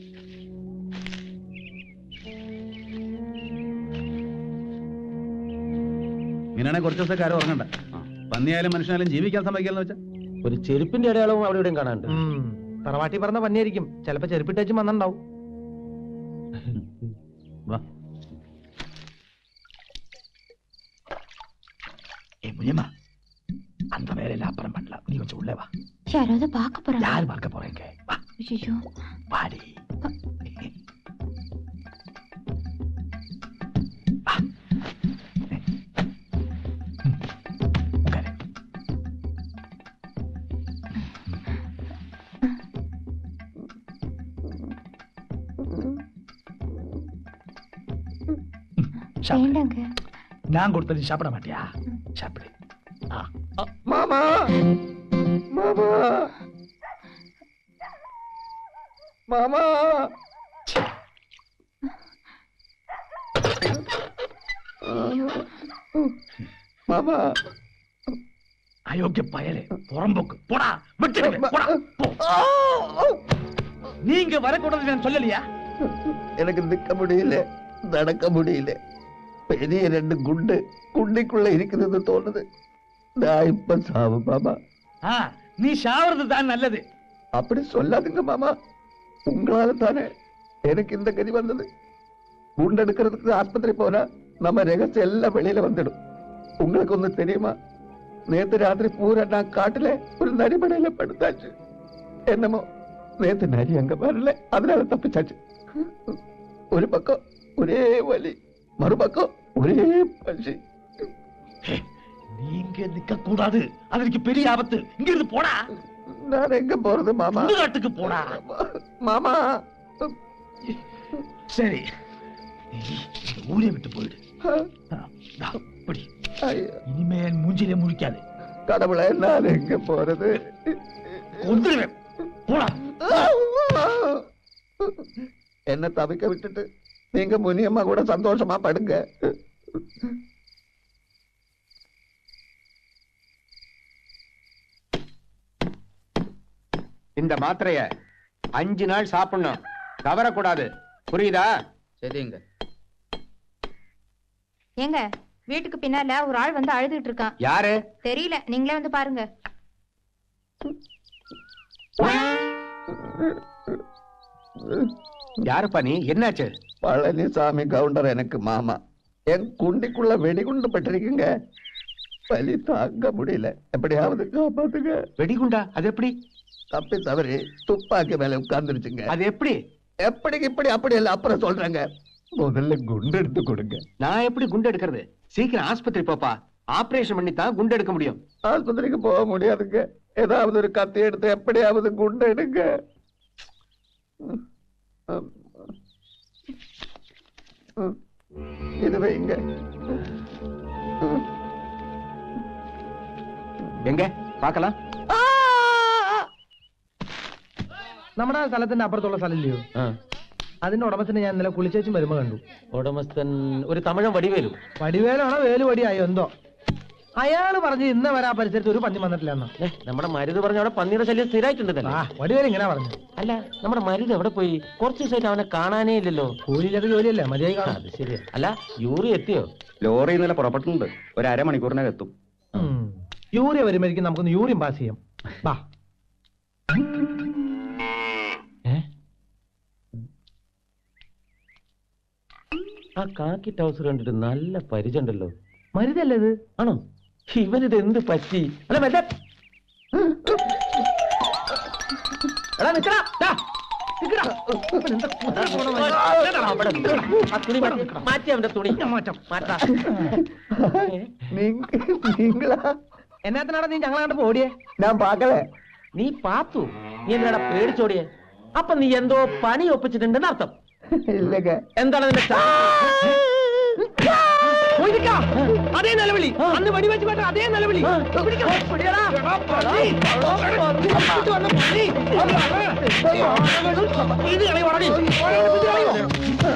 ഇങ്ങനെയാണെങ്കിൽ കുറച്ച് ദിവസത്തെ കാര്യം ഉറങ്ങണ്ട പന്നിയായാലും മനുഷ്യനായാലും ജീവിക്കാൻ സമ്മതിക്കാന്ന് വെച്ചാ ഒരു ചെരുപ്പിന്റെ അടയാളവും അവിടെ ഇവിടെയും കാണാണ്ട് തറവാട്ടി പറഞ്ഞ പന്നിയായിരിക്കും ചിലപ്പോ ചെരുപ്പിട്ടേച്ചും വന്നിണ്ടാവും വാ ஏ முனியம்மா அந்த வேலையில அப்புறம் பண்ணலாம் நீ கொஞ்சம் உள்ளே வா யாராவது பார்க்க போறாங்க யார் பார்க்க போறீங்க வா ஐயோ வாடி வேண்டாங்க நான் கொடுத்தது நீ சாப்பிட மாட்டியா சாப்பிடு ஆ ஆ. மாமா மாமா மாமா மாமா அயோக்கிய பயலே புறம்போக்கு போடா விட்டு போடா போ. நீங்க வரக்கூடாது நான் சொல்லலையா எனக்கு நிக்க முடியல நடக்க முடியல பெரிய ரெண்டு குண்டு குண்டிக்குள்ள இருக்குதுன்னு தோணுது நான் இப்ப சாவு மாமா ஆ நீ சாவறது தான் நல்லது அப்படி சொல்லாதுங்க மாமா உங்களால தானே எனக்கு இந்த கதி வந்தது குண்டெடுக்கிறதுக்கு ஆஸ்பத்திரி போனா நம்ம ரகசியம் எல்லாம் வெளியில வந்துடும் உங்களுக்கு ஒண்ணு தெரியுமா நேத்து ராத்திரி பூரா நான் காட்டுல ஒரு நடிமடையில படுத்தாச்சு என்னமோ നേத்து നരി அங்க வரல அதனால தப்பிச்சாச்சு ஒரு பக்கம் ஒரே வலி மறுபக்கம் ஒரே பசி நீங்க நிக்க கூடாது அதற்கு பெரிய ஆபத்து இங்க இருந்து போடா நான் எங்க போறது மாமா சுடுகாட்டுக்கு போடா மாமா சரி நீ இந்த ஊரை விட்டு போயிடு ஆ, தா, இப்படி இனிமே என் மூஞ்சிலே முழிக்காது கடவுளை நான் எங்க போறது கொந்துருவேன் போடா என்ன தவிக்க விட்டுட்டு நீங்க முனியம்மா கூட சந்தோஷமா படுங்க இந்த மாத்திரைய அஞ்சு நாள் சாப்பிடணும் தவறக்கூடாது புரியுதா சரிங்க ஏங்க வீட்டுக்கு பின்னால ஒரு ஆள் வந்து அழுதுட்டு இருக்கான் யாரு தெரியல நீங்களே வந்து பாருங்க யாருப்பா நீ என்னாச்சு பழனிசாமி கவுண்டர் எனக்கு மாமா என் குண்டிக்குள்ள வெடிகுண்டு பட்டிருக்குங்க வலி தாங்க முடியல எப்படியாவது காப்பாத்துங்க வெடிகுண்டா அது எப்படி தப்பி தவறி துப்பாக்கி மேல உட்கார்ந்துருச்சுங்க அது எப்படி எப்படி இப்படி அப்படி இல்ல அப்புறம் சொல்றேங்க முதல்ல குண்டு எடுத்து கொடுங்க நான் எப்படி குண்டு எடுக்கிறது சீக்கிரம் ஆஸ்பத்திரி போப்பா ஆபரேஷன் பண்ணி தான் குண்டு எடுக்க முடியும் ஆஸ்பத்திரிக்கு போக முடியாதுங்க ஏதாவது ஒரு கத்தி எடுத்து எப்படியாவது குண்டு எடுங்க ம். ம். ம். இது வைங்க ம். എങ്ക പാക്കലാം നമ്മുടെ ആ സ്ഥലത്തിന്റെ അപ്പുറത്തുള്ള സ്ഥലമില്ലയോ അതിന്റെ ഉടമസ്ഥനെ ഞാൻ ഇന്നലെ കുളിച്ചേച്ചും വരുമ്പോ കണ്ടു ഉടമസ്ഥൻ ഒരു തമിഴൻ വടിവേലു വടിവേലാണോ വേലു വടിയായോ എന്തോ അയാള് പറഞ്ഞു ഇന്ന് വരെ ആ പരിസരത്ത് ഒരു പന്നി വന്നിട്ടില്ല എന്നാ നമ്മുടെ മരുത് പറഞ്ഞ അവിടെ പന്നിയുടെ ശല്യം സ്ഥിരമായിട്ടുണ്ട് തന്നെ വടിവേല ഇങ്ങനെ പറഞ്ഞു അല്ല നമ്മുടെ മരുത് എവിടെ പോയി കുറച്ച് ദിവസമായിട്ട് അവനെ കാണാനേ ഇല്ലല്ലോ കൂലിയില്ലാത്ത ജോലിയല്ലേ മതിയായി കാണാം അത് ശരിയാ അല്ല യൂറി എത്തിയോ ലോറി ഇന്നലെ പുറപ്പെട്ടിട്ടുണ്ട് ഒരു അരമണിക്കൂറിനകം എത്തും ഉം. യൂറിയ വരുമ്പോഴേക്കും നമുക്കൊന്ന് യൂറിയം പാസ് ചെയ്യാം ബാ ആ കാക്കി ടൗസർ കണ്ടിട്ട് നല്ല പരിചയമുണ്ടല്ലോ മരുതല്ലേ ഇത് ആണോ ഇവനിത് എന്ത് പറ്റി അല്ല മെല്ലെ എടാ നിക്കടാ ദാ, നിക്കടാ. ആ തുണി മാറ്റി മാറ്റി അവന്റെ തുണി മാറ്റാം മാറ്റാ நீங்களா എന്നാത്തിനാടാ നീ ഞങ്ങളെ കണ്ടപ്പോ ഓടിയേ ഞാൻ പാക്കലേ നീ പാത്തു നീ എന്തിനാടാ പേടിച്ചോടിയെ അപ്പൊ നീ എന്തോ പണി ഒപ്പിച്ചിട്ടുണ്ടെന്ന് അർത്ഥം ഇല്ലங்க എന്താണ് നിന്റെ ചാ- പോയിരിക്കാ. അതേ നിലവിളി അന്ന് വെടിവെച്ച് കേട്ട അതേ നിലവിളി പിടിക്കാം. പിടിയെടാ. എടാ, പന്നി. ഇങ്ങോട്ട് വന്ന പന്നി. ഇത് കളി വളടി. ഇത് കളി.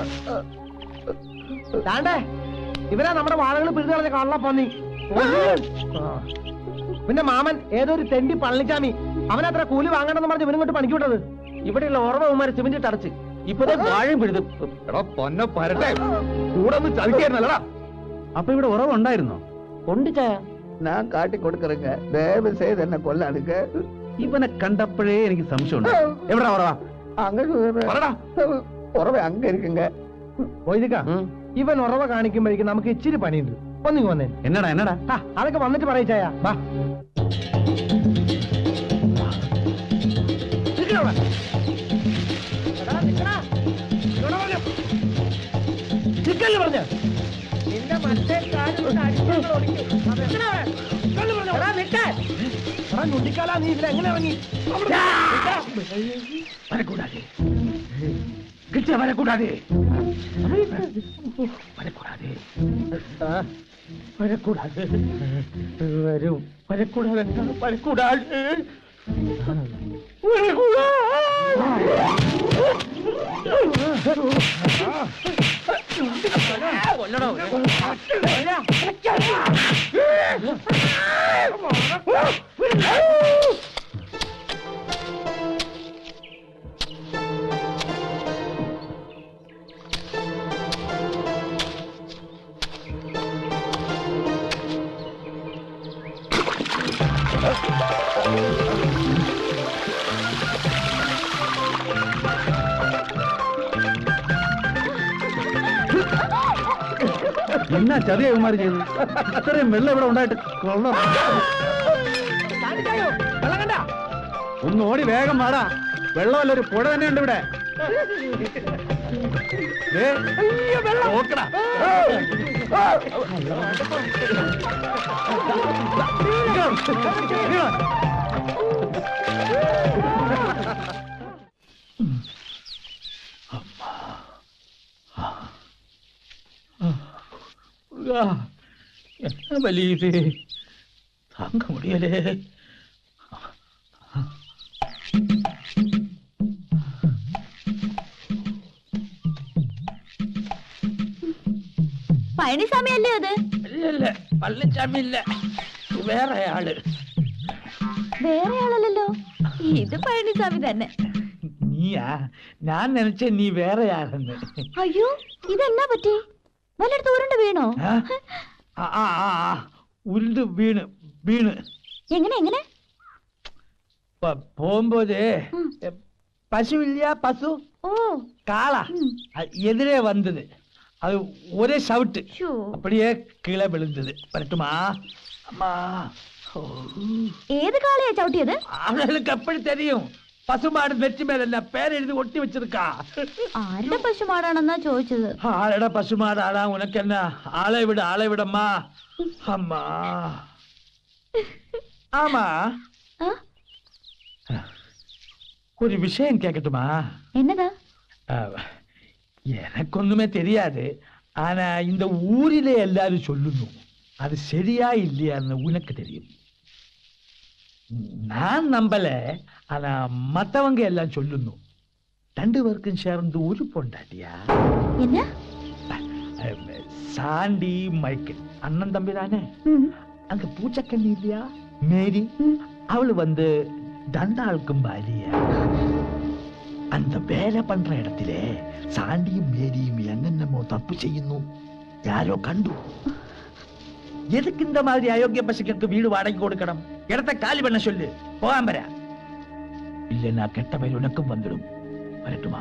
ദാണ്ടേ ഇവരാ നമ്മുടെ വാഴകൾ പിഴുതു കളഞ്ഞ കള്ള പന്നി ആ. പിന്നെ മാമൻ ഏതോ ഒരു തെണ്ടി പളനിച്ചാമി അവനത്ര കൂലി വാങ്ങണമെന്ന് പറഞ്ഞ് ഇവനിങ്ങോട്ട് പണിക്ക് വിട്ടത് ഇവിടെയുള്ള ഓർമ്മമാര് സിമെന്റ് അടച്ച് ഇപ്പതേ വാഴയും പിഴുതു എടാ പൊന്ന പരട്ടെ കൂടെ ഒന്ന് ചതിക്കായിരുന്നല്ലടാ അപ്പൊ ഇവിടെ ഉറവുണ്ടായിരുന്നോ ഉണ്ട് ചായ ഞാൻ കാട്ടി കൊടുക്കறேங்க ദയവ് ചെയ്ത് എന്നെ കൊല്ലാടുക ഇവനെ കണ്ടപ്പോഴേ എനിക്ക് സംശയമുണ്ട് എവിടെ ഉറവാ அங்க உறவை அங்க இருக்குங்க പോയിരിക്കാ ഇവൻ ഉറവ കാണിക്കുമ്പോഴേക്കും നമുക്ക് ഇച്ചിരി പണിയുണ്ട് ഒന്നിങ്ങ് വന്നേ എന്നടാ എന്നടാ ആ അതൊക്കെ വന്നിട്ട് പറയിച്ചായ വാ നിക്കടാ അവിടെ. എടാ, നിക്കടാ. ഇവിടെ പറഞ്ഞോ. നിക്കല്ലേ പറഞ്ഞ നിന്റെ മറ്റേ കാര്യം കൊണ്ട് അടിച്ചങ്ങ് ഒടിക്കും. അത് നിക്കടാ അവിടെ. നിക്കല്ലേ പറഞ്ഞോ. എടാ, നിക്കാൻ. എടാ, ഞുണ്ടിക്കാലാ നീ ഇതിൽ എങ്ങനെ ഇറങ്ങി അവിടെ வரக்கூடாது கிட்ட வரக்கூடாது வரக்கூடாது வரக்கூடாது வரும் வரக்கூடாது வரக்கூடாது എന്നാ ചതിയ കുമാർ ചെയ്തു ഇത്രയും വെള്ളം ഇവിടെ ഉണ്ടായിട്ട് കൊള്ളാം വെള്ളം കണ്ടാ ഒന്ന് ഓടി വേഗം വാടാ വെള്ളമല്ല ഒരു പുഴ തന്നെ ഉണ്ട് ഇവിടെ ദേ, നോക്കടാ. முருகா, என்ன வலி இது தாங்க முடியலே പഴനിസ്വാമി അല്ലേ അത് இல்ல இல்ல பழனிசாமி இல்ல வேற ஆளு വേറെ ആളല്ലല്ലോ ഇത് പഴനിസ്വാമി തന്നെ നീയാ ഞാൻ നിனைச்ச നീ വേറെ ആളെന്ന് അയ്യോ ഇതെന്നാ പറ്റി വല്ലയിടത്ത് ഉരുണ്ട് വീണോ ആ? ആ, ആ, ആ, ആ, ഉരുണ്ട് വീണ് വീണ് എങ്ങനെ എങ്ങനെ പ- പോകുம்போது பசு இல்லையா பசு ஓ காளா அது எதிரே வந்தது அது ஒரே சவுட்டு அப்படியே கீழே விழுந்தது வரட்டுமா அம்மா ஓ. ഏത് കാളയാ ചവിട്ടിയത് அவளுக்கு எப்படி தெரியும் பசுமாடு நெற்றி மேல என்ன பேர் எழுதி ஒட்டி வச்சிருக்கா ആരുടെ പശുമാടാണെന്നാ ചോദിച്ചത് ஆளடா பசுமாடாடா உனக்கு என்ன ஆளை விடு ஆளை விடம்மா அம்மா ஆமா ஒரு விஷயம் கேட்கட்டுமா എന്നതാ அஹ், எனக்கு ஒண்ணுமே தெரியாது ஆனா இந்த ஊரிலே எல்லாரும் சொல்லுணும் அது சரியா இல்லையான்னு உனக்கு தெரியும் நான் நம்பல ஆனா மத்தவங்க எல்லாம் சொல்லணும் ரெண்டு பேருக்கும் சேர்ந்து ஒரு பொண்டாட்டியா என்ன அஹ், சாண்டி மைக்கேல் அண்ணன் தம்பி தானே அங்க பூச்சக்கண்ணி இல்லையா மேரி அவளு வந்து தண்டாளுக்கும் பாலியா அந்த வேலை பண்ற இடத்திலே சாண்டியும் மேரியும் என்னென்னமோ தப்பு செய்யுന്നു யாரோ கண்டு எதுக்கு இந்த மாதிரி அயோக்கிய பசங்களுக்கு வீடு வாடகை கொடுக்கணும் இடத்த காலி பண்ண சொல்லு போகாம வர இல்லைன்னா கெட்ட பேர் உனக்கும் வந்துடும் வரட்டுமா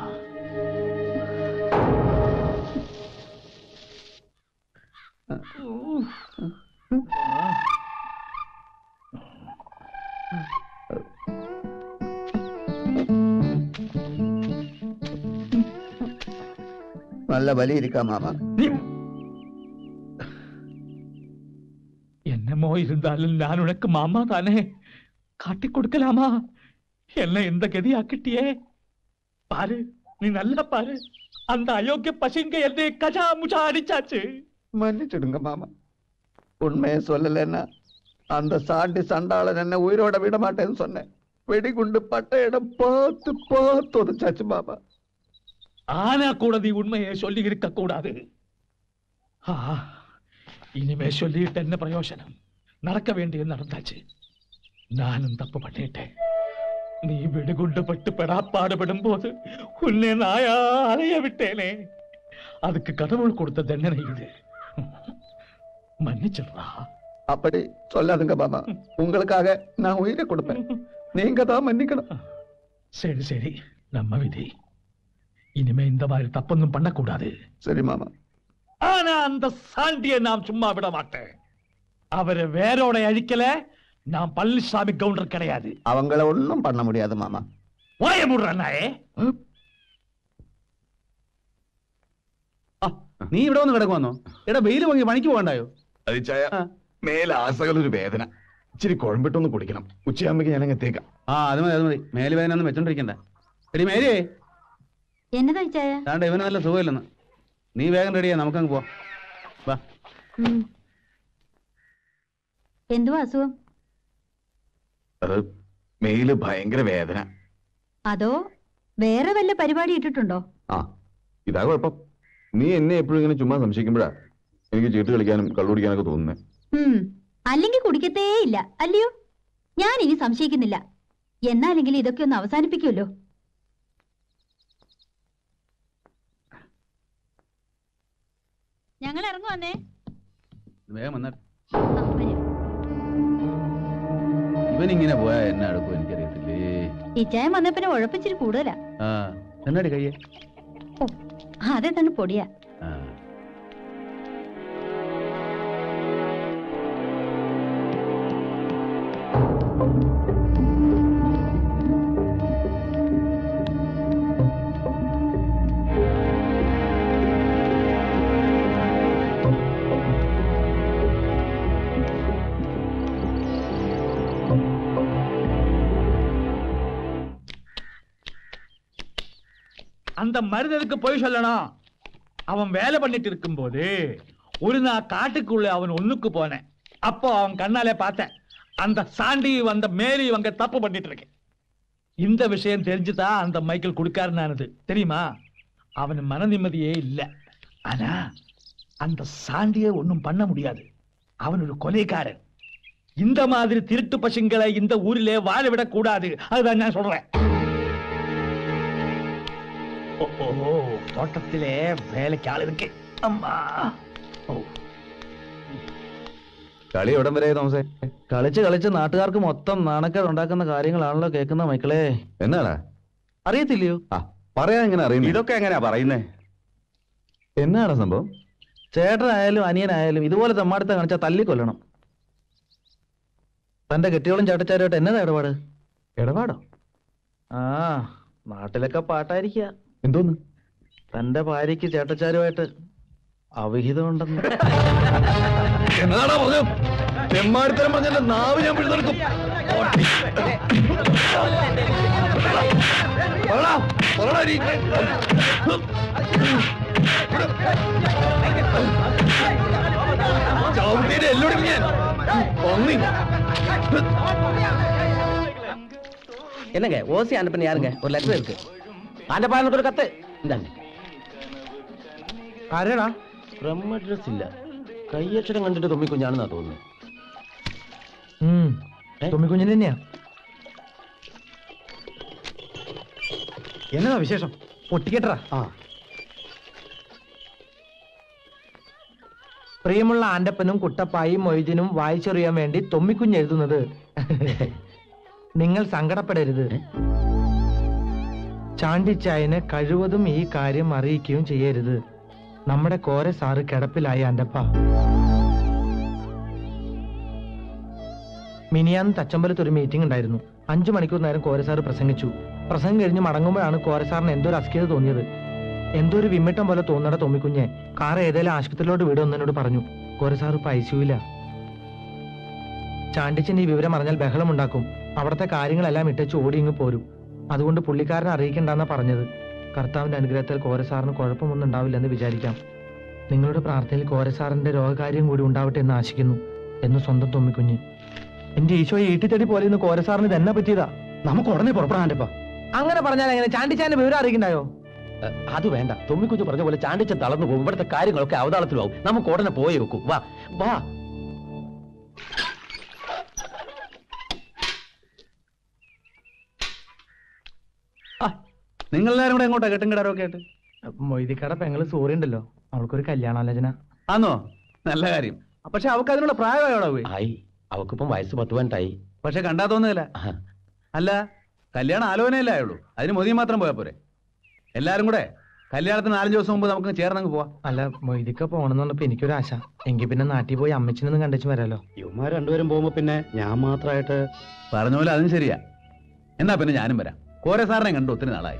நல்ல வலி இருக்கா மாமா என்னமோ இருந்தாலும் நான் உனக்கு மாமா தானே காட்டி கொடுக்கலாமா என்ன இந்த கதி ஆக்கிட்டியே பாரு நீ நல்லா பாரு அந்த அயோக்கிய பசங்க என்னை கஜா முஜா அடிச்சாச்சு மன்னிச்சிடுங்க மாமா உண்மையை சொல்லலைன்னா அந்த சாண்டி சண்டாளன் என்ன உயிரோட விட மாட்டேன்னு சொன்னேன் வெடிகுண்டு பட்ட இடம் பார்த்து பார்த்து உதச்சாச்சு மாமா ஆனா கூட நீ உண்மையை சொல்லி இருக்க கூடாது ஆ, இனிமே சொல்லிட்டு என்ன பிரயோஜனம் நடக்க வேண்டியது நடந்தாச்சு நானும் தப்பு பண்ணிட்டேன் நீ வெடிகுண்டு பட்டு பெடாப்பாடுபடும் போது உன்னை நாயா அலைய விட்டேனே அதுக்கு கடவுள் கொடுத்த தண்டனை இது மன்னிச்சிடுறா அப்படி சொல்லாதுங்க மாமா உங்களுக்காக நான் உயிரை கொடுப்பேன் நீங்க தான் மன்னிக்கணும் சரி சரி நம்ம விதி இனிமே இந்த மாதிரி தப்பொன்னும் பண்ணக்கூடாது சரி மாமா ஆனா அந்த சாண்டியை நாம் சும்மா விட மாட்டேன் அவரை வேரோட அழிக்கல நான் பழனிசாமி கவுண்டர் கிடையாது அவங்கள ஒண்ணும் பண்ண முடியாது மாமா வாய முடுறாயே നീ ഇവിടെ വന്ന് കിടക്കുവന്നോ എടാ വെയിൽ വാങ്ങി പണിക്ക് പോകണ്ടായോ അതിച്ചായ മേലെ ആസകലൊരു വേദന ഇച്ചിരി കുഴമ്പിട്ടൊന്ന് കുടിക്കണം ഉച്ചയാകുമ്പോ ഞാൻ അങ്ങ് എത്തേക്കാം ആ അത് മതി അത് മതി മേല് വേദന ഒന്നും വെച്ചോണ്ടിരിക്കണ്ട എടി മേരിയേ എന്നതാ ചായ താണ്ട ഇവന് നല്ല സുഖമില്ലെന്ന് നീ വേഗം റെഡിയാ നമുക്കങ്ങ് പോവാം വാ എന്തുവാ അസുഖം അത് മേല് ഭയങ്കര വേദന അതോ വേറെ വല്ല പരിപാടി ഇട്ടിട്ടുണ്ടോ ആ ഇതാ കുഴപ്പം നീ എന്നെ എപ്പോഴും ഇങ്ങനെ ചുമ്മാ സംശയിക്കുമ്പോഴാ എനിക്ക് ചീട്ട് കളിക്കാനും കള്ളുപിടിക്കാനൊക്കെ തോന്നുന്നേ ഉം അല്ലെങ്കിൽ കുടിക്കത്തേ ഇല്ല അല്ലയോ ഞാൻ ഇനി സംശയിക്കുന്നില്ല എന്നാലെങ്കിലും ഇതൊക്കെ ഒന്ന് അവസാനിപ്പിക്കുമല്ലോ ഞങ്ങൾ ഇറങ്ങുവന്നേ വേഗം വന്നാട്ടെ ഇവൻ ഇങ്ങനെ പോയാ എന്നെ അടുക്കും എനിക്കറിയത്തില്ലേ ഇച്ചായം വന്ന പിന്നെ ഉഴപ്പിച്ചിരി കൂടുതലാ ആ എന്നാടി കയ്യേ അതെ തന്നെ പൊടിയാ ആ அந்த மருதனுக்கு போய் சொல்லணும் அவன் வேலை பண்ணிட்டு இருக்கும்போது ஒரு நாள் காட்டுக்குள்ள அவன் ஒண்ணுக்கு போனேன் அப்போ அவன் கண்ணாலே பார்த்தேன் அந்த சாண்டி வந்த மேரி இவங்க தப்பு பண்ணிட்டு இருக்கேன் இந்த விஷயம் தெரிஞ்சுதான் அந்த மைக்கேல் கொடுக்காருனானது தெரியுமா அவன் மன நிம்மதியே இல்ல ஆனா அந்த சாண்டியை ஒண்ணும் பண்ண முடியாது அவன் ஒரு கொலைக்காரன் இந்த மாதிரி திருட்டு பசங்களை இந்த ஊரிலே வாழ விடக் கூடாது அதுதான் நான் சொல்றேன் ஓ, ஓ, ஓ, தோட்டத்திலே வேலைக்கு ആൾ இருக்கு അമ്മാ ഓ കളി എവിടം വരെ തോമസേ കളിച്ച് കളിച്ച് നാട്ടുകാർക്ക് മൊത്തം നാണക്കേട് ഉണ്ടാക്കുന്ന കാര്യങ്ങളാണല്ലോ കേൾക്കുന്ന മക്കളെ എന്നാടാ അറിയത്തില്ലയോ ആ പറയാൻ എങ്ങനെ അറിയുന്നു ഇതൊക്കെ എങ്ങനെയാ പറയുന്നേ എന്നാടാ സംഭവം ചേട്ടനായാലും അനിയനായാലും ഇതുപോലെ തെമ്മാടുത്ത കാണിച്ചാൽ തല്ലിക്കൊല്ലണം തന്റെ കെട്ടിയോളും ചേട്ടച്ചാരുമായിട്ട് എന്നതാ ഇടപാട് ഇടപാടോ ആ നാട്ടിലൊക്കെ പാട്ടായിരിക്കുക എന്തോന്ന് തന്റെ ഭാര്യയ്ക്ക് ചേട്ടച്ചാരുമായിട്ട് അവിഹിതം ഉണ്ടെന്ന് എന്നതാണോ പറഞ്ഞു തെമ്മാടിത്തരം പറഞ്ഞ എന്റെ നാവ് ഞാൻ പിടിച്ചെടുക്കും പറടാ, പറടാ നീ. ചവിട്ടിയുടെ എല്ലോടും ഞാൻ ഒന്നി என்னங்க ஓசி அனுப்பின யாருங்க ஒரு லெட்டர் இருக்கு அந்த பாருங்க ஒரு கத்து இந்தாங்க ആരാടാ ബ്രഹ്മ അഡ്രസ് ഇല്ല കയ്യക്ഷരം കണ്ടിട്ട് തൊമ്മിക്കുഞ്ഞാണെന്നാ തോന്നുന്നു തൊമ്മിക്കുഞ്ഞിന് തന്നെയാ എന്നതാ വിശേഷം പൊട്ടിക്കട്ടറാ ആ പ്രിയമുള്ള ആന്റപ്പനും കുട്ടപ്പായും മൊയ്തിനും വായിച്ചറിയാൻ വേണ്ടി തൊമ്മിക്കുഞ്ഞ് എഴുതുന്നത് നിങ്ങൾ സങ്കടപ്പെടരുത് ചാണ്ടിച്ചായന് കഴിവതും ഈ കാര്യം അറിയിക്കുകയും ചെയ്യരുത് നമ്മുടെ കോര സാറ് കിടപ്പിലായി ആന്റപ്പ മിനിയാന്ന് തച്ചമ്പലത്ത് ഒരു മീറ്റിംഗ് ഉണ്ടായിരുന്നു അഞ്ചു മണിക്കൂർ നേരം കോരസാറ് പ്രസംഗിച്ചു പ്രസംഗം കഴിഞ്ഞ് മടങ്ങുമ്പോഴാണ് കോരസാറിന് എന്തോ ഒരു അസ്കിത തോന്നിയത് എന്തോ ഒരു വിമ്മിട്ടം പോലെ തോന്നട തോന്നിക്കുഞ്ഞെ കാർ ഏതെങ്കിലും ആശുപത്രിയിലോട്ട് വിടുമെന്ന് എന്നോട് പറഞ്ഞു കോരസാറ് ഇപ്പൊ ഐസിയുല ചാണ്ടിച്ചൻ ഈ വിവരം അറിഞ്ഞാൽ ബഹളമുണ്ടാക്കും അവിടുത്തെ കാര്യങ്ങളെല്ലാം ഇട്ടച്ച് ഓടി ഇങ്ങ് പോരും അതുകൊണ്ട് പുള്ളിക്കാരനെ അറിയിക്കണ്ടെന്നാ പറഞ്ഞത് കർത്താവിന്റെ അനുഗ്രഹത്തിൽ കോരസാറിന് കുഴപ്പമൊന്നും ഉണ്ടാവില്ലെന്ന് വിചാരിക്കാം നിങ്ങളുടെ പ്രാർത്ഥനയിൽ കോരസാറിന്റെ രോഗകാര്യം കൂടി ഉണ്ടാവട്ടെ എന്ന് ആശിക്കുന്നു എന്ന് സ്വന്തം തൊമ്മിക്കുഞ്ഞ് എന്റെ ഈശോയെ ഈട്ടിത്തടി പോലെ ഇന്ന് കോരസാറിന് തന്നെ പറ്റിയതാ നമുക്ക് ഉടനെ പുറപ്പെടാൻ്റെപ്പാ അങ്ങനെ പറഞ്ഞാൽ എങ്ങനെ ചാണ്ടിച്ചാന്റെ വിവരം അറിയിക്കണ്ടായോ അത് വേണ്ട തൊമ്മിക്കുഞ്ഞ് പറഞ്ഞ പോലെ ചാണ്ടിച്ചൻ തളർന്നു പോകും ഇവിടുത്തെ കാര്യങ്ങളൊക്കെ അവതാളത്തിലാവും നമുക്ക് ഉടനെ പോയി വെക്കും വാ വാ നിങ്ങളെല്ലാരും കൂടെ എങ്ങോട്ടാ കെട്ടും കിടാറൊക്കെ ആയിട്ട് മൊയ്തിക്കട പെങ്ങള് സൂറി ഉണ്ടല്ലോ അവൾക്കൊരു കല്യാണാലോചന ആന്നോ നല്ല കാര്യം പക്ഷെ അവൾക്ക് അതിനുള്ള പ്രായമായോടാ പോയി ആയി അവക്കിപ്പം വയസ്സ് പത്ത് പതിനെട്ടായി പക്ഷെ കണ്ടാ തോന്നുന്നില്ല അല്ല കല്യാണം ആലോചനയല്ലേ ആയുള്ളൂ അതിന് മോദി മാത്രം പോയാ പോരെ എല്ലാരും കൂടെ കല്യാണത്തിന് നാലഞ്ച് ദിവസം മുമ്പ് നമുക്ക് ചേർന്നങ്ങ് പോവാം അല്ല മൊയ്തിക്ക പോണെന്ന് പറഞ്ഞപ്പോ എനിക്കൊരു ആശ എങ്കിൽ പിന്നെ നാട്ടിൽ പോയി അമ്മച്ചിനൊന്നും കണ്ടു വരാലോ ഇവന്മാർ രണ്ടുപേരും പോകുമ്പോ പിന്നെ ഞാൻ മാത്രമായിട്ട് പറഞ്ഞ പോലെ അതും ശരിയാ എന്നാ പിന്നെ ഞാനും വരാം കോരെ സാറിനെ കണ്ടു ഒത്തിരി നാളായി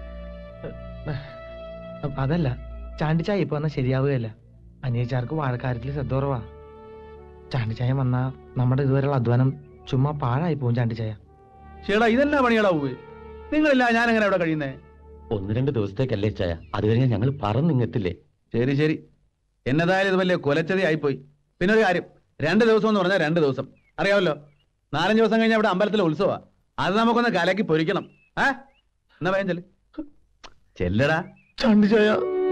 അതല്ല ചാണ്ടിച്ചായ ഇപ്പൊ വന്നാൽ ശരിയാവുകയല്ല അനിയച്ചാർക്ക് വാഴക്കാര്യത്തിൽ ശ്രദ്ധ കുറവാ ചാണ്ടിച്ചായ വന്നാ നമ്മുടെ ഇതുവരെയുള്ള അധ്വാനം ചുമ്മാ പാഴായി പോകും ചാണ്ടിച്ചായ ചേടാ ഇതെന്നാ പണികളാ പോയി നിങ്ങളില്ല ഞാൻ എങ്ങനെ അവിടെ കഴിയുന്നേ ഒന്ന് രണ്ട് ദിവസത്തേക്കല്ലേ ചായ അത് കഴിഞ്ഞാൽ ഞങ്ങൾ പറന്നിങ്ങെത്തില്ലേ ശരി ശരി എന്നതായാലും ഇത് വലിയ കൊലച്ചതി ആയിപ്പോയി പിന്നെ ഒരു കാര്യം രണ്ട് ദിവസം എന്ന് പറഞ്ഞാൽ രണ്ട് ദിവസം അറിയാമല്ലോ നാലഞ്ച് ദിവസം കഴിഞ്ഞാൽ ഇവിടെ അമ്പലത്തിലെ ഉത്സവാ അത് നമുക്കൊന്ന് കലക്കി പൊരിക്കണം ഏ എന്നാ വേഗം ചെല്ല് ചെല്ലടാ ചാണ്ടിച്ചായ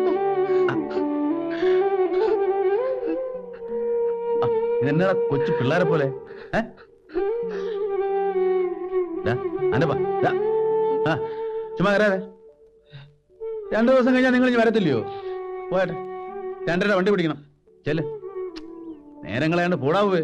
ഇതെന്നാ കൊച്ചു പിള്ളേരെ പോലെ ഏ ദാ, അനപ്പാ, ദാ. ആ, ചുമ്മാ കയറാതെ രണ്ടു ദിവസം കഴിഞ്ഞാൽ നിങ്ങൾ ഇനി വരത്തില്ലയോ പോയട്ടെ രണ്ടര വണ്ടി പിടിക്കണം ചെല്ല് നേരം കളയാണ്ട് പോടാവേ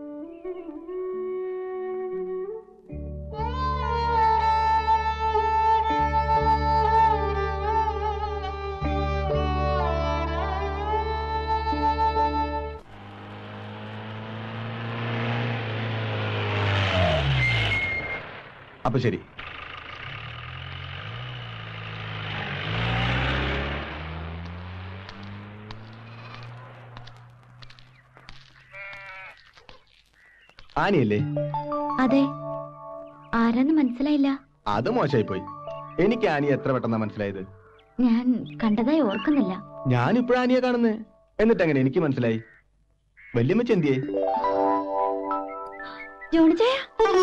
അപ്പൊ ശരി ആനിയല്ലേ അതെ ആരാന്ന് മനസ്സിലായില്ല അത് മോശമായി പോയി എനിക്ക് ആനി എത്ര പെട്ടെന്നാ മനസ്സിലായത് ഞാൻ കണ്ടതായി ഓർക്കുന്നില്ല ഞാൻ ഇപ്പോഴാ ആനിയെ കാണുന്നേ എന്നിട്ട് എങ്ങനെ എനിക്ക് മനസ്സിലായി വല്യമ്മച്ച എന്തിയേ ജോണിച്ചയ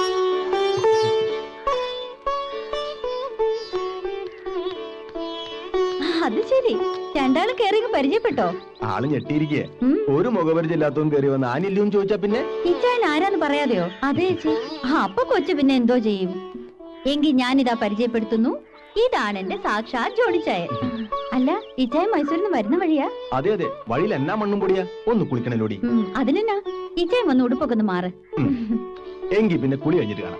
അത് ശരി രണ്ടാളും കേറി പരിചയപ്പെട്ടോ ആള് ഞെട്ടിയിരിക്കേ ഒരു മുഖപരിചയം ഇല്ലാത്തവൻ കയറി വന്ന് ആനില്ലൂന്ന് ചോദിച്ചാ പിന്നെ ഇച്ചായൻ ആരാന്ന് പറയാതെയോ അതെ ചേച്ചി ആ അപ്പൊ കൊച്ചു പിന്നെ എന്തോ ചെയ്യും എങ്കിൽ ഞാനിതാ പരിചയപ്പെടുത്തുന്നു ഇതാണ് എന്റെ സാക്ഷാത് ജോണിച്ചായ അല്ല ഇച്ചായൻ മൈസൂരിൽ നിന്ന് വരുന്ന വഴിയാ അതെ അതെ വഴിയിൽ എന്നാ മണ്ണും പൊടിയാ ഒന്ന് കുളിക്കണല്ലോടി ഉം, അതിനെന്നാ ഇച്ചായൻ വന്ന് ഉടുപ്പൊക്കെ ഒന്ന് മാറ് എങ്കി പിന്നെ കുളി കഴിഞ്ഞിട്ട് കാണാം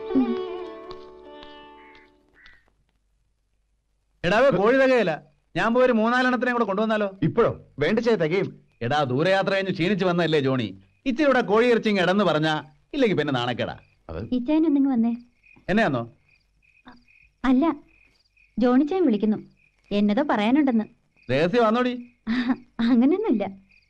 എടാവേ കോഴി തികയില്ല ഞാൻ പോയി ഒരു മൂന്നാലെണ്ണത്തിനെ കൂടെ കൊണ്ടുവന്നാലോ ഇപ്പോഴോ വേണ്ട ചേ തികയും എടാ ദൂരയാത്ര കഴിഞ്ഞ് ക്ഷീണിച്ച് വന്നല്ലേ ജോണി ഇച്ചിരി ഇവിടെ കോഴി ഇറച്ചിങ് ഇടന്ന് പറഞ്ഞാ ഇല്ലെങ്കിൽ പിന്നെ നാണക്കേടാ ഇച്ചായൻ ഒന്നിങ്ങ് വന്നേ എന്നെയാന്നോ അല്ല ജോണിച്ചായൻ വിളിക്കുന്നു എന്നതോ പറയാനുണ്ടെന്ന് രഹസ്യം വന്നോടി അങ്ങനെയൊന്നുമില്ല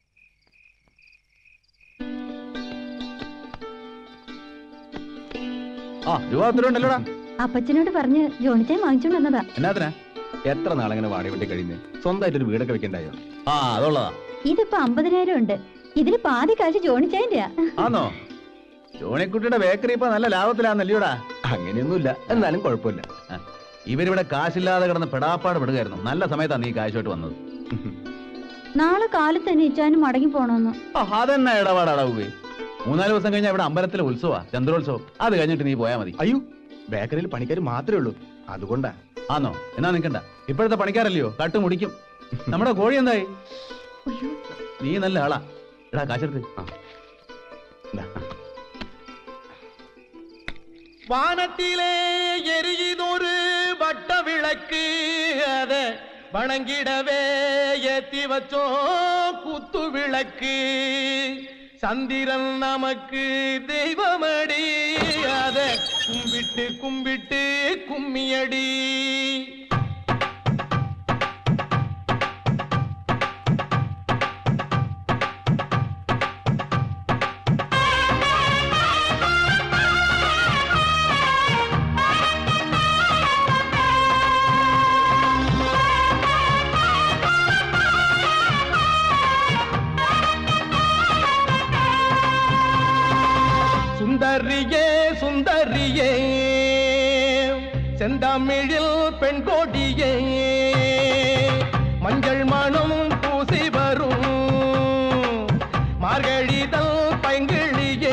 ആ രൂപ ഒത്തിരി ഉണ്ടല്ലോടാ അപ്പച്ചനോട് പറഞ്ഞ് ജോണിച്ചായൻ വാങ്ങിച്ചോണ്ട് വന്നതാ എന്നാത്തിനാ എത്ര നാളങ്ങനെ വാടി വെട്ടി കഴിയുന്നേ സ്വന്തമായിട്ട് ഒരു വീടൊക്കെ വെക്കണ്ടായോ ആ അതുള്ളതാ ഇതിപ്പോ അമ്പതിനായിരം ഉണ്ട് ഇതില് പാതി കാശ് ജോണിച്ചായന്റെയാ ആന്നോ ജോണിക്കുട്ടിയുടെ ബേക്കറി ഇപ്പൊ നല്ല ലാഭത്തിലാന്നല്ലയോടാ അങ്ങനെയൊന്നുമില്ല എന്നാലും കുഴപ്പമില്ല ഇവരിവിടെ കാശില്ലാതെ കിടന്ന് പെടാപ്പാട് പെടുകയായിരുന്നു നല്ല സമയത്താണ് നീ കാശുമായിട്ട് വന്നത് നാളെ കാലത്ത് തന്നെ ഇച്ചാനും മടങ്ങി പോണോന്ന് ആ, അതെന്നാ ഇടപാടാടാവുകയെ മൂന്നാല് ദിവസം കഴിഞ്ഞാൽ ഇവിടെ അമ്പലത്തിലെ ഉത്സവാ ചന്ദ്രോത്സവം അത് കഴിഞ്ഞിട്ട് നീ പോയാ മതി അയ്യോ ബേക്കറിയിൽ പണിക്കാർ മാത്രമേ ഉള്ളൂ അതുകൊണ്ടാ ആന്നോ എന്നാ നിക്കണ്ട ഇപ്പോഴത്തെ പണിക്കാരല്ലയോ കട്ട് മുടിക്കും നമ്മുടെ കോഴി എന്തായി നീ നല്ല ആളാ എടാ കാശെടുത്ത് வானத்திலே எரியுதொரு வட்ட விளக்கு அத வணங்கிடவே ஏத்தி வச்சோம் குத்து விளக்கு சந்திரன் நமக்கு தெய்வமடி அத கும்பிட்டு கும்பிட்டு கும்மியடி சுந்தரியே சுந்தரியே செந்தமிழில் பெண் கோடியே மஞ்சள் மணம் பூசி வரும் மார்கழிதல் பைங்கிழியே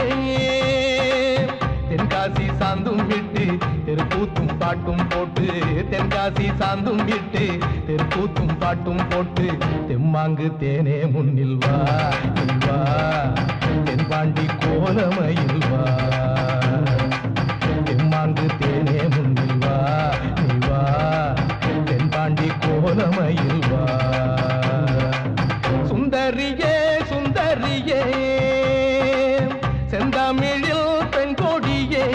தென்காசி சாந்தும் விட்டு தெருக்கூத்தும் பாட்டும் போட்டு தென்காசி சாந்தும் விட்டு தெருக்கூத்தும் பாட்டும் போட்டு தெம்மாங்கு தேனே முன்னில் வா நீ வா தென்பாண்டி கோலமயில் வா தெம்மாங்கு தேனே முன்னில் வா நீ வா தென்பாண்டி கோலமயில் வா சுந்தரியே சுந்தரியே செந்தமிழில் பெண் கொடியே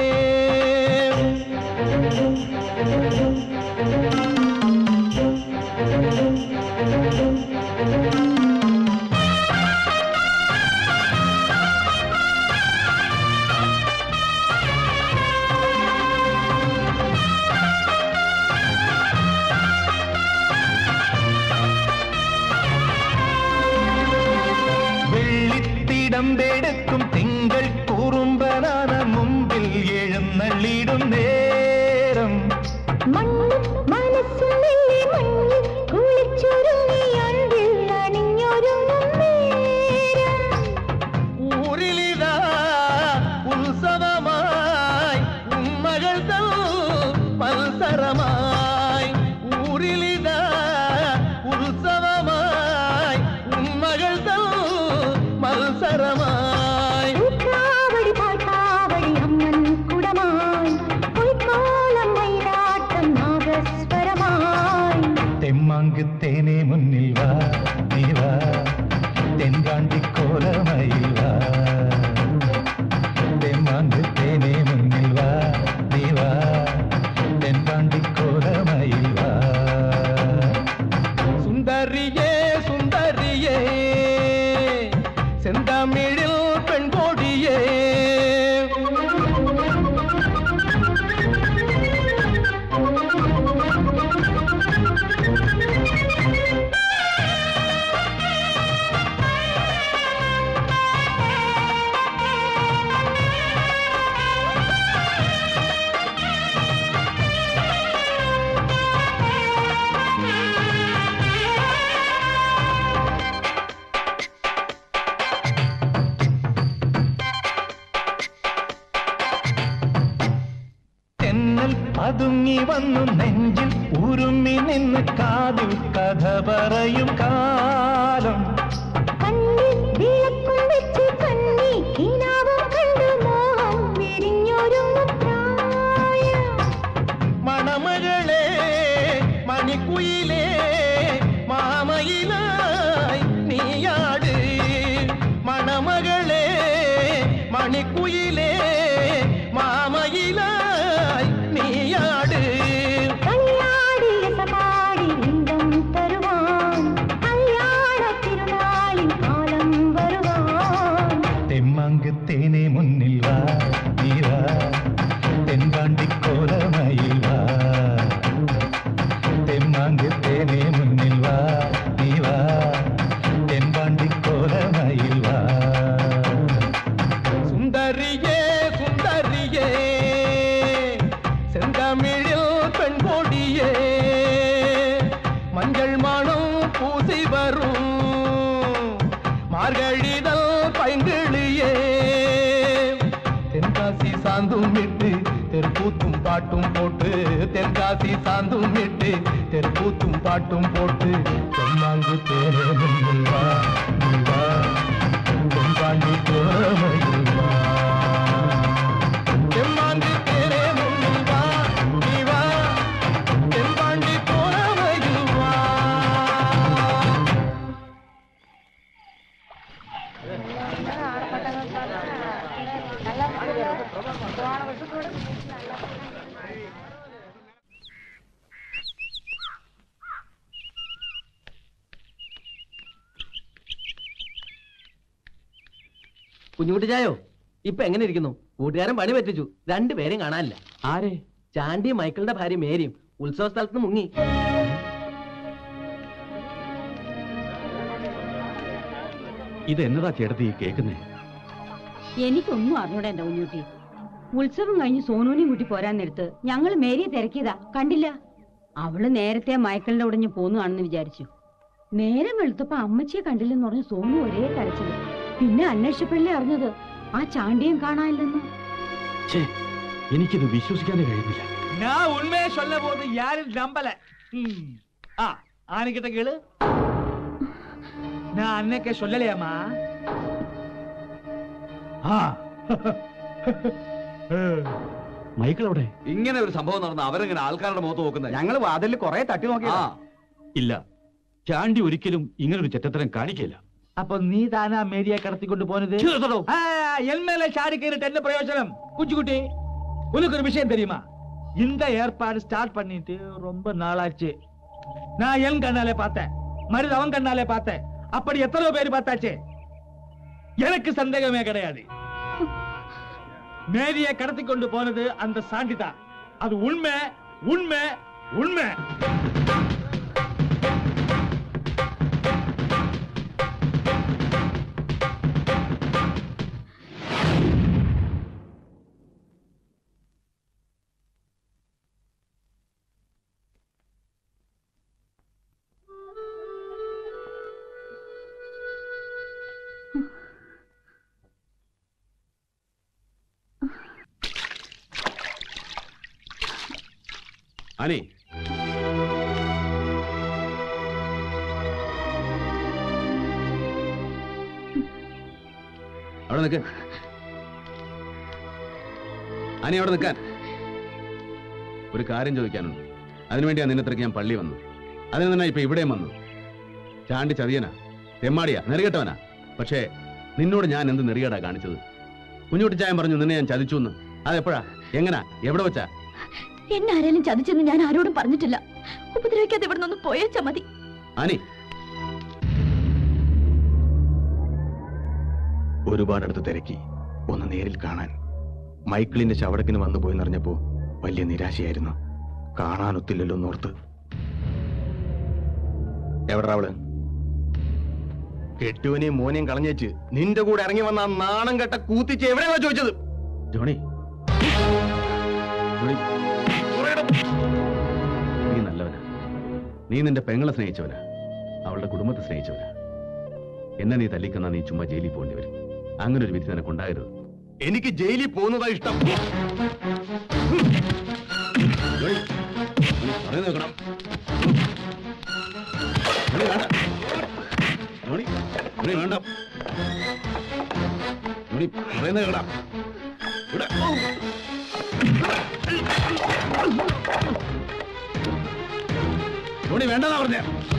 വെള്ളിത്തിടമ്പെടുക്കും തിങ്കൾ കുറുമ്പനാന മുമ്പിൽ എഴുന്നള്ളിടും നേരം ഊരിലിതാ ഉത്സവമായി ഉമ്മകൾ തൻ മത്സരമായി ഊരിലിതാ ഉത്സവമായി ഉമ്മകൾ തൻ മത്സരമായി തെമ്മാങ്ക് തേനെ മുന്നിൽ വാ നീ വാ തെൻകാണ്ടി കോലമയിൽ വാ തെമ്മാങ്ക് തേനെ മുന്നിൽ വാ നീ വാ തെൻകാണ്ടി കോലമയിൽ വാ സുന്ദരിയേ സുന്ദരിയേ செந்தமிழில் பெண் கோடியே പതുങ്ങി വന്നു നെഞ്ചിൽ ഉരുമ്മി നിന്ന് കാതിൽ കഥ പറയും കാലം മണമകളെ മണിക്കുയിലേ മാമയിലായി നീയാട് മണമകളെ മണിക്കുയിലേ മാമയിലായി നീയാട് തെമ്മാങ്ക് തേനെ മുന്നിൽ വാ നീ വാ തെൻപാണ്ടിക്കോലമയിൽ വാ തെമ്മാങ്ക് തേനെ മുന്നിൽ വാ നീ വാ തെൻപാണ്ടിക്കോലമയിൽ വാ സുന്ദരിയേ സുന്ദരിയേ செந்தமிழில் பெண் கொடியே மஞ்சள் மணம் பூசி வரும் மார்கழிதல் பைங்கிளியே தென்காசி சாந்தும் விட்டு தெற்கூத்தும் பாட்டும் போட்டு தென்காசி சாந்தும் விட்டு தெற்கூத்தும் பாட்டும் போட்டு தென்னாங்கு தேனே முன்னில் வா நீ வா தென்பாண்டி கோமையில் வா தெம்மாங்கு தேனே முன்னில் வா நீ வா தென்பாண்டி கோமையில் வா കുഞ്ഞുകുട്ടി ചായോ ഇപ്പൊ എങ്ങനെ ഇരിക്കുന്നു കൂട്ടുകാരൻ പണി പറ്റിച്ചു രണ്ടുപേരും കാണാനില്ല ആരെ ചാണ്ടിയും മൈക്കിളിന്റെ ഭാര്യ മേരിയും ഉത്സവ സ്ഥലത്ത് നിന്ന് മുങ്ങി ഇത് എന്നതാ ചേട്ടത്തി ഈ കേൾക്കുന്നേ എനിക്കൊന്നും അറിഞ്ഞൂടാ എന്റെ കുഞ്ഞുട്ടി ഉത്സവം കഴിഞ്ഞ് സോനുവിനെയും കൂട്ടി പോരാൻ നേരത്ത് ഞങ്ങൾ മേരിയെ തിരക്കിയതാ കണ്ടില്ല അവള് നേരത്തെ മയക്കലിന്റെ ഉടഞ്ഞ് പോന്നുകാണെന്ന് വിചാരിച്ചു നേരം വെളുത്തപ്പോ അമ്മച്ചിയെ കണ്ടില്ലെന്ന് പറഞ്ഞ് സോനു ഒരേ കരച്ചത് പിന്നെ അന്വേഷിച്ചപ്പോഴല്ലേ അറിഞ്ഞത് ആ ചാണ്ടിയും കാണാനില്ലെന്ന് ഛേ എനിക്കിത് വിശ്വസിക്കാനേ കഴിയുന്നില്ല நான் உண்மையை சொல்ல போது யாரும் நம்பல ம். ஆ ஆனைக்கிட்ட கேளு நான் அன்னைக்கே சொல்லலையாமா ആ മൈക്കിൾ അവിടെ ഇങ്ങനെ ഒരു സംഭവം നടന്ന അവരെങ്ങനെ ആൾക്കാരുടെ മുഖത്ത് നോക്കുന്നത് ഞങ്ങൾ വാതിലിൽ കുറെ തട്ടി നോക്കി ആ ഇല്ല ചാണ്ടി ഒരിക്കലും ഇങ്ങനൊരു ചെറ്റത്തരം കാണിക്കില്ല അപ്പൊ നീ താനാ മേരിയെ കടത്തിക്കൊണ്ട് പോനത് ചേർത്തടോ. ആ, என் மேல சாடி கேட்டு என்ன பிரயோஜனம் குஞ்சுக்குட்டி உனக்கு ஒரு விஷயம் தெரியுமா இந்த ஏற்பாடு ஸ்டார்ட் பண்ணிட்டு ரொம்ப நாளாச்சு நான் என் கண்ணாலே பார்த்தேன் மருது அவன் கண்ணாலே பார்த்தேன் அப்படி எத்தனை பேர் பார்த்தாச்சு எனக்கு சந்தேகமே கிடையாது மேரியை கடத்தி கொண்டு போனது அந்த சாண்டி தான் அது உண்மை உண்மை உண்மை അനി അവിടെ നിൽക്ക് അനി അവിടെ നിൽക്കാൻ ഒരു കാര്യം ചോദിക്കാനുണ്ട് അതിനുവേണ്ടിയാ നിന്നെ തിരക്ക് ഞാൻ പള്ളി വന്നു അതിന് തന്നെ ഇപ്പൊ ഇവിടെയും വന്നു ചാണ്ടി ചതിയനാ തെമ്മാടിയാ നെറികെട്ടവനാ പക്ഷേ നിന്നോട് ഞാൻ എന്ത് നെറികേടാ കാണിച്ചത് കുഞ്ഞുകുട്ടി ചായം പറഞ്ഞു നിന്നെ ഞാൻ ചതിച്ചു എന്ന് അതെപ്പോഴാ എങ്ങനാ എവിടെ വെച്ചാ എന്നെ ആരെങ്കിലും ചതിച്ചെന്ന് ഞാൻ ആരോടും പറഞ്ഞിട്ടില്ല ഉപദ്രവിക്കാതെ ഇവിടെ നിന്ന് പോയേച്ചാ മതി അനി ഒരുപാടടുത്ത് തിരക്കി ഒന്ന് നേരിൽ കാണാൻ മൈക്കിളിന്റെ ശവടക്കിന് വന്നു പോയെന്നറിഞ്ഞപ്പോ വലിയ നിരാശയായിരുന്നു കാണാനൊത്തില്ലല്ലോ എന്നോർത്ത് എവിടാ അവള് കെട്ടുവനെയും മോനെയും കളഞ്ഞേച്ച് നിന്റെ കൂടെ ഇറങ്ങി വന്ന ആ നാണം കെട്ട കൂത്തിച്ച് എവിടെയാ ചോദിച്ചത് ജോണി ജോണി നീ നല്ലവനാ നീ നിന്റെ പെങ്ങളെ സ്നേഹിച്ചവനാ അവളുടെ കുടുംബത്തെ സ്നേഹിച്ചവനാ എന്നെ നീ തല്ലിക്കുന്ന നീ ചുമ്മാ ജയിലിൽ പോകേണ്ടി വരും അങ്ങനെ ഒരു വിധി നിനക്കുണ്ടാകരുത് എനിക്ക് ജയിലിൽ പോകുന്നതാ ഇഷ്ടം പറയുന്നത് കേൾക്കണം ജോണി വേണ്ട ജോണി ജോണി വേണ്ട ജോണി പറയുന്നത് കേൾക്കണം ഇവിടെ ജോണി വേണ്ടെന്നാ പറഞ്ഞ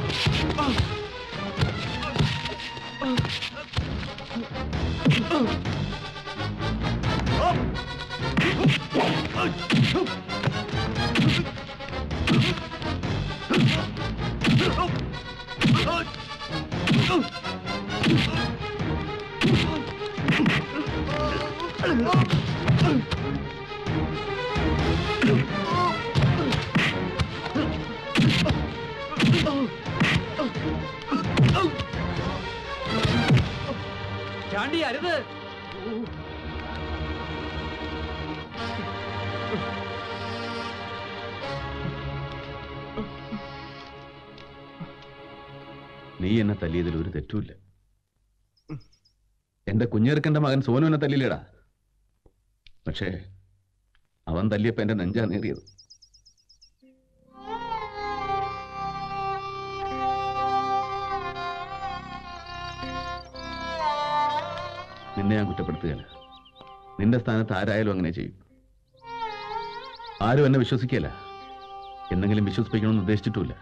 ചാണ്ടി അരുത് നീ എന്നെ തല്ലിയതിൽ ഒരു തെറ്റുമില്ല എന്റെ കുഞ്ഞെറുക്കന്റെ മകൻ സോനു എന്നെ തല്ലില്ലേടാ പക്ഷേ അവൻ തല്ലിയപ്പോ എന്റെ നെഞ്ചാ നേറിയത് നിന്നെ ഞാൻ കുറ്റപ്പെടുത്തുകയല്ല നിന്റെ സ്ഥാനത്ത് ആരായാലും അങ്ങനെ ചെയ്യും ആരും എന്നെ വിശ്വസിക്കല്ല എന്നെങ്കിലും വിശ്വസിപ്പിക്കണമെന്ന് ഉദ്ദേശിച്ചിട്ടുമില്ല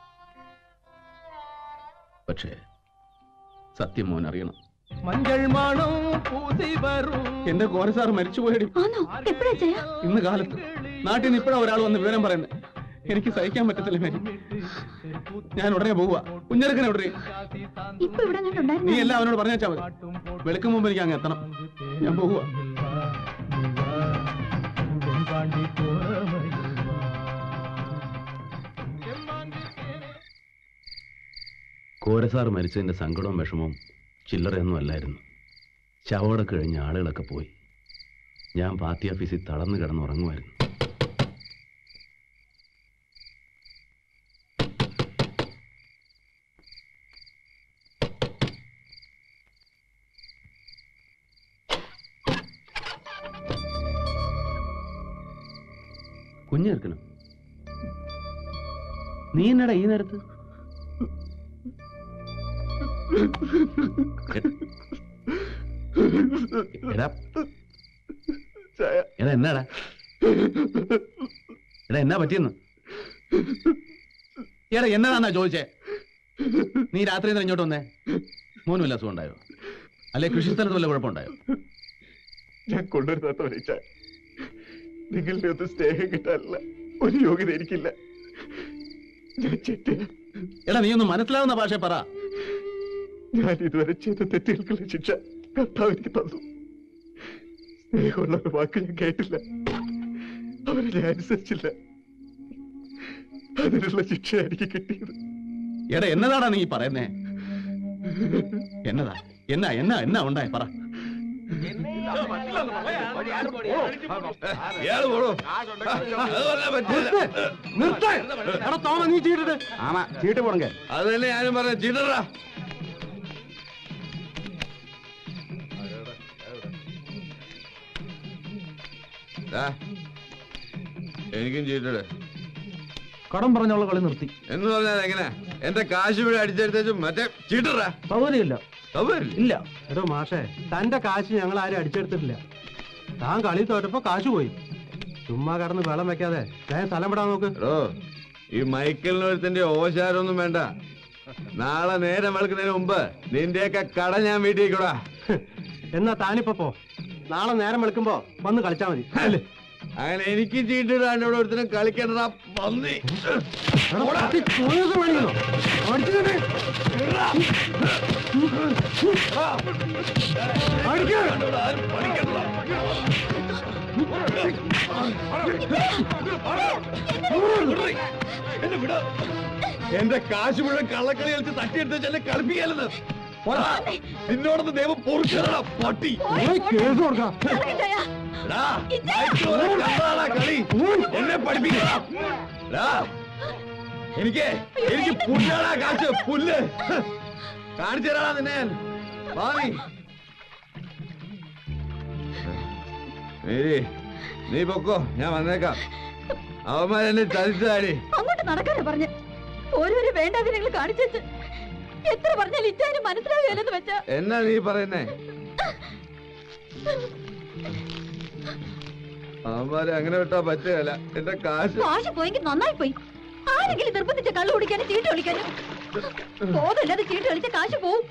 പക്ഷേ സത്യം മോൻ അറിയണം മഞ്ഞൾ മണം പൂതി വരും എന്റെ കോരസാർ മരിച്ചുപോയടി ഇന്ന് കാലത്ത് നാട്ടിൽ നിന്ന് ഇപ്പോഴാ ഒരാൾ വന്ന് വിവരം പറയുന്നത് എനിക്ക് സഹിക്കാൻ പറ്റത്തില്ല മേരി ഞാൻ ഉടനെ പോവുക കുഞ്ഞെടുക്കണ ഉടനെ ഇപ്പൊ ഇവിടെ നീ കണ്ടുണ്ടായിരുന്നു എല്ലാം അവനോട് പറഞ്ഞാ മതി വെളുക്കും മുമ്പ് എനിക്ക് അങ്ങ് എത്തണം ഞാൻ പോവുക കോരസാർ മരിച്ചതിന്റെ സങ്കടവും വിഷമവും ചില്ലറയൊന്നും അല്ലായിരുന്നു ശവടൊക്കെ കഴിഞ്ഞ ആളുകളൊക്കെ പോയി ഞാൻ പാർട്ടി ഓഫീസിൽ തളർന്നു കിടന്നുറങ്ങുമായിരുന്നു കുഞ്ഞേർക്കണം നീ എന്നടാ ഈ നേരത്ത് എടാ എടാ എന്നാടാ എടാ എന്നാ പറ്റിയെന്ന് എടാ എന്നതാന്നാ ചോദിച്ചേ നീ രാത്രി തന്നെ ഇങ്ങോട്ട് വന്നേ മോനും വല്ല അസുഖം ഉണ്ടായോ അല്ലെ കൃഷിസ്ഥലത്ത് വല്ല കുഴപ്പമുണ്ടായോ ഞാൻ കൊണ്ടുവരുന്നവരിച്ച നിങ്ങളുടെ ഒന്നും സ്നേഹം കിട്ടാനില്ല ഒരു യോഗ്യത എനിക്കില്ല ഞാൻ ചെറ്റിയ എടാ നീ ഒന്ന് മനസ്സിലാവുന്ന ഭാഷ പറ ഞാൻ ഇതുവരെ ചെയ്ത തെറ്റുകൾക്കുള്ള ശിക്ഷ കർത്താവ് എനിക്ക് തന്നു സ്നേഹമുള്ള ഒരു വാക്ക് ഞാൻ കേട്ടില്ല അവരെ ഞാൻ അനുസരിച്ചില്ല അതിനുള്ള ശിക്ഷ എനിക്ക് കിട്ടിയത് എടാ എന്നതാടാ നീ പറയുന്നേ എന്നതാ എന്നാ എന്നാ എന്നാ ഉണ്ടായി പറ ആമാ ചീട്ട് പോടുങ്ക അത് തന്നെ ഞാനും പറഞ്ഞ ചീട്ടറാ എനിക്കും ചീട്ടിട് കടം പറഞ്ഞുള്ള കളി നിർത്തി എന്ന് പറഞ്ഞാൽ എങ്ങനെ എന്റെ കാശ് ഇവിടെ അടിച്ചെടുത്തേച്ചു മറ്റേ ചീട്ടറാ സൗകര്യമില്ല സൗകര്യമില്ല ഇല്ല എടോ മാഷേ തന്റെ കാശ് ഞങ്ങൾ ആരും അടിച്ചെടുത്തിട്ടില്ല താൻ കളി തോറ്റപ്പോ കാശ് പോയി ചുമ്മാ കടന്ന് വെള്ളം വെക്കാതെ ഞാൻ സ്ഥലം വിടാൻ നോക്ക് എടോ ഈ മൈക്കലിന് ഒരുത്തന്റെ ഓശാരൊന്നും വേണ്ട നാളെ നേരം വെളുക്കുന്നതിന് മുമ്പ് നിന്റെയൊക്കെ കട ഞാൻ വീട്ടിൽ കൂടാ എന്നാ താനിപ്പോ പോ നാളെ നേരം വെളുക്കുമ്പോ വന്ന് കളിച്ചാ മതി അല്ലേ അങ്ങനെ എനിക്ക് ചീട്ടിടാണ്ട് ഇവിടെ ഒരുത്തനും കളിക്കണ്ടടാ പന്നി എന്റെ കാശ് മുഴുവൻ കള്ളക്കളി കളിച്ച് തട്ടിയെടുത്ത് എന്നെ കളിപ്പിക്കലെന്ന് നിന്നോടൊന്ന് ദൈവം പൊറുക്കണ പട്ടി കേസ് കൊടുക്കാം എടാ, മൈക്കിളോടെ കണ്ടാടാ കളി എന്നെ പഠിപ്പിക്കടാ എടാ, എനിക്ക് എനിക്ക് പുല്ലാടാ കാശ് പുല്ല് കാണിച്ചു തരാടാ നിന്നെ ഞാൻ വാ നീ ഏയ് നീ പൊക്കോ ഞാൻ വന്നേക്കാം അവന്മാരെന്നെ ചതിച്ചതാടി അങ്ങോട്ട് നടക്കാനാ പറഞ്ഞ് ഓരോരോ വേണ്ടാതിരങ്ങൾ കാണിച്ചു എത്ര പറഞ്ഞാൽ ഇറ്റാനും മനസ്സിലാകുകയല്ലെന്ന് വെച്ചാ എന്നാ നീ പറയുന്നേ അവന്മാരെ അങ്ങനെ വിട്ടാ പറ്റുകയല്ല എന്റെ കാശ് കാശ് പോയെങ്കിൽ നന്നായി പോയി ആരെങ്കിലും നിർബന്ധിച്ച കള്ളു കുടിക്കാനും ചീട്ട് കളിക്കാനും ബോധമില്ലാതെ ചീട്ട് കളിച്ച കാശ് പോവും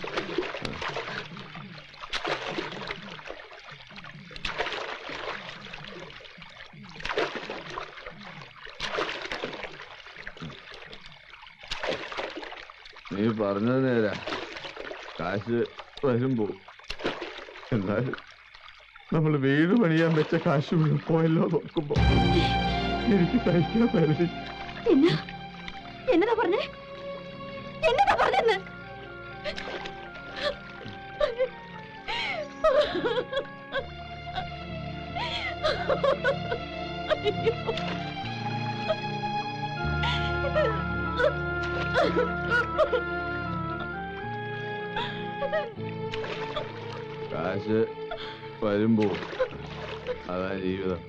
നീ പറഞ്ഞത് നേരാ കാശ് വരുമ്പോ എന്നാലും നമ്മൾ വീട് പണിയാൻ വെച്ച കാശ് മുഴുവൻ പോയല്ലോ നോക്കുമ്പോ എനിക്ക് സഹിക്കാൻ പറ്റി എന്നാ എന്നതാ പറഞ്ഞേ എന്നതാ പറഞ്ഞെന്ന് കാശ് വരുമ്പോ അതാ ജീവിതം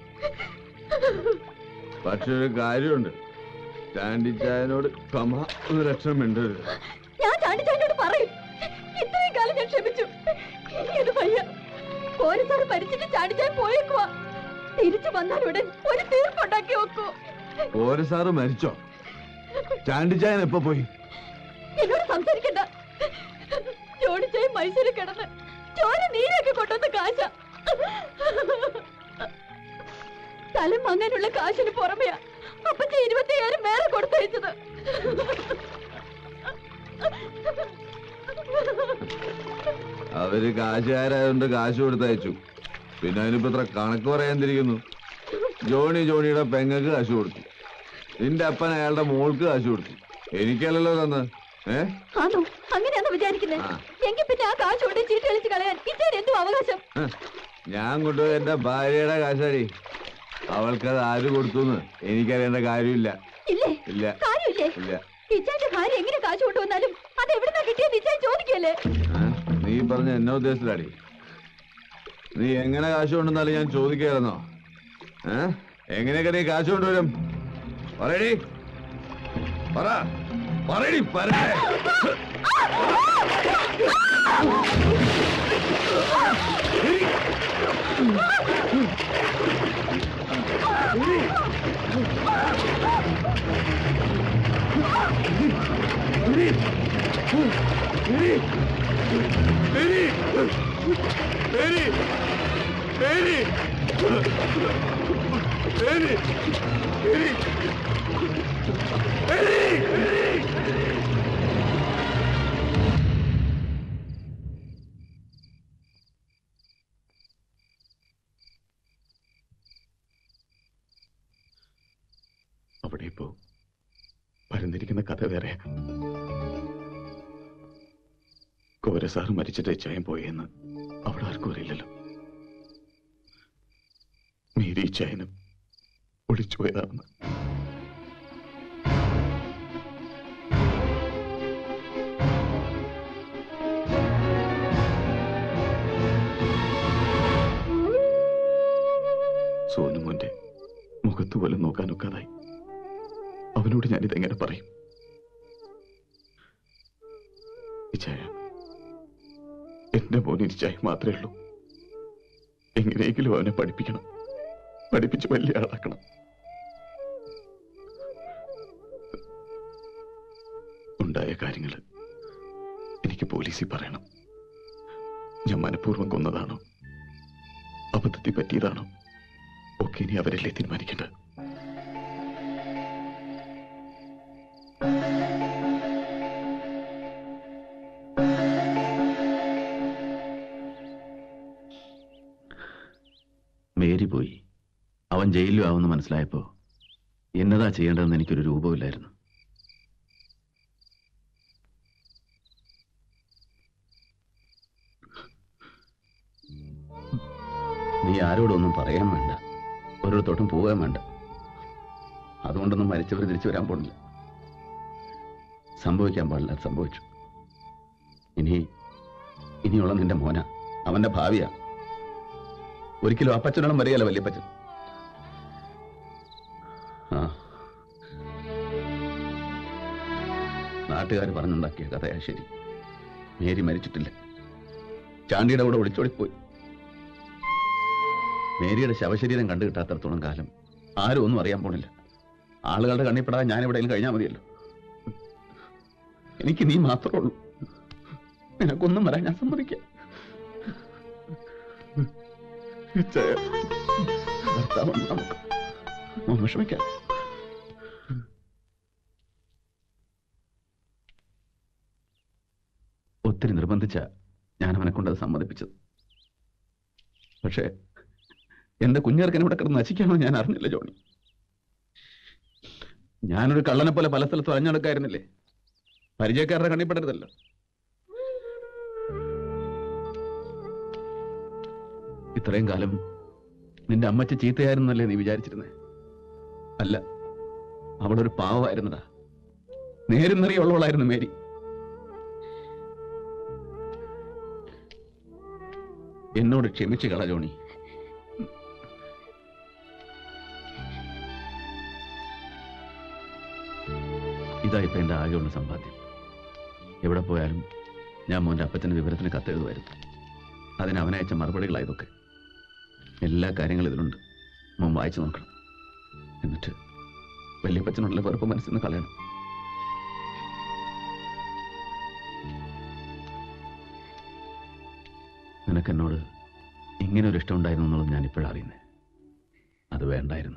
പക്ഷെ ഒരു കാര്യമുണ്ട് ചാണ്ടിച്ചായനോട് കമ ഒന്ന് ലക്ഷം മിണ്ടരുത് ഞാൻ ചാണ്ടിച്ചാണ്ടിയോട് പറയും ഇത്രയും കാലം ഞാൻ ക്ഷമിച്ചു ഇത് വയ്യ പോലീസാർ ഭരിച്ചിട്ട് ചാണ്ടിച്ചാൻ പോയേക്കുവാ തിരിച്ചു വന്നാലുടൻ ഒരു തീർപ്പുണ്ടാക്കി വെക്കൂ ഓരോ സാറ് മരിച്ചോ ചാണ്ടിച്ചായൻ എപ്പോ പോയി എന്നോട് സംസാരിക്കണ്ട ജോണിച്ചായി മൈസൂരിൽ കിടന്ന് ചോര നീരൊക്കെ കൊണ്ടുവന്ന കാശ സ്ഥലം വാങ്ങാനുള്ള കാശിന് പുറമെയാ അപ്പച്ച ഇരുപത്തിയ്യായിരം വേറെ കൊടുത്തയച്ചത് അവര് കാശുകാരായതുകൊണ്ട് കാശ് കൊടുത്തയച്ചു പിന്നെ അതിനിപ്പോ ഇത്ര കണക്ക് പറയാൻ തിരിക്കുന്നു ജോണി ജോണിയുടെ പെങ്ങക്ക് കാശ് കൊടുത്തു നിന്റെ അപ്പൻ അയാളുടെ മോൾക്ക് കാശ് കൊടുത്തു എനിക്കല്ലല്ലോ തന്ന് ഏ ആണോ അങ്ങനെയാണോ വിചാരിക്കുന്നത് എങ്കിൽ പിന്നെ ആ കാശ് കൊണ്ട് ചീട്ട് കളിച്ച് കളയാൻ ഇച്ചേരി എന്തു അവകാശം ഹ്, ഞാൻ കൊണ്ടുപോയി എന്റെ ഭാര്യയുടെ കാശാടി അവൾക്കത് ആര് കൊടുത്തുന്ന് എനിക്കറിയേണ്ട കാര്യമില്ല ഇല്ലേ ഇല്ല കാര്യമില്ലേ ഇല്ല ഇച്ചാന്റെ ഭാര്യ എങ്ങനെ കാശ് കൊണ്ടുവന്നാലും അത് എവിടുന്നാ കിട്ടിയെന്ന് ഇച്ചാൻ ചോദിക്കല്ലേ ഏ? നീ പറഞ്ഞ എന്നെ ഉദ്ദേശത്തിലാടി നീ എങ്ങനെ കാശ് കൊണ്ടുവന്നാലും ഞാൻ ചോദിക്കായിരുന്നോ ഏ എങ്ങനെയൊക്കെ നീ കാശ് കൊണ്ടുവരും പറയടി പറ പറയടി പറയേ അവിടെ ഇപ്പോ പരന്നിരിക്കുന്ന കഥ വേറെ കോരസാറ് മരിച്ചിട്ട് ചായം പോയെന്ന് അവിടെ ആർക്കും അറിയില്ലല്ലോ മേരി ചായനും ഒളിച്ചു പോയതാണെന്ന് സോനുമോന്റെ മുഖത്ത് പോലും നോക്കാനൊക്കാതായി അവനോട് ഞാനിതെങ്ങനെ പറയും ഇച്ചായ എന്റെ മോൻ ഇച്ചായ മാത്രമേ ഉള്ളൂ എങ്ങനെയെങ്കിലും അവനെ പഠിപ്പിക്കണം പഠിപ്പിച്ച് വലിയ ആളാക്കണം ഉണ്ടായ കാര്യങ്ങൾ എനിക്ക് പോലീസിൽ പറയണം ഞാൻ മനഃപൂർവ്വം കൊന്നതാണോ അബദ്ധത്തിൽ പറ്റിയതാണോ ഒക്കെ ഇനി അവരല്ലേ തീരുമാനിക്കേണ്ടത് മേരി പോയി അവൻ ജയിലിലും ആവുമെന്ന് മനസ്സിലായപ്പോ എന്നതാ ചെയ്യേണ്ടതെന്ന് എനിക്കൊരു രൂപമില്ലായിരുന്നു നീ ആരോടൊന്നും പറയാൻ വേണ്ട ഓരോരുത്തോട്ടും പോകാൻ വേണ്ട അതുകൊണ്ടൊന്നും മരിച്ചവർ തിരിച്ചു വരാൻ പോണില്ല സംഭവിക്കാൻ പാടില്ല അത് സംഭവിച്ചു ഇനി ഇനിയുള്ള നിന്റെ മോന അവന്റെ ഭാവിയാ ഒരിക്കലും അപ്പച്ചനോടും വരികയല്ല വല്യപ്പച്ചൻ ആ നാട്ടുകാർ പറഞ്ഞുണ്ടാക്കിയ കഥയാ ശരി മേരി മരിച്ചിട്ടില്ല ചാണ്ടിയുടെ കൂടെ ഒളിച്ചോടിപ്പോയി മേരിയുടെ ശവശരീരം കണ്ടു കിട്ടാത്തടത്തോളം കാലം ആരും ഒന്നും അറിയാൻ പോണില്ല ആളുകളുടെ കണ്ണിപ്പെടാൻ ഞാൻ എവിടെയെങ്കിലും കഴിഞ്ഞാൽ മതിയല്ലോ എനിക്ക് നീ മാത്രമേ ഉള്ളൂ നിനക്കൊന്നും വരാൻ ഞാൻ സമ്മതിക്കാം ഇച്ചയ, ഭർത്താവുണ്ട് നമുക്ക് മോൻ വിഷമിക്കാം ഒത്തിരി നിർബന്ധിച്ച ഞാൻ അവനെ കൊണ്ടത് സമ്മതിപ്പിച്ചത് പക്ഷേ എന്റെ കുഞ്ഞേർക്കൻ ഇവിടെ കിടന്ന് നശിക്കാമെന്ന് ഞാൻ അറിഞ്ഞില്ല ജോണി ഞാനൊരു കള്ളനെ പോലെ പല സ്ഥലത്തും അലഞ്ഞെടുക്കായിരുന്നില്ലേ പരിചയക്കാരുടെ കണ്ണിപ്പെടരുതല്ലോ ഇത്രയും കാലം നിന്റെ അമ്മച്ച ചീത്തയായിരുന്നല്ലേ നീ വിചാരിച്ചിരുന്നേ അല്ല അവളൊരു പാവമായിരുന്നടാ നേരും നിറയുള്ളവളായിരുന്നു മേരി എന്നോട് ക്ഷമിച്ചു കള ജോണി ഇതാ ഇപ്പൊ എന്റെ ആകെയുള്ള സമ്പാദ്യം എവിടെ പോയാലും ഞാൻ മോന്റെ അപ്പച്ചന്റെ വിവരത്തിന് കത്തെഴുതുമായിരുന്നു അതിന് അവനയച്ച മറുപടികളായതൊക്കെ എല്ലാ കാര്യങ്ങളും ഇതിലുണ്ട് മോൻ വായിച്ചു നോക്കണം എന്നിട്ട് വല്യപ്പച്ചനോടുള്ള വെറുപ്പ് മനസ്സിൽ നിന്ന് കളയണം നിനക്ക് എന്നോട് ഇങ്ങനെ ഒരു ഇഷ്ടം ഉണ്ടായിരുന്നു എന്നുള്ളത് ഞാൻ ഇപ്പോഴാണ് അറിയുന്നത് അത് വേണ്ടായിരുന്നു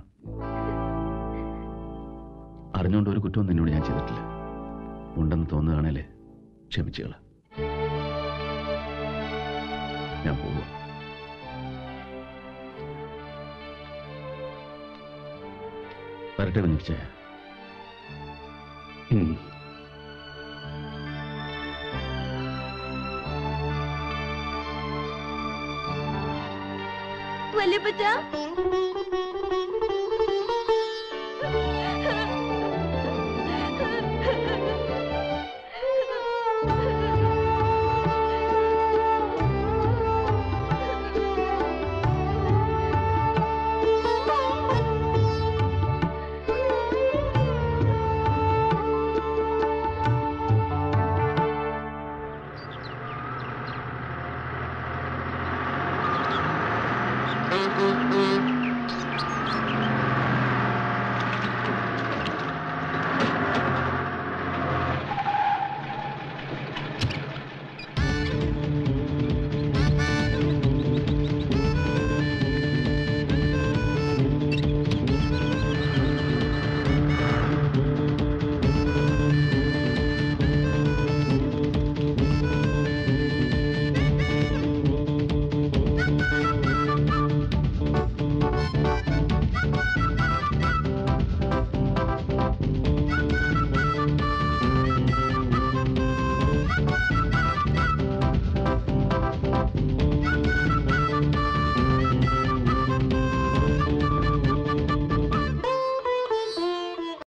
അറിഞ്ഞുകൊണ്ട് ഒരു കുറ്റവും നിന്നോട് ഞാൻ ചെയ്തിട്ടില്ല ഉണ്ടെന്ന് തോന്നുകയാണേലേ ക്ഷമിച്ചുകള ഞാൻ പോകും വരട്ടെ കുഞ്ഞിച്ചേ വല്യപ്പച്ച